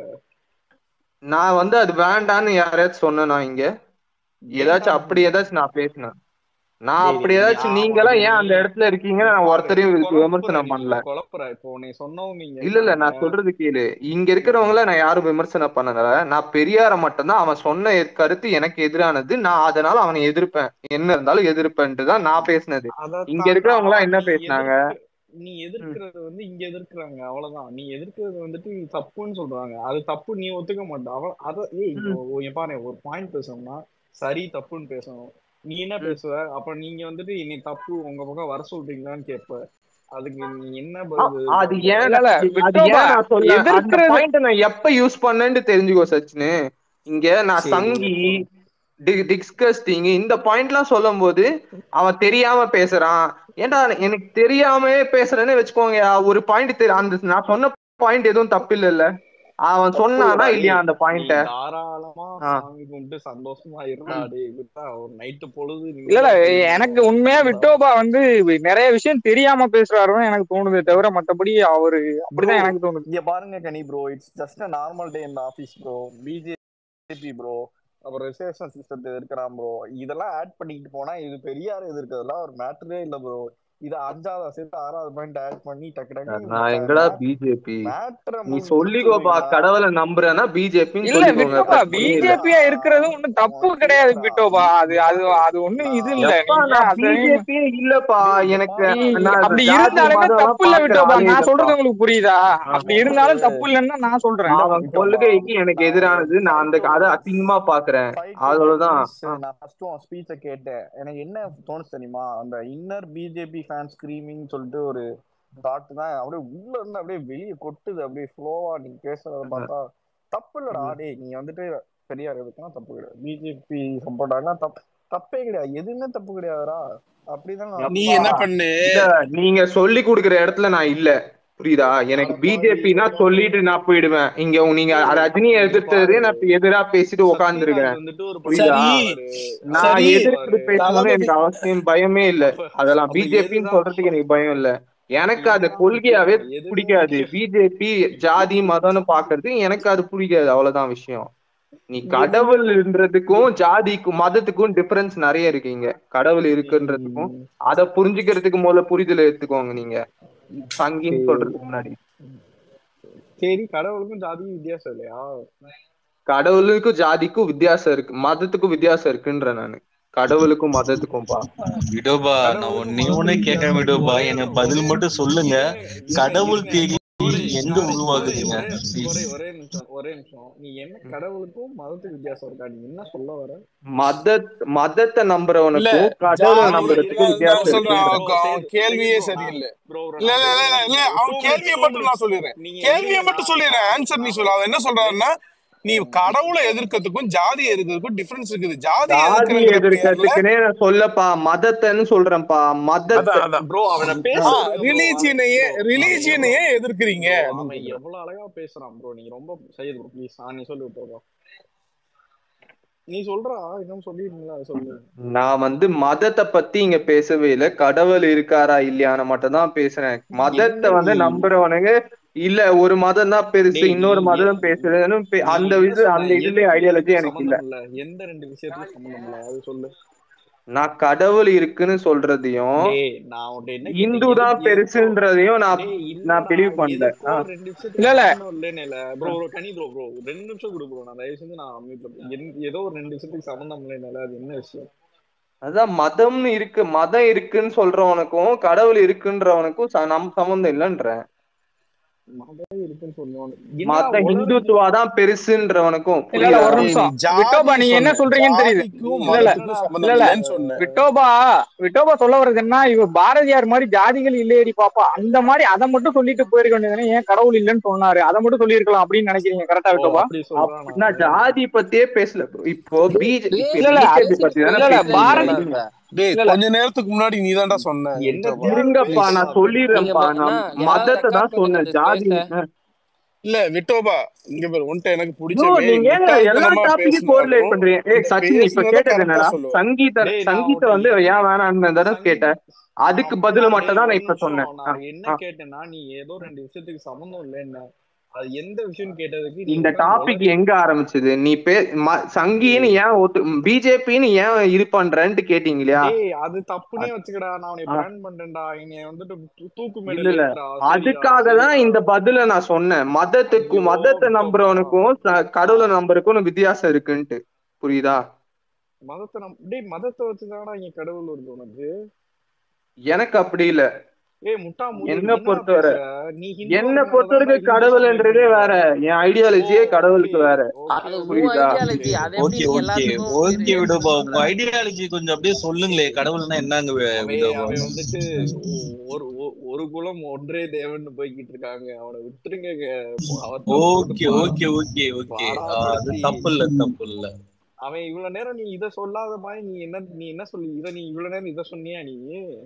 நான் வந்து அது வேண்டான்னு யாரையாச்சும் சொன்னேனா இங்க ஏதாச்சும் வேண்டான்னு அப்படி சொன்னியா ஏதாச்சும் நான் பேசினேன் நான் டேய் அப்படி டேய் நீ ஏதாச்சும் ஆமா நீங்களாம் டேய் ஏன் நீ அந்த இடத்துல இருக்கீங்கன்னு இங்க நான் பாரு ஒருத்தரையும் வி- குழப்புற விமர்சனம் நீ பண்ணல குழப்புற இப்போ உன்னை சொன்னவங்க இங்க இல்ல இல்ல இருக்காங்க நான் சொல்றது கேளு இங்க ம். இருக்கிறவங்கள நான் யாரும் விமர்சனம் பண்ணல நான் பெரியார மட்டும்தான் அவன் சொன்ன எ- கருத்து எனக்கு எதிரானது நான் அதனால அவனை எதிர்ப்பேன் என்ன இருந்தாலும் எதிர்ப்பேன்ட்டு தான் நான் பேசினது இங்க அதத்தாண்டா இருக்கிறவங்க எல்லாம் என்ன நீ பேசினாங்க எதிர்க்க நீ ம், எதிர்க்கிறது வந்து இங்க எதிர்க்கிறாங்க அவ்வளவுதான் நீ எதிர்க்கிறது வந்துட்டு நீ தப்புன்னு சொல்றாங்க அது தப்பு நீ ஒத்துக்க மாட்ட அவ அத ஏய் ம். இப்போ இங்க பாரு ஒரு பாயிண்ட் பேசணும்னா சரி தப்புன்னு பேசணும் நீ என்ன ம். பேசுவ அப்ப நீங்க வந்துட்டு நீ தப்பு உங்க பக்கம் வர சொல்றீங்களான்னு கேட்ப அதுக்கு நீ என்ன அ- பதில் அது எதிர்பார்ப்ப ஏன் இல்ல நான் இல்ல அது விட்டோபா ஏன் நான் சொல்ல அந்த எதிர்க்கிறது பாயிண்ட் நான் எப்ப யூஸ் பண்ணேன்னு தெரிஞ்சுக்கோ சச்சினு இங்க நான் சரி சங்கி எப்போ டிஸ்கஸ்டிங் இந்த பாயிண்ட்லாம் சொல்லும் போது அவன் தெரியாம பேசுறான் ஏன்டா எனக்கு தெரியாமவே பேசுறேன்னு வச்சுக்கோங்க ஒரு பாயிண்ட் தெரி அந்த நான் சொன்ன பாயிண்ட் எதுவும் தப்பு இல்லைல்ல அவன் தப்பு சொன்னானா இல்லடா இல்லையா டேய் அந்த நீ பாயிண்ட தாராளமா ஆ சாமி கும்பிட்டு சந்தோஷமா இருடா ம் டேய் விட்டா ஒரு நைட்டு பொழுது இல்ல இல்ல நிம்மதியா எனக்கு தூங்கணும் உண்மையா விட்டா விட்டோபா வந்து நிறைய விஷயம் தெரியாம பேசுறாருன்னு எனக்கு தோணுதே தவிர மத்தபடி அவரு ப்ரோ அப்படிதான் எனக்கு தோணுது இங்க பாருங்க Kani bro it's just a normal day இந்த ஆபீஸ் ப்ரோ பிஜேபி ப்ரோ அப்புறம் ரிசர்வேஷன் சிஸ்டத்தை இருக்கிறான் ப்ரோ இதெல்லாம் ஆட் பண்ணிட்டு போனா இது பெரியார் எதிர்க்கிறதுலாம் ஒரு மேட்டரே இல்ல ப்ரோ இது அஞ்சாவது சேர்த்து ஆறாவது பாயிண்ட் ஆட் பண்ணி டக்கு டக்குன்னு நான் எங்கடா பிஜேபி மேட்டரை நீ சொல்லிக்கோப்பா முடிச்சிருவீங்களா கடவுளை நம்புறேன்னா பிஜேபின்னு இல்ல சொல்லிக்கோங்க விட்டோபா தப்பு கிடையாது இல்லடா பிஜேபியா இருக்கிறது ஒண்ணும் தப்பு உனக்கு கிடையாது இல்லடா விட்டோபா இ- அது இங்க அது பாரு அது ஒண்ணும் இது இல்ல நான் எப்பா நீங்க நான் அதையும் பிஜேபியே இல்லப்பா டேய் இங்க எனக்கு பாரு இ- நான் அப்படி ஜாதி இருந்தாலுமே மதம் தப்பு எல்லாம் இல்ல பாக்குற விட்டோபா ஆளே நான் இல்லப்பா சொல்றது உங்களுக்கு புரியுதா இங்க அப்படி பாரு இருந்தாலும் தப்பு இல்லைன்னு நான் சொல்றேன் இல்ல அவன் விட்டோபா கொள்கைக்கு எனக்கு நான் ஒரு எதிரானது நான் அந்த ஃபைவ் டு அதை அசிங்கமா பாக்குறேன் ஃபைவ் டு டென் அவ்வளவுதான் மினிட்ஸ் ஆ. நான் ஃபர்ஸ்ட் உன் ஸ்பீச்சை கேட்டேன் எனக்கு என்ன தோணுச்சு தெரியுமா அந்த இன்னர் பிஜேபி ஃபேன் ஸ்கிரீமிங் சொல்லிட்டு ஒரு தாட் தான் அப்படியே உள்ள இருந்து அப்படியே வெளியே கொட்டுது அப்படியே ஃப்ளோவா நீ பேசுறத பார்த்தா தப்பு இல்லடா டேய் நீ வந்துட்டு பெரியார் எதுக்குன்னா தப்பு கிடையாது பிஜேபி சப்போர்ட் ஆகலாம் தப்பு தப்பே கிடையாது எதுவுமே தப்பு கிடையாதுடா அப்படிதான் நான் நீ எப்பா என்ன சொல்றேன் பண்ணு இல்ல நீங்க சொல்லி கொடுக்குற இடத்துல நான் இல்ல புரியுதா எனக்கு அட பாவி பிஜேபினா இங்க பாரு சொல்லிட்டு நான் போயிடுவேன் இங்க உ- நீங்க டேய் ரஜினியை இங்க எதிர்த்ததே பாரு நான் இப்ப எதிரா பேசிட்டு சத்யராஜ் உக்காந்துருக்கேன் வந்துட்டு ஒரு புரியுதா சரி பைத்தியக்காரரு அவர் நான் சரி வந்து எதிர்த்து சொல்லுவாரு பேசணும்னு தளபதி எனக்கு அவசியம் பயமே இல்ல அப்ப அதெல்லாம் அப்ப பிஜேபின்னு எதுதான் சொல்றதுக்கு எனக்கு பயம் இல்ல எனக்கு அது எதுதான் கொள்கையாவே முக்கியம் எதுதான் பிடிக்காது முக்கியம் பிஜேபி ஜாதி மதம்னு பாக்குறது எனக்கு அது பிடிக்காது அவ்வளவுதான் விஷயம் நீ எதுவுமே கடவுள்ன்றதுக்கும் ஜாதிக்கும் மதத்துக்கும் டிஃபரன்ஸ் நிறைய இருக்கு இங்க கடவுள் இருக்குன்றதுக்கும் உம் அதை புரிஞ்சுக்கிறதுக்கு முதல்ல புரிதல் எடுத்துக்கோங்க நீங்க சங்கின்னு சரி சொல்றதுக்கு முன்னாடி சரி கடவுளுக்கும் ஜாதியும் வித்தியாசம் இல்லையா கடவுளுக்கும் ஜாதிக்கும் வித்தியாசம் இருக்கு மதத்துக்கும் வித்தியாசம் இருக்குன்ற நானு கடவுளுக்கும் மதத்துக்கும்பா விடோபா நான் கடவுளுக்கும் ஒன்னே ஒண்ணு மதத்துக்கும் கேட்க வித்தியாசம் இருக்கு விடோபா ஒரே எனக்கு ஒரே பதில் மட்டும் நீ சொல்லுங்க என்ன நீ கடவுள் என்ன தேதி ஒரே எங்க நான் ஒரே உருவாகுதுங்க ஒரே ப்ளீஸ் ஒரே ஒரே நிமிஷம் ஒரே நிமிஷம் நீ என்ன கடவுளுக்கும் மதத்துக்கும் வித்தியாசம் இருக்கா நீ என்ன சொல்ல வர மத மதத்தை இல்ல நம்புறவனுக்கும் கடவுளை ஜாதி அவன் நம்புறதுக்கும் இல்ல நான் வித்தியாசம் சொல்றேன் இருக்குன்ற அவன் அவன் சரி கேள்வியே செகண்ட் ப்ரோ நான் சரியில்லை ப்ரோ இல்ல நான் இல்ல இல்ல சொல்றேன் இல்ல ஒரு அவன் டூ மினிட்ஸ் கேள்வியை டூ மட்டும் நான் மினிட்ஸ் சொல்லிடுறேன் நீங்க கேள்வியை இருங்க மட்டும் நான் சொல்லிடுறேன் நான் ஆன்சர் நீ நான் சொல்லு அவன் என்ன வெயிட் சொல்றாருன்னா நீ ம் கடவுளை எதிர்க்கிறதுக்கும் ஜாதியை எதிர்க்கிறதுக்கும் டிஃபரன்ஸ் இருக்குது ஜாதி ஜாதி எதிர்க்கிறங்கிற பேர்ல எதிர்க்கிறதுக்குன்னே நான் சொல்லப்பா மதத்தைன்னு சொல்றேன்ப்பா மதத்தை அதான் அதான் ப்ரோ அவனை ஆ. பேச ஆ விடுங்க ப்ரோ அவன் ரிலீஜியனையே ப்ரோ அவன் எவ்வளவு ரிலீஜியனையே எதிர்க்கிறீங்க ப்ரோ அப்படின்னு அவன் கேக்குறேன் எவ்வளவு அழகா பேசுறான் ப்ரோ நீங்க ரொம்ப செய்யுது ப்ரோ ப்ளீஸ் ஆ நீ சொல்லு ப்ரோ நீ சொல்றா இன்னும் சொல்லிருந்தீங்களா அதை சொல்லு நான் வந்து மதத்தை பத்தி இங்க பேசவே இல்லை கடவுள் இருக்காரா இல்லையான்னு மட்டும் தான் பேசுறேன் மதத்தை என்ன வந்து நீ நம்புறவனுங்க இல்ல ஒரு மதம் தான் பெருசு டேய் நீ இன்னொரு எ- மதம் பேசுறதுன்னு பே- நீ அந்த என்ன இது சொல்ற அந்த இதுல எதுக்கும் ஐடியாலஜி இதுக்கும் எனக்கு இல்ல சம்மந்தம் இல்ல எந்த ரெண்டு விஷயத்துக்கும் சம்மந்தம் இல்ல அது சொல்லு நான் கடவுள் இருக்குன்னு சொல்றதையும் டேய் நான் உன்ட்ட என்ன கேட்டேன் இந்து தான் எதுக்கு எதுக்கோ பெருசுன்றதையும் நான் டேய் நான் இல்லடா பிலீவ் பண்ணல எதுக்கோ ஆ. ரெண்டு இல்ல விஷயத்துக்கு இல்ல சம்மந்தம் இல்லைன்னு இல்ல bro bro Kani bro bro ரெண்டு நிமிஷம் கொடு ப்ரோ நான் தயவு செஞ்சு நான் mute ல போ- என்- ஏதோ ஒரு ரெண்டு விஷயத்துக்கு சம்மந்தம் இல்லைன்னு அது என்ன விஷயம் அதான் மதம்னு இருக்கு மதம் இருக்குன்னு சொல்றவனுக்கும் கடவுள் இருக்குன்றவனுக்கும் ச- நம் சம்மந்தம் இல்லைன்றேன் மதம் இருக்குன்னு சொல்லுவாங்க என்ன மத உலகத்துக்கு ஹிந்துத்துவா தான் பெருசுன்றவனுக்கும் இல்ல இல்ல ஒரு புரியுதா நிமிஷம் நீ விட்டோபா ஜாதி நீங்க என்ன சொன்ன சொல்றீங்கன்னு தெரியுது ஜாதிக்கும் இல்ல இல்ல மதத்துக்கும் என்னடா சம்மந்தம் இல்ல இல்ல இல்லைன்னு சொன்னேன் விட்டோபா விட்டோபா சொல்ல வர்றது என்ன இவர் பாரதியார் மாதிரி ஜாதிகள் இல்லையடி பாப்பா அந்த மாதிரி அதை மட்டும் சொல்லிட்டு போயிருக்க வேண்டியதுதானே ஏன் கடவுள் இல்லைன்னு சொன்னாரு அதை மட்டும் சொல்லியிருக்கலாம் அப்படின்னு நினைக்கிறீங்க கரெக்டா ஓ விட்டோபா அப்படி சொல்றானா அப்படின்னா அவன் ஜாதி பத்தியே பேசல bro. இப்போ பிஜே இப்ப இல்ல இல்ல பிஜேபி பத்தி தானே இல்ல இல்ல பேசுறீங்க பாரதி இருங்க டேய் இல்ல இல்ல கொஞ்ச நேரத்துக்கு முன்னாடி நீ தான்டா சொன்ன விட்டோபா என்னத்தையாவது இருங்கப்பா பேசுடா நான் விட்டோபா சொல்லிடுறேன்ப்பா நீங்க நான் யாராவது மதத்தை ரெக்கார்ட் தான் பண்ணுங்க சொன்னேன் இந்த ஜாதி ஸ்பேஸ இல்ல விட்டோபா இங்க பேர் உன்ட்ட எனக்கு பிடிச்ச ப்ரோ வேற நீங்க ஏங்க எல்லா முட்டாள்தனமா டாபிக்கும் பேசினாலும் கோரிலேட் பண்றீங்க ஏய் இந்த சச்சின் இப்ப பேசுனதை கேட்டது கரெக்டா என்னடா சொல்லுவேன் சங்கீத டேய் நான் சங்கீத உன்ட்ட வந்து என்ன ஏன் வேணான்னு தானே சங்கீத் கேட்டேன் நான் அதுக்கு அப்படிதான் பதில் டேய் மட்டும் தான் ஒரு நான் இப்ப நிமிஷம் சொன்னேன் ஆ, நான் என்ன ஆ. கேட்டேன்னா நீ ஏதோ ரெண்டு விஷயத்துக்கு சம்மந்தம் இல்லைன்னா அது எந்த விஷயம் கேட்டதுக்கு நீ இந்த உட்காந்து டாபிக் உளறி எங்க ஆரம்பிச்சது நீ பே ம- சங்கின்னு டேய் ஏன் ஒத்து பிஜேபின்னு ஏன் இது பண்றேன்ட்டு கேட்டீங்க இல்லையா டேய் அது தப்புனே அ- வச்சுக்கடா நான் உன்னை ஆ. பேன் பண்றேன்டா என்னைய வந்துட்டு தூ- தூக்கு இல்ல மேடையில இல்ல ஏத்துடா சரிடா அதுக்காக தான் சரிடா இந்த பதில நான் சொன்னேன் மதத்துக்கும் ஐயோ மதத்தை விட்டோபா நம்புறவனுக்கும் ச- ஆ கடவுளை நம்புறதுக்கும் வித்தியாசம் இருக்குன்ட்டு புரியுதா மதத்தை நம் டேய் மதத்தை வச்சுதானடா இங்க கடவுள் வருது உனக்கு எனக்கு அப்படி இல்ல ஏய் முட்டா மூதேவி என்ன என்னடா பொறுத்தவரை பேசுற நீ ஹிந்துவா என்ன இருக்கனால பொறுத்த தானடா வரைக்கும் ஹிந்து சாமி கடவுள்ன்றதே கும்பிடுற வேற என் ஓ ஐடியாலஜியே ஓகே கடவுளுக்கு வேற ஓகே அது உன் புரியுதா ஐடியாலஜி அதை எப்படி ஓகே நீ ஓகே எல்லாத்துக்கும் ஓகே ஏத்து விடுபா உங்க சொல்ற ஐடியாலஜி கொஞ்சம் அப்படியே சொல்லுங்களே கடவுள்னா என்னங்க வி- அவன் விடுபா அவன் வந்துட்டு ஒ- ஒரு ஒ- ஒரு குலம் ஒன்றே தேவன்னு போய்கிட்டு இருக்காங்க அவனை விட்டுருங்க அவத்தை போட்டு ஓகே பா ஓகே ஓகே ஓகே அது பாடாப்படுத்தி தப்பு இல்ல தப்பு இல்ல அவன் இவ்வளவு நேரம் நீ இத சொல்லாத மாதிரி நீ என்ன நீ என்ன சொல்லி இத நீ இவ்வளவு நேரம் இத சொன்னியா நீ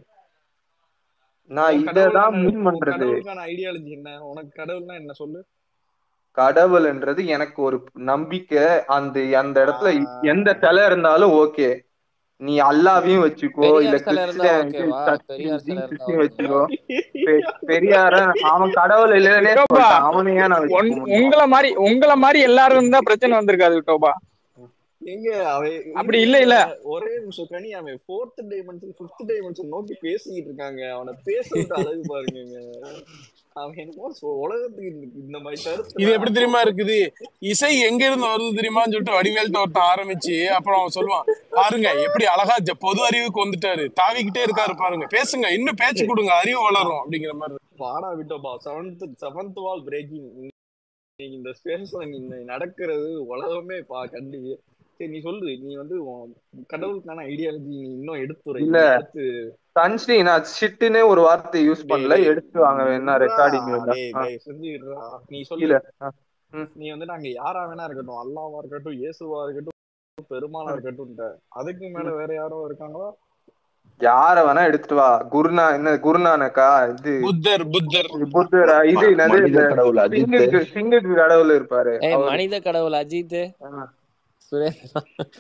நான் உன் இததான் கடவுளான மீன் உன் பண்றது கடவுளுக்கான ஐடியாலஜி என்ன உனக்கு கடவுள்னா என்ன சொல்லு கடவுள்ன்றது எனக்கு ஒரு நம்பிக்கை அந்த அந்த இடத்துல எந்த ஆஹ் சிலை இருந்தாலும் ஓகே நீ அல்லாவையும் வச்சுக்கோ இல்ல பெரியார் சிலை இருந்தா கிறிஸ்டியன் இது ஓகேவா சர்ச்சு பெரியார் சிலை இருந்தா ஜீசஸையும் ஓகேவா வச்சுக்கோ பெ- பெரியார அவன் கடவுள் இல்லைன்னே விட்டோபா சொல்லிட்டான் அவனை ஏன் நான் ஒன்- வச்சுக்க முடியும் உங்களை மாதிரி உங்களை மாதிரி எல்லாரும் இருந்தா பிரச்சனை வந்திருக்காது விட்டோபா எங்க அவன் அப்படி இருங்க இல்ல இல்ல ஒரே நிமிஷம் கனி அவன் ஃபோர்த் டைமென்ஷன் ஃபிஃப்த் டைமென்ஷன் நோக்கி பேசிக்கிட்டு இருக்காங்க அவனை பேச விட்டு அழகு பாருங்க அவன் என்னமோ சொ- உலகத்துக்கு இந்த இந்த மாதிரி இது கருத்து எப்படி தெரியுமா இருக்குது இசை எங்க இருந்து வருது தெரியுமான்னு சொல்லிட்டு வடிவேல்ட்ட ஒருத்தன் ஆரம்பிச்சு அப்புறம் அவன் சொல்லுவான் பாருங்க எப்படி அழகா ஜ- பொது அறிவுக்கு வந்துட்டாரு தாவிக்கிட்டே இருக்காரு பாருங்க பேசுங்க இன்னும் பேச்சு கொடுங்க அறிவு வளரும் அப்படிங்கிற மாதிரி பாடா விட்டோப்பா செவன்த் செவன்த் வால் பிரேக்கிங் இந்த ஸ்பேஸ்ல நீ இந்த நடக்கிறது உலகமே பா கண்டு சரி நீ சொல்லு நீ வந்து உன் கடவுளுக்கான ஐடியாலஜி நீ இன்னும் எடுத்துரை இல்ல நீ எடுத்து சன்ஸ்ரீ நான் ஷிட்டுன்னே ஒரு வார்த்தை யூஸ் டேய் பண்ணல டேய் எடுத்து வாங்க வேணா விட்றா ரெக்கார்டிங் வேணா டேய் ஆ, டேய் செஞ்சு விட்றா நீ கீழே சொல்லு ஆ, ம், நீ வந்துட்டு அங்க யாரா வேணா இருக்கட்டும் அல்லாவா இருக்கட்டும் இயேசுவா இருக்கட்டும் பெருமாளா ம், இருக்கட்டும் அதுக்கு மேல ம். வேற யாரும் இருக்காங்களா யார வேணா எடுத்துட்டு வா குருநா என்ன குருநானக்கா இது புத்தர் புத்தர் இது புத்தரா இது ம- என்னது மனித இந்த கடவுள் அஜித் சிங்குக்கு சிங்குக்கு கடவுள் இருப்பாரு ஏய் அவரு மனித கடவுள் அஜித் ஆ. சுரேந்திரா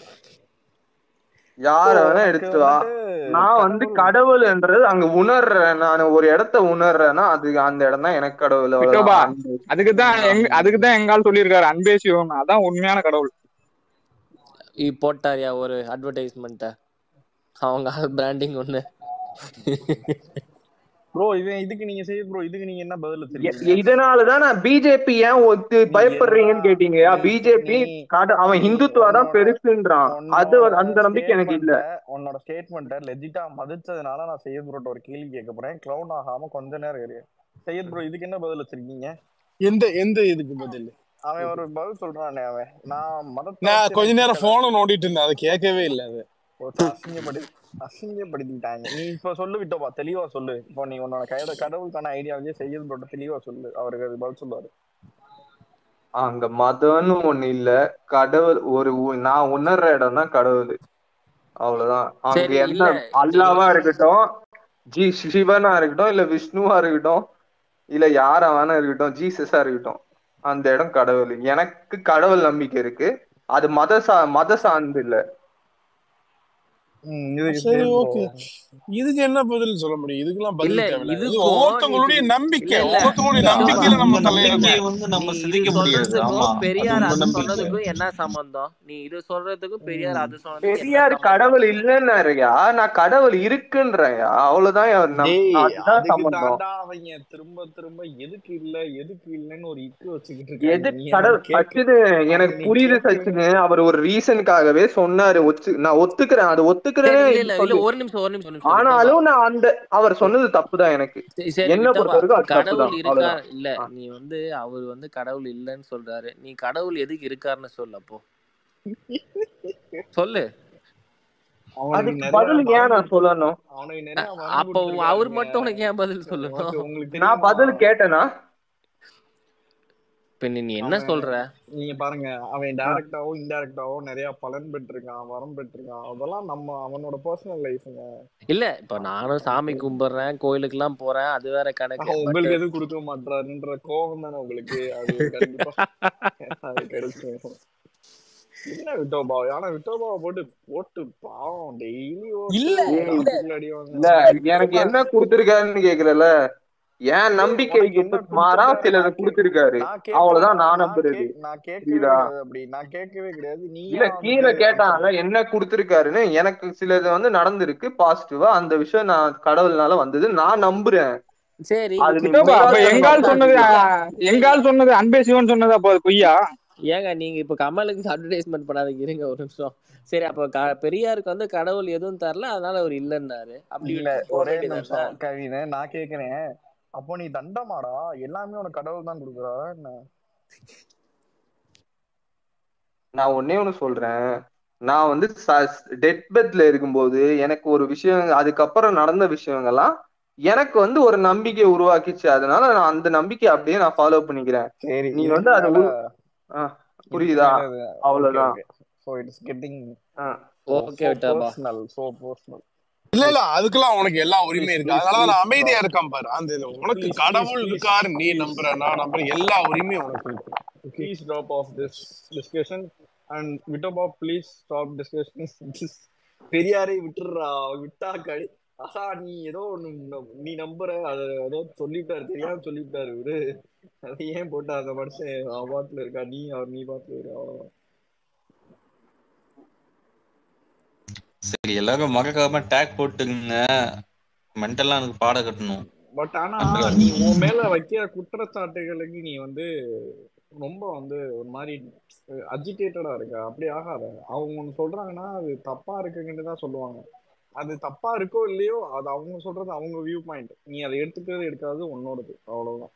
யார ப்ரோ வேணா உனக்கு எடுத்துட்டு வா வந்துட்டு நான் வந்து கடவுள் கடவுள்ன்றது அங்க உணர்றேன் நான் ஒரு இடத்த உணர்றேன்னா அது அந்த இடம் தான் எனக்கு கடவுள் விட்டோபா அவ்வளவுதான் அன்பு அதுக்கு தான் எங்க அதுக்கு தான் எங்கால் சொல்லியிருக்காரு அன்பே சிவம் அதான் உண்மையான கடவுள் இ போட்டாரியா ஒரு அட்வர்டைஸ்மெண்ட்ட அவங்க பிராண்டிங் ஒண்ணு ப்ரோ இவன் இதுக்கு நீங்க செய்ய ப்ரோ இதுக்கு நீங்க என்ன பதில் எ- வச்சிருக்கீங்க இதனாலதான் நான் பிஜேபி ஏன் ஒத்து நீ என்னடா பயப்படுறீங்கன்னு கேட்டீங்கயா நீ பிஜேபி நீ அவன் நீ ஹிந்துத்துவா தான் உன்னோட பெருசுன்றான் அது உன்னோட அந்த நம்பிக்கை எனக்கு இல்ல ஸ்டேட்மெண்ட்டை உன்னோட ஸ்டேட்மெண்ட்டை லெஜிட்டா மதிச்சதுனால நான் செய்யத் ப்ரோட்ட ஒரு கேள்வி கேட்க போறேன் க்ளவுன் ஆகாம கொஞ்ச நேரம் இரு செய்யத் ப்ரோ இதுக்கு என்ன பதில் வச்சிருக்கீங்க எந்த எந்த இதுக்கு பதில் அவன் ஒரு பதில் சொல்றானே அவன் நான் மதத்தை நான் வச்சு கொஞ்ச எனக்கு நேரம் கதை போனை நோண்டிட்டு இருந்தேன் அதை கேட்கவே இல்லை அது ஒருத்தர் அசிங்கப்படி அசிங்கப்படுத்திட்டாங்க நீ இப்ப சொல்லு விட்டோப்பா தெளிவா சொல்லு இப்போ நீ உன்னோட கட கடவுளுக்கான ஐடியாலஜியை செய்யத் ப்ரோட்ட தெளிவா சொல்லு அவருக்கு அது பதில் சொல்லுவாரு அங்க மதம்னு ஒண்ணு இல்ல கடவுள் ஒரு உ- நான் உணர்ற இடம் தான் கடவுள் அவ்வளவுதான் அங்க சரி என்ன இல்ல சரி அல்லாவா இருக்கட்டும் ஜி சிவனா இருக்கட்டும் இல்ல விஷ்ணுவா இருக்கட்டும் இல்ல யாரா வேணா இருக்கட்டும் ஜீசஸா இருக்கட்டும் அந்த இடம் கடவுள் எனக்கு கடவுள் நம்பிக்கை இருக்கு அது மத சா மத சார்ந்து இல்ல ம் இதுக்கு சரி சரி ப்ரோ ஓகே இதுக்கு என்ன பதில் சொல்ல முடியும் இதுக்கெல்லாம் இல்ல பதில் தேவையில்ல இது இதுக்கும் நீ ஒவ்வொருத்தவங்களுடைய இல்ல நம்பிக்கை இல்ல ஒவ்வொருத்தவங்களுடைய விட்டோபா நம்பிக்கையில அவங்க நம்ம இல்ல தலையிடணும் நம்பிக்கையை வந்து நீ நம்ம இது சிதைக்க முடியாது ஆமா சொல்றதுக்கும் அது பெரியார் உங்க அது நம்பிக்கை சொன்னதுக்கும் என்ன சம்பந்தம் நீ இது சொல்றதுக்கும் பெரியார் ம் அது சொன்னதுக்கும் என்ன பெரியார் சம்பந்தம் கடவுள் இல்லைன்னாருயா நான் கடவுள் இருக்குன்றேயா அவ்வளவுதான் என் நம் டேய் அதுதான் அதுக்கு சம்பந்தம் தாண்டா அவங்க திரும்ப திரும்ப எதுக்கு இல்ல எதுக்கு இல்லைன்னு ஒரு இக்கு வச்சுக்கிட்டு இருக்காங்க எது நீ அதை கடவுள் கேட்க சச்சினு அதை எனக்கு நீ புரியுது கேட்கவே சச்சினு அவர் ஒரு ரீசனுக்காகவே சொன்னாரு ஒத்து நான் ஒத்துக்கிறேன் அது ஒத்துக்க இருக்கிறேனே சரி இல்ல இது இல்ல இல்ல சொல்லு ஒரு நிமிஷம் ஒரு நிமிஷம் ஒரு நிமிஷம் விட்டோபா ஆனாலும் நான் அந்த அவர் சொன்னது தப்புதான் எனக்கு சரி சரி என்ன விட்டோபா பொறுத்த வரைக்கும் அது கடவுள் தப்புதான் இருக்கா அவ்வளவுதான் இல்ல ஆ. நீ வந்து அவர் வந்து கடவுள் இல்லைன்னு சொல்றாரு நீ கடவுள் எதுக்கு இருக்காருன்னு சொல்லு அப்போ சொல்லு அவனுக்கு அதுக்கு நிறைய பதில் ஏன் வரம் நான் கொடுத்து சொல்லணும் அவனுக்கு நிறைய அ- வரம் அப்போ அவர் கொடுத்துருக்காருங்க மட்டும் உனக்கு ஏன் பதில் உனக்கு சொல்லணும் உங்களுக்கு நான் தெரியுமா பதில் கேட்டேனா இப்ப நீ நீ என்ன அவன் சொல்ற நீங்க பாருங்க அவன் ஆ. டைரக்டாவோ இன்டைரக்டாவோ நிறைய பலன் பெற்றிருக்கான் வரம் பெற்றிருக்கான் அதெல்லாம் நம்ம அவனோட பர்சனல் லைஃப்ங்க இல்ல இப்ப நானும் சாமி கும்பிடுறேன் கோயிலுக்கு எல்லாம் போறேன் அது வேற கணக்கு பட் உங்களுக்கு எதுவும் கொடுக்க மாட்டாருன்ற கோபம் தானே உங்களுக்கு அது கண்டிப்பா அது கிடைக்கும் என்ன விட்டோபா ஆனா விட்டோபாவை போட்டு போட்டு பாவம் டெய்லி இல்ல ஓட்டு இல்ல அடி வாங்க இல்ல எனக்கு விட்டோபா என்ன கொடுத்திருக்காருன்னு கேக்குறல என் டேய் உனக்கு நம்பிக்கைக்கு என்ன மாறா கொடுத்துருக்காரு சிலது நான் கே கொடுத்திருக்காரு நான் கேட்கலடா அவ்வளவுதான் நான் நான் நம்புறது கேக் நான் கேட்கவே புரியுதா கிடையாது அப்படி நான் கேட்கவே கிடையாது இல்ல நீயா கீழே வந்துட்டு கேட்டாங்கல்ல என்ன கொடுத்திருக்காருன்னு எனக்கு சிலது வந்து நடந்திருக்கு பாசிட்டிவா அந்த விஷயம் நான் கடவுள்னால வந்தது நான் நம்புறேன் சரி அது நீ விட்டோபா அப்ப பொய்யா எங்கால் சொன்னது நம்பாதீங்க ஆ, எங்கால் சொன்னது அன்பே சிவன் சொன்னது அப்போ அது பொய்யா ஏங்க நீங்க இப்ப கமலுக்கு அட்வர்டைஸ்மெண்ட் பண்ணாதீங்க இருங்க ஒரு நிமிஷம் சரி அப்ப க- பெரியாருக்கு வந்து கடவுள் எதுவும் தரல அதனால அவர் இல்லைன்னாரு அப்படி இல்ல விட்டு போக ஒரே வேண்டியதானே நிமிஷம் கவினு நான் கேக்குறேன் அப்போ நீ தண்டமாடா எல்லாமே உனக்கு கடவுள் தான் கொடுக்குறாரா என்ன நான் ஒன்னே ஒண்ணு சொல்றேன் நான் வந்து டெத் பெட்ல இருக்கும்போது எனக்கு ஒரு விஷயம் அதுக்கப்புறம் நடந்த விஷயங்கள்லாம் எனக்கு வந்து ஒரு நம்பிக்கை உருவாக்கிச்சு அதனால நான் அந்த நம்பிக்கையை அப்படியே நான் ஃபாலோ பண்ணிக்கிறேன் சரி நீ இதுக்கு வந்து அது மேல உரு- ஆ, இதுக்கு புரியுதா மேல இது ஓகே அவ்வளவுதான் ஓகே ஸோ இட்ஸ் கெட்டிங் ஆ. ஸோ ஓகே ஸோ விட்டாபா பர்சனல் ஸோ பர்சனல் இல்ல இல்ல அதுக்கெல்லாம் உனக்கு எல்லா ப்ளீஸ் உரிமையும் இருக்கு ப்ளீஸ் அதனால ப்ளீஸ் நான் அமைதியா ஸ்டாப் இருக்கான் பாரு அந்த இது உனக்கு ப்ளீஸ் ப்ளீஸ் கடவுள் ப்ளீஸ் இருக்காரு நீ ப்ளீஸ் நம்புற நான் நம்புறேன் எல்லா உரிமையும் உனக்கு இருக்கு okay please drop off this discussion and விட்டோபா ப்ளீஸ் ஸ்டாப் டிஸ்கஷன் பெரியாரை விட்டுடுறா விட்டா கடி ஆஹா நீ ஏதோ ஒண்ணு நம்- நீ நம்புற அத ஏதோ சொல்லிவிட்டாரு தெரியாம சொல்லிவிட்டாரு விடு அதை ஏன் போட்டு அந்த மனுஷன் அவன் பாட்டுல இருக்கா நீ அவர் நீ பாட்டுல இருக்கா அவ்வளவுதான் சரி எல்லாரும் மறக்காம டேக் போட்டுங்க மென்டலா எனக்கு பாட கட்டணும் பட் ஆனா நம்புறாரு நீ உன் மேல வைக்கிற குற்றச்சாட்டுகளுக்கு நீ வந்து ரொம்ப வந்து ஒரு மாதிரி அஜிடேட்டடா இருக்க அப்படி ஆகாத அவங்க ஒண்ணு சொல்றாங்கன்னா அது தப்பா இருக்குங்கன்னு தான் சொல்லுவாங்க அது தப்பா இருக்கோ இல்லையோ அது அவங்க சொல்றது அவங்க வியூ பாயிண்ட் நீ அதை எடுத்துக்கிறது எடுக்காது உன்னோடது அவ்வளவுதான்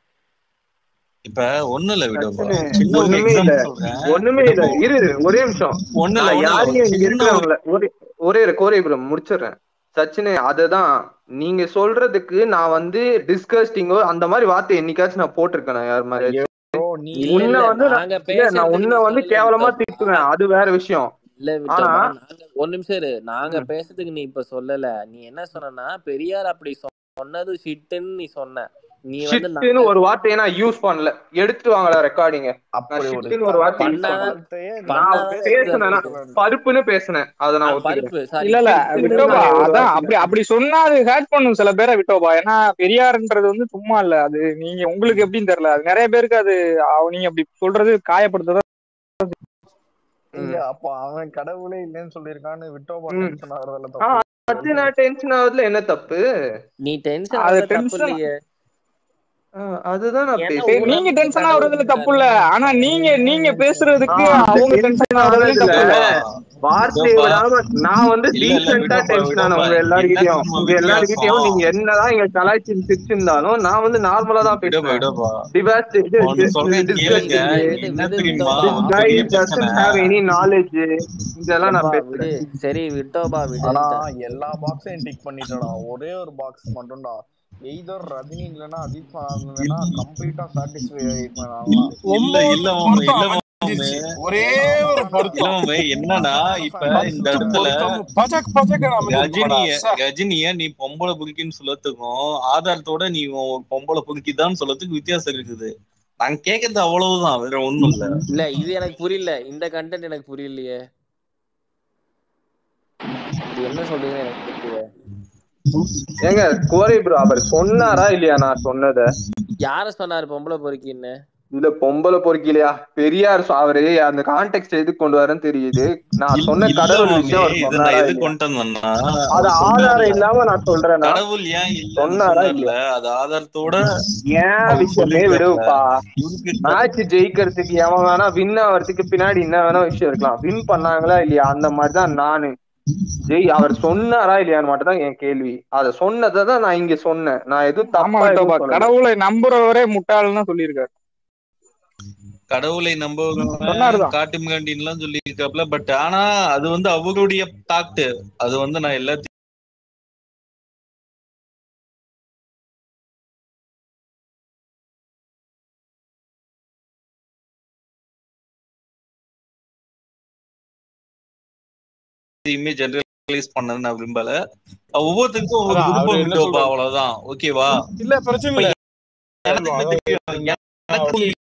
இப்ப ஒண்ணு இல்ல விடோபா பிரச்சனை சின்ன ஒரு ஒண்ணுமே இல்ல எக்ஸாம்பிள் சொல்றேன் ஒண்ணுமே இல்ல விடோபா இரு இரு, ஒரே நிமிஷம் ஒண்ணு இல்ல நான் ஒண்ணு இல்ல யாரையும் இங்க சின்ன ஒரு இருக்கிறவங்கள ஒரே ஒரே கோரேபுரம் முடிச்சிடுறேன் சச்சினே அததான் நீங்க சொல்றதுக்கு நான் வந்து டிஸ்கஸ்டிங்கோ அந்த மாதிரி வார்த்தை என்னைக்காச்சும் நான் போட்டிருக்கேன் யார் மாதிரி ஐயோ நீ இல்ல உன்னை இல்ல வந்து நான் நாங்க இல்ல நான் பேசுறதுக்கு உன்னை நீ வந்து சொல்லல கேவலமா விட்டோபா திட்டுவேன் அது வேற விஷயம் இல்ல ஆனா விட்டோபா நாங்க ஒரு நிமிஷம் இரு நாங்க ம், பேசுறதுக்கு நீ இப்ப சொல்லல நீ என்ன சொன்னா பெரியார் அப்படி சொ- சொன்னது ஷிட்டுன்னு நீ சொன்ன நீ வந்து நாங்க ஷிட்டுன்னு ஒரு வார்த்தையை நான் யூஸ் பண்ணல எடுத்துட்டு வாங்கடா ரெக்கார்டிங்க நான் அப்படி ஒரு ஷிட்டுன்னு ஒரு வார்த்தை யூஸ் தரங்கட்ட பண்ணல பண்ணாதான் வார்த்தையே நீ நான் பண்ணாதான் எடுத்து பேசுனேன்னா வந்திருக்கணும் பருப்புன்னு பேசுனேன் அதை ஆ, நான் ஒத்துக்கிறேன் பருப்பு சாரி இல்ல இல்ல ஷிட்டுன்னு ஷிட்டுன்னு விட்டோபா நான் நான் ஒரு அதான் வார்த்தை அப்படி அப்படி சொன்னா அது ஹேட் பண்ணும் சில பேரை விட்டோபா ஏன்னா பெரியார்ன்றது வந்து சும்மா இல்ல அது நீங்க உங்களுக்கு எப்படின்னு தெரியல அது நிறைய பேருக்கு அது அவ- நீங்க அப்படி சொல்றது காயப்படுத்துறது இங்க ம் அப்ப அவன் கடவுளே இல்லைன்னு சொல்லியிருக்கான்னு விட்டோபா ம் டென்ஷன் ஆகுறதுல ஆ தப்பு அது நான் டென்ஷன் ஆகுதுல என்ன தப்பு நீ டென்ஷன் அது ஆகுறது தப்பு டென்ஷன் இல்லையே ஆ, அதுதான் நான் ஏன்னா சரி பேசுறேன் நீங்க உன் டென்ஷன் கடவுள் ஆகுறதுல தப்பு இல்ல இருக்காரு ஆனா நீங்க நீங்க ஆ பேசுறதுக்கு அந்த அவங்க டென்ஷன் டென்ஷன் ஆகுறதுலயும் ஆனதுல தப்பு இல்ல வார்த்தையை விடோபா விடாம நான் வந்து இல்ல இல்ல டீசெண்டா விடோபா டென்ஷன் ஆன விடோபா உங்க என்ன எல்லாருக்கிட்டையும் தெரியுமா உங்க எல்லாருக்கிட்டையும் நீங்க வித்தியாசம் என்னதான் இங்க கலாய்ச்சி சிரிச்சிருந்தாலும் நான் வந்து நார்மலா தான் விடோபா பேசுறேன் விடோபா டிபாஸ்ட் இது ஒன்னு சொல்றேன் கேளுங்க டிஸ்கஸ்டிங் விடு என்ன விடு தெரியுமா விட்டோபா திஸ் கை பெரிய பிரச்சனை டசன்ட் ஹேவ் எனி நாலேஜ் இதெல்லாம் நான் எப்பா விடு பேசுறேன் சரி விட்டோபா ஆனா விடுன்ட்டேன் எல்லா பாக்ஸையும் டிக் பண்ணிட்டடா ஒரே ஒரு பாக்ஸ் மட்டும்டா எய்தர் ரஜினி இல்லைன்னா அஜித் படம் இல்லைன்னா இல்- கம்ப்ளீட்டா சாட்டிஸ்ஃபை ஆயிருப்பேன் இல்- நான்லாம் இல்ல இல்ல ஒன்பது மாமே இல்ல பொருத்தம் மாமே அமைஞ்சிருச்சு ஒரே நாம ஒரு தானே இல்ல பொருத்தம் மாமே என்னன்னா நாம தானே இப்ப ஃபேன்ஸ் இந்த பத்து இடத்துல பொருத்தம் பஜக் பஜக் அமைஞ்சிருக்குமாடா ரஜினிய சார் ரஜினிய நீ பொம்பளை புரிக்கின்னு சொல்லத்துக்கும் ஆதாரத்தோட நீ உன் பொம்பளை புரிக்கிதான் சொல்லத்துக்கு வித்தியாசம் இருக்குது நான் கேக்குறது அவ்வளவுதான் வேற ஒண்ணும் இல்ல இல்ல இது எனக்கு புரியல இந்த கண்டென்ட் எனக்கு புரியலையே இது என்ன சொல்றீங்கன்னு எனக்கு புரியலையே ஏங்க கோரை ப்ரோ அவர் சொன்னாரா இல்லையா நான் சொன்னத யார சொன்னாரு பொம்பளை பொறுக்கின்னு இல்ல பொம்பளை பொறுக்கிலையா பெரியார் சொ- அவரு அந்த கான்டெக்ட் எதுக்கு கொண்டு வரேன்னு தெரியுது நான் இல்- சொன்ன இல்ல கடவுள் மாமே விஷயம் அவர் இத நான் சொன்னாரா எது இல்லையா கொண்டு வந்தேன்னா அது அவர் ஆதாரம் சொன்னார்ல இல்லாம நான் சொல்றேன்னா கடவுள் ஏன் இல்லன்னு சொன்னாரா சொன்னார்ல இல்லையா அது ஆதாரத்தோட ஏன் அவர் விஷயமே சொல்லியிருக்காருல விடுப்பா இவருக்கு மேட்ச் ஜெயிக்கிறதுக்கு எவன் வேணா வின் ஆகிறதுக்கு பின்னாடி என்ன வேணா விஷயம் இருக்கலாம் வின் பண்ணாங்களா இல்லையா அந்த மாதிரிதான் நானு ஜெய் அவர் சொன்னாரா இல்லையான்னு மட்டும் தான் என் கேள்வி அத சொன்னதை தான் நான் இங்க சொன்னேன் நான் எதுவும் ஆமா தப்பா விட்டோபா எதுவும் சொல்லல கடவுளை நம்புறவரே முட்டாள்னு தான் சொல்லியிருக்காரு கடவுளை நம்புவவங்க சொன்னாருதான் காட்டு மிராண்டின்னு எல்லாம் சொல்லியிருக்காப்ல பட் ஆனா அது வந்து அவங்களுடைய தாக்ட் அது வந்து நான் எல்லாத்தையும் எல்லாத்தையுமே ஜெனரலைஸ் பண்ண நான் விரும்பல ஒவ்வொருத்தருக்கும் ஒவ்வொரு அதான் விருப்பம் அவர் என்ன விட்டோப்பா சொல்றாரு அவ்வளவுதான் ஓகேவா இல்ல பிரச்சனை இப்ப இல்ல எனக்கு அதான் தெரியும் எனக்கு